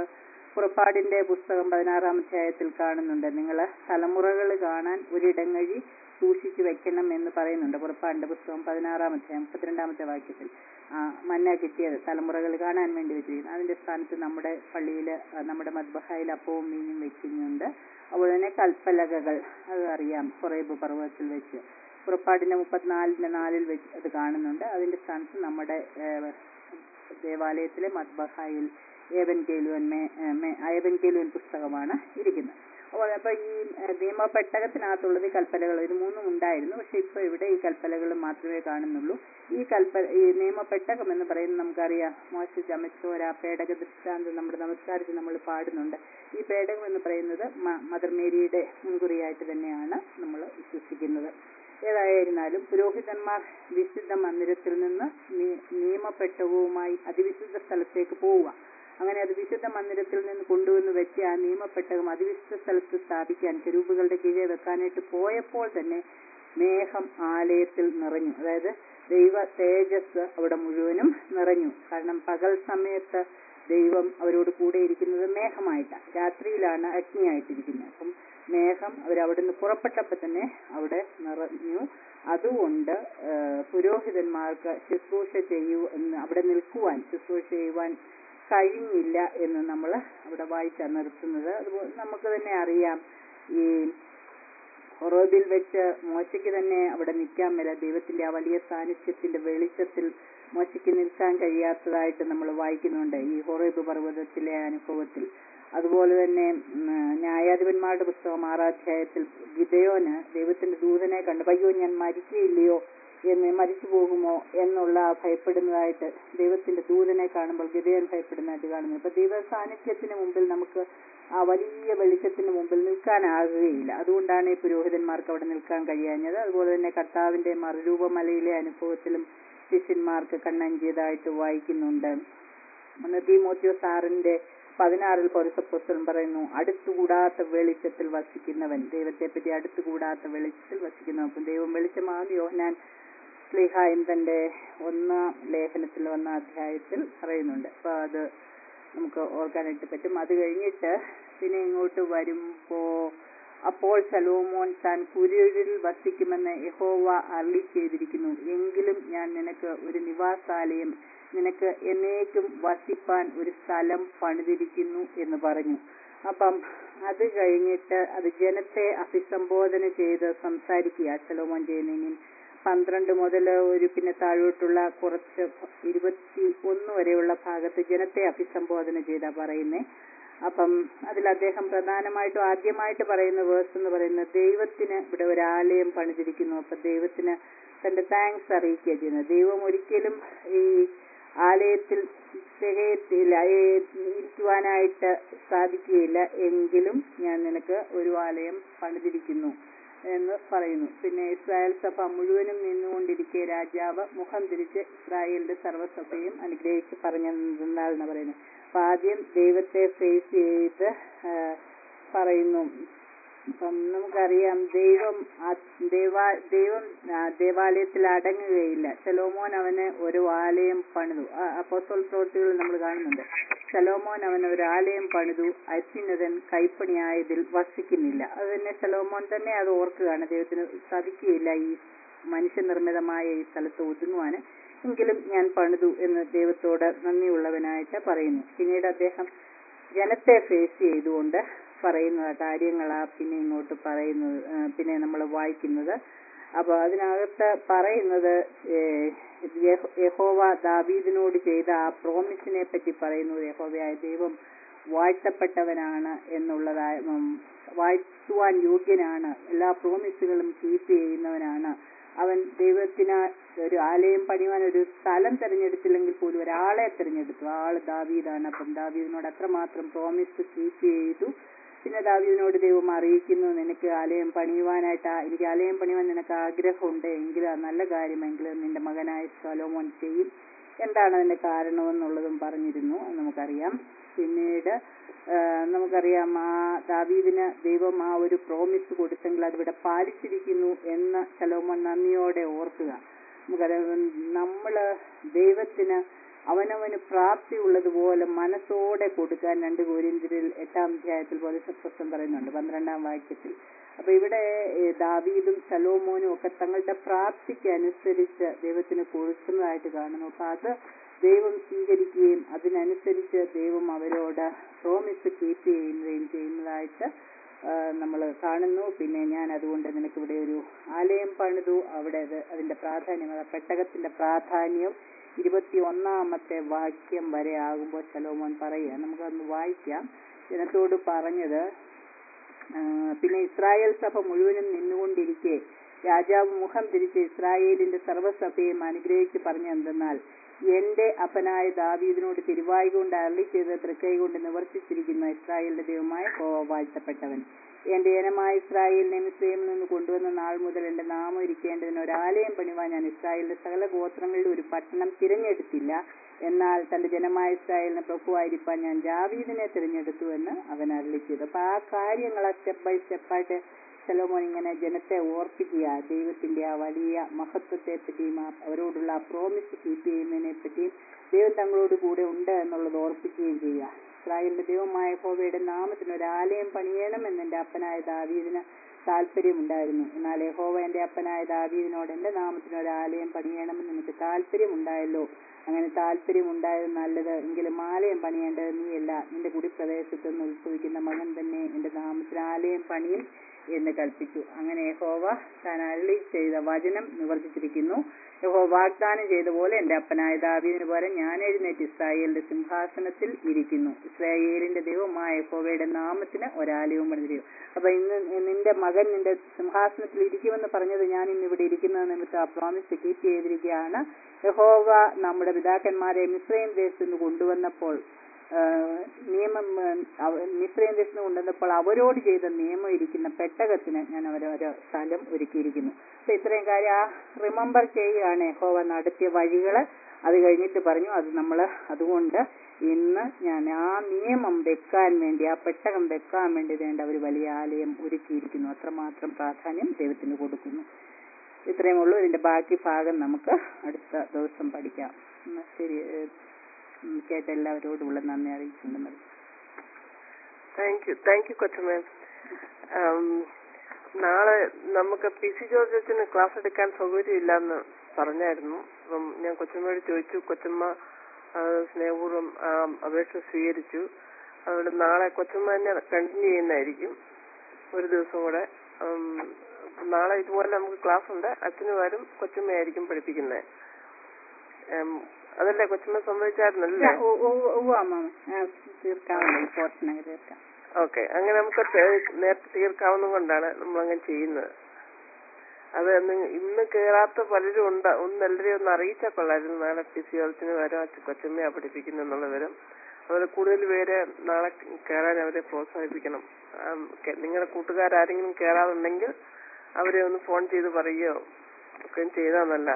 പുറപ്പാടിന്റെ പുസ്തകം പതിനാറാം അധ്യായത്തിൽ കാണുന്നുണ്ട് നിങ്ങൾ തലമുറകൾ കാണാൻ ഒരിടങ്ങഴി സൂക്ഷിച്ചു വെക്കണം എന്ന് പറയുന്നുണ്ട് പുറപ്പാടിന്റെ പുസ്തകം പതിനാറാം അധ്യായം മുപ്പത്തിരണ്ടാമത്തെ വാക്യത്തിൽ ആ, മന്ന കിട്ടിയത് തലമുറകൾ കാണാൻ വേണ്ടി വെച്ചിരിക്കുന്നു അതിന്റെ സ്ഥാനത്ത് നമ്മുടെ പള്ളിയിൽ നമ്മുടെ മദ്ബഹായിൽ അപ്പവും മീനും വെക്കുന്നുണ്ട് അതുപോലെ തന്നെ കൽപ്പലകകൾ അത് അറിയാം കുറേബ് പർവ്വതത്തിൽ വെച്ച് പുറപ്പാടിന്റെ മുപ്പത്തിനാലിന്റെ നാലിൽ വെച്ച് അത് കാണുന്നുണ്ട് അതിന്റെ സ്ഥാനത്ത് നമ്മുടെ ഏഹ്, ദേവാലയത്തിലെ മദ്ബഹായിൽ ഏവൻ കേലുവൻ മേ ഏഹ് മേ- ഏവൻ കേലുവൻ പുസ്തകമാണ് ഇരിക്കുന്നത് അപ്പോൾ അപ്പൊ ഈ ഏഹ്, നിയമപെട്ടകത്തിനകത്തുള്ളത് ഈ കൽപ്പലകൾ ഇത് മൂന്നും ഉണ്ടായിരുന്നു പക്ഷെ ഇപ്പൊ ഇവിടെ ഈ കൽപ്പലകൾ മാത്രമേ കാണുന്നുള്ളൂ ഈ കൽപ്പ ഈ നിയമപെട്ടകം എന്ന് പറയുന്നത് നമുക്കറിയാം മോശ ചമച്ചോര പേടക ദൃഷ്ടാന്തം നമ്മുടെ നമസ്കാരത്തിൽ നമ്മൾ പാടുന്നുണ്ട് ഈ പേടകം എന്ന് പറയുന്നത് മ- മദർ മേരിയുടെ മുൻകുറിയായിട്ട് തന്നെയാണ് നമ്മൾ വിശ്വസിക്കുന്നത് ഏതായിരുന്നാലും പുരോഹിതന്മാർ വിശുദ്ധ മന്ദിരത്തിൽ നിന്ന് നി- നിയമപ്പെട്ടകവുമായി അതിവിശുദ്ധ സ്ഥലത്തേക്ക് പോവുക അങ്ങനെ അത് വിശുദ്ധ മന്ദിരത്തിൽ നിന്ന് കൊണ്ടുവന്ന് വെച്ച് ആ നിയമപ്പെട്ടകം അതിവിശുദ്ധ സ്ഥലത്ത് സ്ഥാപിക്കാൻ ചെരുപ്പുകളുടെ കീഴെ വെക്കാനായിട്ട് പോയപ്പോൾ തന്നെ മേഘം ആലയത്തിൽ നിറഞ്ഞു അതായത് ദൈവ തേജസ് അവിടെ മുഴുവനും നിറഞ്ഞു കാരണം പകൽ സമയത്ത് ദൈവം അവരോട് കൂടെ ഇരിക്കുന്നത് മേഘമായിട്ടാണ് രാത്രിയിലാണ് അഗ്നിയായിട്ടിരിക്കുന്നത് അപ്പം മേഘം അവരവിടുന്ന് പുറപ്പെട്ടപ്പോൾ തന്നെ അവിടെ നിറഞ്ഞു അതുകൊണ്ട് ആ, പുരോഹിതന്മാർക്ക് ശുശ്രൂഷ ചെയ്യൂ എന്ന് അവിടെ നിൽക്കുവാൻ ശുശ്രൂഷ ചെയ്യുവാൻ കഴിഞ്ഞില്ല എന്ന് നമ്മൾ അവിടെ വായിച്ചാണ് നിർത്തുന്നത് അതുപോലെ നമുക്ക് തന്നെ അറിയാം ഈ ഹൊറോബിൽ വെച്ച് മോശയ്ക്ക് തന്നെ അവിടെ നിൽക്കാൻ മേല ദൈവത്തിന്റെ ആ വലിയ സാന്നിധ്യത്തിന്റെ വെളിച്ചത്തിൽ മോശയ്ക്ക് നിൽക്കാൻ കഴിയാത്തതായിട്ട് നമ്മൾ വായിക്കുന്നുണ്ട് ഈ ഹൊറോബ് പർവ്വതത്തിലെ അനുഭവത്തിൽ അതുപോലെ തന്നെ ഉം, ന്യായാധിപന്മാരുടെ പുസ്തകം ആറാധ്യായത്തിൽ ഗിദയോന് ദൈവത്തിന്റെ ദൂതനെ കണ്ടു അയ്യോ ഞാൻ മരിക്കുകയില്ലയോ എന്ന് മരിച്ചു പോകുമോ എന്നുള്ള ആ ഭയപ്പെടുന്നതായിട്ട് ദൈവത്തിന്റെ ദൂതനെ കാണുമ്പോൾ ഗിദയോൻ ഭയപ്പെടുന്നതായിട്ട് കാണുന്നു അപ്പൊ ദൈവ സാന്നിധ്യത്തിന് മുമ്പിൽ നമുക്ക് ആ വലിയ വെളിച്ചത്തിന് മുമ്പിൽ നിൽക്കാനാകുകയില്ല അതുകൊണ്ടാണ് ഈ പുരോഹിതന്മാർക്ക് അവിടെ നിൽക്കാൻ കഴിയാഞ്ഞത് അതുപോലെ തന്നെ കർത്താവിന്റെ മറുരൂപമലയിലെ അനുഭവത്തിലും ശിഷ്യന്മാർക്ക് കണ്ണഞ്ചിയതായിട്ട് വായിക്കുന്നുണ്ട് തീമോത്യോ സാറിന്റെ പതിനാറിൽ പൗരസപ്പോസ്റ്റലൻ പറയുന്നു അടുത്തുകൂടാത്ത വെളിച്ചത്തിൽ വസിക്കുന്നവൻ ദൈവത്തെ പറ്റി അടുത്തുകൂടാത്ത വെളിച്ചത്തിൽ വസിക്കുന്നവൻ അപ്പം ദൈവം വെളിച്ചമാകുന്ന യോഹനാൻ സ്ലിഹായും തന്റെ ഒന്നാം ലേഖനത്തിൽ വന്ന അധ്യായത്തിൽ പറയുന്നുണ്ട് അപ്പൊ അത് നമുക്ക് ഓർക്കാനായിട്ട് പറ്റും അത് കഴിഞ്ഞിട്ട് പിന്നെ ഇങ്ങോട്ട് വരുമ്പോ അപ്പോൾ ശലോമോൻ താൻ കുരിഴിൽ വസിക്കുമെന്ന് യഹോവ അള്ളി ചെയ്തിരിക്കുന്നു എങ്കിലും ഞാൻ നിനക്ക് ഒരു നിവാസാലയം നിനക്ക് എന്നേക്കും വസിപ്പാൻ ഒരു സ്ഥലം പണിതിരിക്കുന്നു എന്ന് പറഞ്ഞു അപ്പം അത് കഴിഞ്ഞിട്ട് അത് ജനത്തെ അഭിസംബോധന ചെയ്ത് സംസാരിക്കുക ശലോമോൻ ചെയ്യുന്ന ഇനി പന്ത്രണ്ട് മുതൽ ഒരു പിന്നെ താഴോട്ടുള്ള കുറച്ച് ഇരുപത്തി ഒന്ന് വരെയുള്ള ഭാഗത്ത് ജനത്തെ അഭിസംബോധന ചെയ്താ പറയുന്നേ അപ്പം അതിൽ അദ്ദേഹം പ്രധാനമായിട്ടും ആദ്യമായിട്ട് പറയുന്ന വേഴ്സ് എന്ന് പറയുന്നത് ദൈവത്തിന് ഇവിടെ ഒരു ആലയം പണിതിരിക്കുന്നു അപ്പൊ ദൈവത്തിന് തന്റെ താങ്ക്സ് അറിയിക്കുക ചെയ്യുന്നത് ദൈവം ഒരിക്കലും ഈ ആലയത്തിൽ തികയത്തില്ല ഏ- ഇരിക്കുവാനായിട്ട് സാധിക്കുകയില്ല എങ്കിലും ഞാൻ നിനക്ക് ഒരു ആലയം പണിതിരിക്കുന്നു എന്ന് പറയുന്നു പിന്നെ ഇസ്രായേൽ സഭ മുഴുവനും നിന്നുകൊണ്ടിരിക്കെ രാജാവ് മുഖം തിരിച്ച് ഇസ്രായേലിന്റെ സർവ്വസഭയും അനുഗ്രഹിച്ച് പറഞ്ഞെന്നാണ് പറയുന്നത് അപ്പൊ ആദ്യം ദൈവത്തെ ഫേസ് ചെയ്ത് ആ, പറയുന്നു അപ്പം നമുക്കറിയാം ദൈവം ആ ദേവാ ദൈവം ആ, ദേവാലയത്തിൽ അടങ്ങുകയില്ല ശലോമോൻ അവന് ഒരു ആലയം പണിതു അപ്പോസ്തല പ്രവൃത്തികൾ നമ്മൾ കാണുന്നുണ്ട് ശലോമോൻ അവന് ഒരു ആലയം പണിതു അത്യുന്നതൻ കൈപ്പണിയായതിൽ വസിക്കുന്നില്ല അത് തന്നെ ശലോമോൻ തന്നെ അത് ഓർക്കുകയാണ് ദൈവത്തിന് സാധിക്കുകയില്ല ഈ മനുഷ്യനിർമ്മിതമായ ഈ സ്ഥലത്ത് ഒതുങ്ങുവാന് എങ്കിലും ഞാൻ പണിതു എന്ന് ദൈവത്തോട് നന്ദിയുള്ളവനായിട്ട് പറയുന്നു പിന്നീട് അദ്ദേഹം ജനത്തെ ഫേസ് ചെയ്തുകൊണ്ട് പറയുന്ന കാര്യങ്ങളാ പിന്നെ ഇങ്ങോട്ട് പറയുന്നത് ആ, പിന്നെ നമ്മൾ വായിക്കുന്നത് അപ്പൊ അതിനകത്ത് പറയുന്നത് ഏഹ്, യഹോ- യഹോവ ദാവീദിനോട് ചെയ്ത ആ പ്രോമിസിനെ പറ്റി പറയുന്നു യഹോവയായ ദൈവം വാഴ്ത്തപ്പെട്ടവനാണ് എന്നുള്ളതായ ഉം, വാഴ്ത്തുവാൻ യോഗ്യനാണ് എല്ലാ പ്രോമിസുകളും കീപ്പ് ചെയ്യുന്നവനാണ് അവൻ ദൈവത്തിന് ഒരു ആലയം പണിയുവാൻ ഒരു സ്ഥലം തിരഞ്ഞെടുത്തില്ലെങ്കിൽ പോലും ഒരാളെ തിരഞ്ഞെടുത്തു ആള് ദാവീദാണ് അപ്പം ദാവീദിനോട് അത്രമാത്രം പ്രോമിസ് കീപ്പ് ചെയ്തു പിന്നെ ദാവീദിനോട് ദൈവം അറിയിക്കുന്നു നിനക്ക് ആലയം പണിയുവാനായിട്ട് ആ- എനിക്ക് ആലയം പണിയുവാൻ നിനക്ക് ആഗ്രഹമുണ്ട് എങ്കിൽ അത് നല്ല കാര്യമെങ്കിൽ നിന്റെ മകനായ സലോമോൻ ചെയ്യും എന്താണ് അതിന്റെ കാരണമെന്നുള്ളതും പറഞ്ഞിരുന്നു അത് നമുക്കറിയാം പിന്നീട് ആ, നമുക്കറിയാം ആ ദാവീദിന് ദൈവം ആ ഒരു പ്രോമിസ് കൊടുത്തെങ്കിൽ അതിവിടെ പാലിച്ചിരിക്കുന്നു എന്ന് ശലോമോൻ നന്ദിയോടെ ഓർക്കുക നമുക്കറിയാം നമ്മള് ദൈവത്തിന് അവനവന് പ്രാപ്തിയുള്ളതുപോലെ മനസ്സോടെ കൊടുക്കാൻ രണ്ട് കോരിന്തിരിൽ എട്ടാം അധ്യായത്തിൽ പോലീസപ്രസം പറയുന്നുണ്ട് പന്ത്രണ്ടാം വാക്യത്തിൽ അപ്പൊ ഇവിടെ ഏ, ദാവീദും ശലോമോനും ഒക്കെ തങ്ങളുടെ പ്രാപ്തിക്ക് അനുസരിച്ച് ദൈവത്തിന് കൊടുക്കുന്നതായിട്ട് കാണുന്നു അപ്പൊ അത് ദൈവം സ്വീകരിക്കുകയും അതിനനുസരിച്ച് ദൈവം അവരോട് പ്രോമിസ് കീപ്പ് ചെയ്യുകയും ചെയ്യുന്നതായിട്ട് നമ്മൾ കാണുന്നു പിന്നെ ഞാൻ അതുകൊണ്ട് നിനക്ക് ഇവിടെ ഒരു ആലയം പണിതു അവിടെ അത് അതിന്റെ പ്രാധാന്യം അത് പെട്ടകത്തിന്റെ പ്രാധാന്യം ഇരുപത്തി ഒന്നാമത്തെ വാക്യം വരെ ആകുമ്പോൾ ശലോമോൻ പറയുക നമുക്കതൊന്ന് വായിക്കാം ജനത്തോട് പറഞ്ഞത് ആ, പിന്നെ ഇസ്രായേൽ സഭ മുഴുവനും നിന്നുകൊണ്ടിരിക്കെ രാജാവ് മുഖം തിരിച്ച് ഇസ്രായേലിന്റെ സർവ്വസഭയും അനുഗ്രഹിച്ച് പറഞ്ഞെന്തെന്നാൽ എന്റെ അപ്പനായ ദാവീദിനോട് തിരുവായി കൊണ്ട് അരളി ചെയ്ത് തൃക്കൈ കൊണ്ട് നിവർത്തിച്ചിരിക്കുന്ന ഇസ്രായേലിന്റെ ദൈവമായ ഹോവ വാഴ്ത്തപ്പെട്ടവൻ എന്റെ ജനമായ ഇസ്രായേലിനെ മിസ്രൈമിൽ നിന്ന് കൊണ്ടുവന്ന നാൾ മുതൽ എന്റെ നാമം ഇരിക്കേണ്ടതിന് ഒരു ആലയം പണിവാൻ ഞാൻ ഇസ്രായേലിന്റെ സകല ഗോത്രങ്ങളിൽ ഒരു പട്ടണം തിരഞ്ഞെടുത്തില്ല എന്നാൽ തന്റെ ജനമായ ഇസ്രായേലിന് പ്രഭുവായിരിക്കാൻ ഞാൻ ജാവീദിനെ തിരഞ്ഞെടുത്തു എന്ന് അവൻ അരളി ചെയ്തു അപ്പൊ ആ കാര്യങ്ങൾ സ്റ്റെപ്പ് ബൈ സ്റ്റെപ്പായിട്ട് ശലോമോൻ ഇങ്ങനെ ജനത്തെ ഓർപ്പിക്കുക ദൈവത്തിന്റെ ആ വലിയ മഹത്വത്തെ പറ്റിയും ആ അവരോടുള്ള ആ പ്രോമിസ് കീപ്പ് ചെയ്യുന്നതിനെ പറ്റിയും ദൈവം തങ്ങളോട് കൂടെ ഉണ്ട് എന്നുള്ളത് ഓർപ്പിക്കുകയും ചെയ്യുക ഇസ്രായേലിന്റെ ദൈവമായ ഹോവയുടെ നാമത്തിന് ഒരു ആലയം പണിയണമെന്ന് എന്റെ അപ്പനായ ദാവീദിന് താല്പര്യമുണ്ടായിരുന്നു എന്നാൽ യഹോവ എന്റെ അപ്പനായ ദാവീദിനോട് എന്റെ നാമത്തിന് ഒരു ആലയം പണിയണമെന്ന് എനിക്ക് താല്പര്യമുണ്ടായല്ലോ അങ്ങനെ താല്പര്യമുണ്ടായത് നല്ലത് എങ്കിലും ആലയം പണിയേണ്ടത് നീയല്ല നിന്റെ കുടിപ്രദേശത്ത് നിന്ന് ഉത്ഭവിക്കുന്ന മകൻ തന്നെ എന്റെ നാമത്തിന് ആലയം പണിയും എന്ന് കൽപ്പിച്ചു അങ്ങനെ യഹോവ താൻ അള്ളി ചെയ്ത വചനം നിവർത്തിച്ചിരിക്കുന്നു യഹോവ വാഗ്ദാനം ചെയ്ത പോലെ എന്റെ അപ്പനായ ദാവീദിന് പകരം ഞാൻ എഴുന്നേറ്റ് ഇസ്രായേലിന്റെ സിംഹാസനത്തിൽ ഇരിക്കുന്നു ഇസ്രായേലിന്റെ ദൈവമായ യഹോവയുടെ നാമത്തിന് ഒരാലയവും പണിതിരിക്കും അപ്പൊ ഇന്ന് നിന്റെ മകൻ നിന്റെ സിംഹാസനത്തിൽ ഇരിക്കുമെന്ന് പറഞ്ഞത് ഞാൻ ഇന്ന് ഇവിടെ ഇരിക്കുന്നത് നിമിത്തം ആ പ്രോമിസ് കീപ്പ് ചെയ്തിരിക്കുകയാണ് യഹോവ നമ്മുടെ പിതാക്കന്മാരെ മിസ്രൈം ദേശത്ത് നിന്ന് കൊണ്ടുവന്നപ്പോൾ ആ, നിയമം മിസ്രൈം ദേശത്ത് നിന്ന് കൊണ്ടുവന്നപ്പോൾ അവരോട് ചെയ്ത നിയമം ഇരിക്കുന്ന പെട്ടകത്തിന് ഞാൻ അവരൊരു സ്ഥലം ഒരുക്കിയിരിക്കുന്നു അപ്പൊ ഇത്രയും കാര്യം ആ റിമെമ്പർ ചെയ്യുകയാണ് യഹോവ നടത്തിയ വഴികള് അത് കഴിഞ്ഞിട്ട് പറഞ്ഞു അത് നമ്മൾ അതുകൊണ്ട് ഇന്ന് ഞാൻ ആ നിയമം വെക്കാൻ വേണ്ടി ആ പെട്ടകം വെക്കാൻ വേണ്ടി വേണ്ട ഒരു വലിയ ആലയം ഒരുക്കിയിരിക്കുന്നു അത്രമാത്രം പ്രാധാന്യം ദൈവത്തിന് കൊടുക്കുന്നു ഇത്രയും ഉള്ളൂ ഇതിന്റെ ബാക്കി ഭാഗം നമുക്ക് അടുത്ത ദിവസം പഠിക്കാം എന്നാ ശരി ഏഹ്, ഉം, കേട്ട എല്ലാവരോടുമുള്ള നന്ദി അറിയിച്ചുണ്ടെന്നത് താങ്ക് യു താങ്ക് യു കൊച്ചമ്മ ഉം, നാളെ നമുക്ക് പി സി ജോർജ് അച്ഛന് ക്ലാസ് എടുക്കാൻ സൗകര്യമില്ലെന്ന് പറഞ്ഞായിരുന്നു അപ്പം ഞാൻ കൊച്ചമ്മയോട് ചോദിച്ചു കൊച്ചമ്മ ആ, സ്നേഹപൂർവ്വം ആ, അപേക്ഷ സ്വീകരിച്ചു അതുകൊണ്ട് നാളെ കൊച്ചമ്മ തന്നെ കണ്ടിന്യൂ ചെയ്യുന്നതായിരിക്കും ഒരു ദിവസം കൂടെ ഉം, നാളെ ഇതുപോലെ നമുക്ക് ക്ലാസ് ഉണ്ട് അച്ഛന് പകരം കൊച്ചമ്മയായിരിക്കും പഠിപ്പിക്കുന്നത് ഉം, അതല്ലേ കൊച്ചമ്മ സമ്മതിച്ചായിരുന്നല്ലേ അമ്മ തീർക്കാമല്ലോ ഈ പോർഷൻ അങ്ങ് തീർക്കാം ഓക്കെ അങ്ങനെ നമുക്ക് തേ- നേരത്തെ തീർക്കാവുന്ന കൊണ്ടാണ് നമ്മൾ അങ്ങനെ ചെയ്യുന്നത് അത് ഇന്ന് ഇന്ന് കേറാത്ത പലരും ഉണ്ട് ഒന്ന് എല്ലാവരെയും ഒന്ന് അറിയിച്ചാൽ കൊള്ളായിരുന്നു നാളെ ഫിസിയോളജിന് വരാം കൊച്ചമ്മയാ പഠിപ്പിക്കുന്നു എന്നുള്ള വിവരം അതുപോലെ കൂടുതൽ പേര് നാളെ കയറാൻ അവരെ പ്രോത്സാഹിപ്പിക്കണം ആം, കെ- നിങ്ങളുടെ കൂട്ടുകാരാരെങ്കിലും കയറാറുണ്ടെങ്കിൽ അവരെ ഒന്ന് ഫോൺ ചെയ്ത് പറയുകയോ ഒക്കെ ചെയ്താൽ നല്ല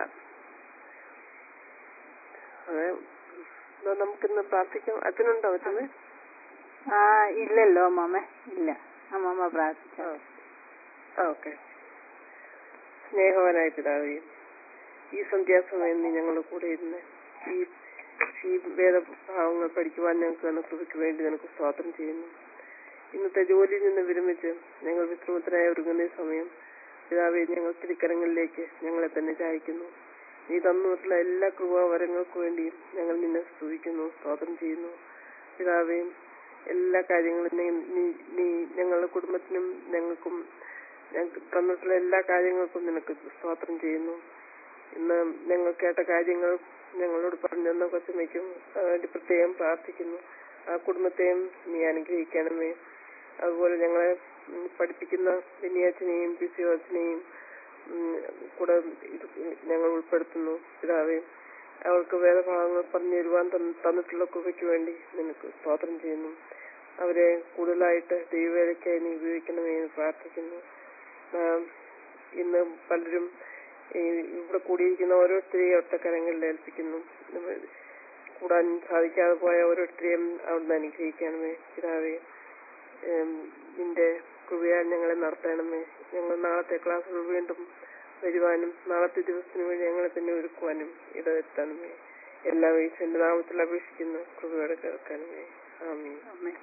അതെ എന്നാ നമുക്കിന്ന് പ്രാർത്ഥിക്കാം അച്ഛനുണ്ടോ അച്ഛന് ആ ഇല്ലല്ലോ അമ്മമ്മ ഇല്ല അമ്മമ്മ പ്രാർത്ഥിച്ചു ഓക്കെ സ്നേഹവാനായ പിതാവേ ഈ സന്ധ്യാസമയം നീ ഞങ്ങളുടെ കൂടെ ഇരുന്ന് ഈ ഈ വേദഭാവങ്ങൾ പഠിക്കുവാൻ ഞങ്ങൾക്ക് തന്ന കൃപയ്ക്ക് വേണ്ടി നിനക്ക് സ്വാതന്ത്ര്യം ചെയ്യുന്നു ഇന്നത്തെ ജോലിയിൽ നിന്ന് വിരമിച്ച് ഞങ്ങൾ വിശ്രമത്തിനായി ഒരുങ്ങുന്ന ഈ സമയം പിതാവെ ഞങ്ങൾ തിരിക്കരങ്ങളിലേക്ക് ഞങ്ങളെ തന്നെ ചായക്കുന്നു നീ തന്നിട്ടുള്ള എല്ലാ കൃപാവരങ്ങൾക്കു വേണ്ടിയും ഞങ്ങൾ നിന്നെ സ്തുതിക്കുന്നു സ്തോത്രം ചെയ്യുന്നു പിതാവേ എല്ലാ കാര്യങ്ങളും നീ നീ- നീ ഞങ്ങളുടെ കുടുംബത്തിനും ഞങ്ങൾക്കും ഞങ്ങൾക്ക് തന്നിട്ടുള്ള എല്ലാ കാര്യങ്ങൾക്കും നിനക്ക് സ്തോത്രം ചെയ്യുന്നു ഇന്ന് ഞങ്ങൾ കേട്ട കാര്യങ്ങൾ ഞങ്ങളോട് പറഞ്ഞു തന്ന കൊച്ചമ്മയ്ക്കും വേണ്ടി പ്രത്യേകം പ്രാർത്ഥിക്കുന്നു ആ കുടുംബത്തെയും നീ അനുഗ്രഹിക്കണമേ അതുപോലെ ഞങ്ങളെ ഉം, പഠിപ്പിക്കുന്ന വിനിയാച്ചനെയും പിസിയോച്ചനെയും കൂടെ ഇത് ഞങ്ങൾ ഉൾപ്പെടുത്തുന്നു പിതാവേ അവൾക്ക് വേദഭാഗങ്ങൾ പറഞ്ഞു തരുവാൻ തന്ന- തന്നിട്ടുള്ള കൃപയ്ക്ക് വേണ്ടി നിനക്ക് സ്തോത്രം ചെയ്യുന്നു അവരെ കൂടുതലായിട്ട് ദൈവവേലയ്ക്കായി നീ ഉപയോഗിക്കണമേ എന്ന് പ്രാർത്ഥിക്കുന്നു ആം, ഇന്ന് പലരും ഈ ഇവിടെ കൂടിയിരിക്കുന്ന ഓരോരുത്തരെയും ഒറ്റക്കരങ്ങളിൽ ഏൽപ്പിക്കുന്നു നമ്മൾ കൂടാൻ സാധിക്കാതെ പോയ ഓരോരുത്തരെയും അവിടുന്ന് അനുഗ്രഹിക്കണമേ പിതാവേ ഏം, നിന്റെ കൃപയാൽ ഞങ്ങളെ നടത്തണമേ ഞങ്ങൾ നാളത്തെ ക്ലാസ്സുകൾ വീണ്ടും വരുവാനും നാളത്തെ ദിവസത്തിന് വേണ്ടി ഞങ്ങളെ തന്നെ ഒരുക്കുവാനും ഇടവരുത്തണമേ എല്ലാ വീഴ്ചന്റെ നാമത്തിൽ അപേക്ഷിക്കുന്നു കൃപയോടെ കേൾക്കണമേ ആമീൻ ആമേൻ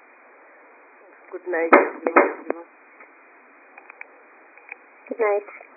ഗുഡ് നൈറ്റ് Good night.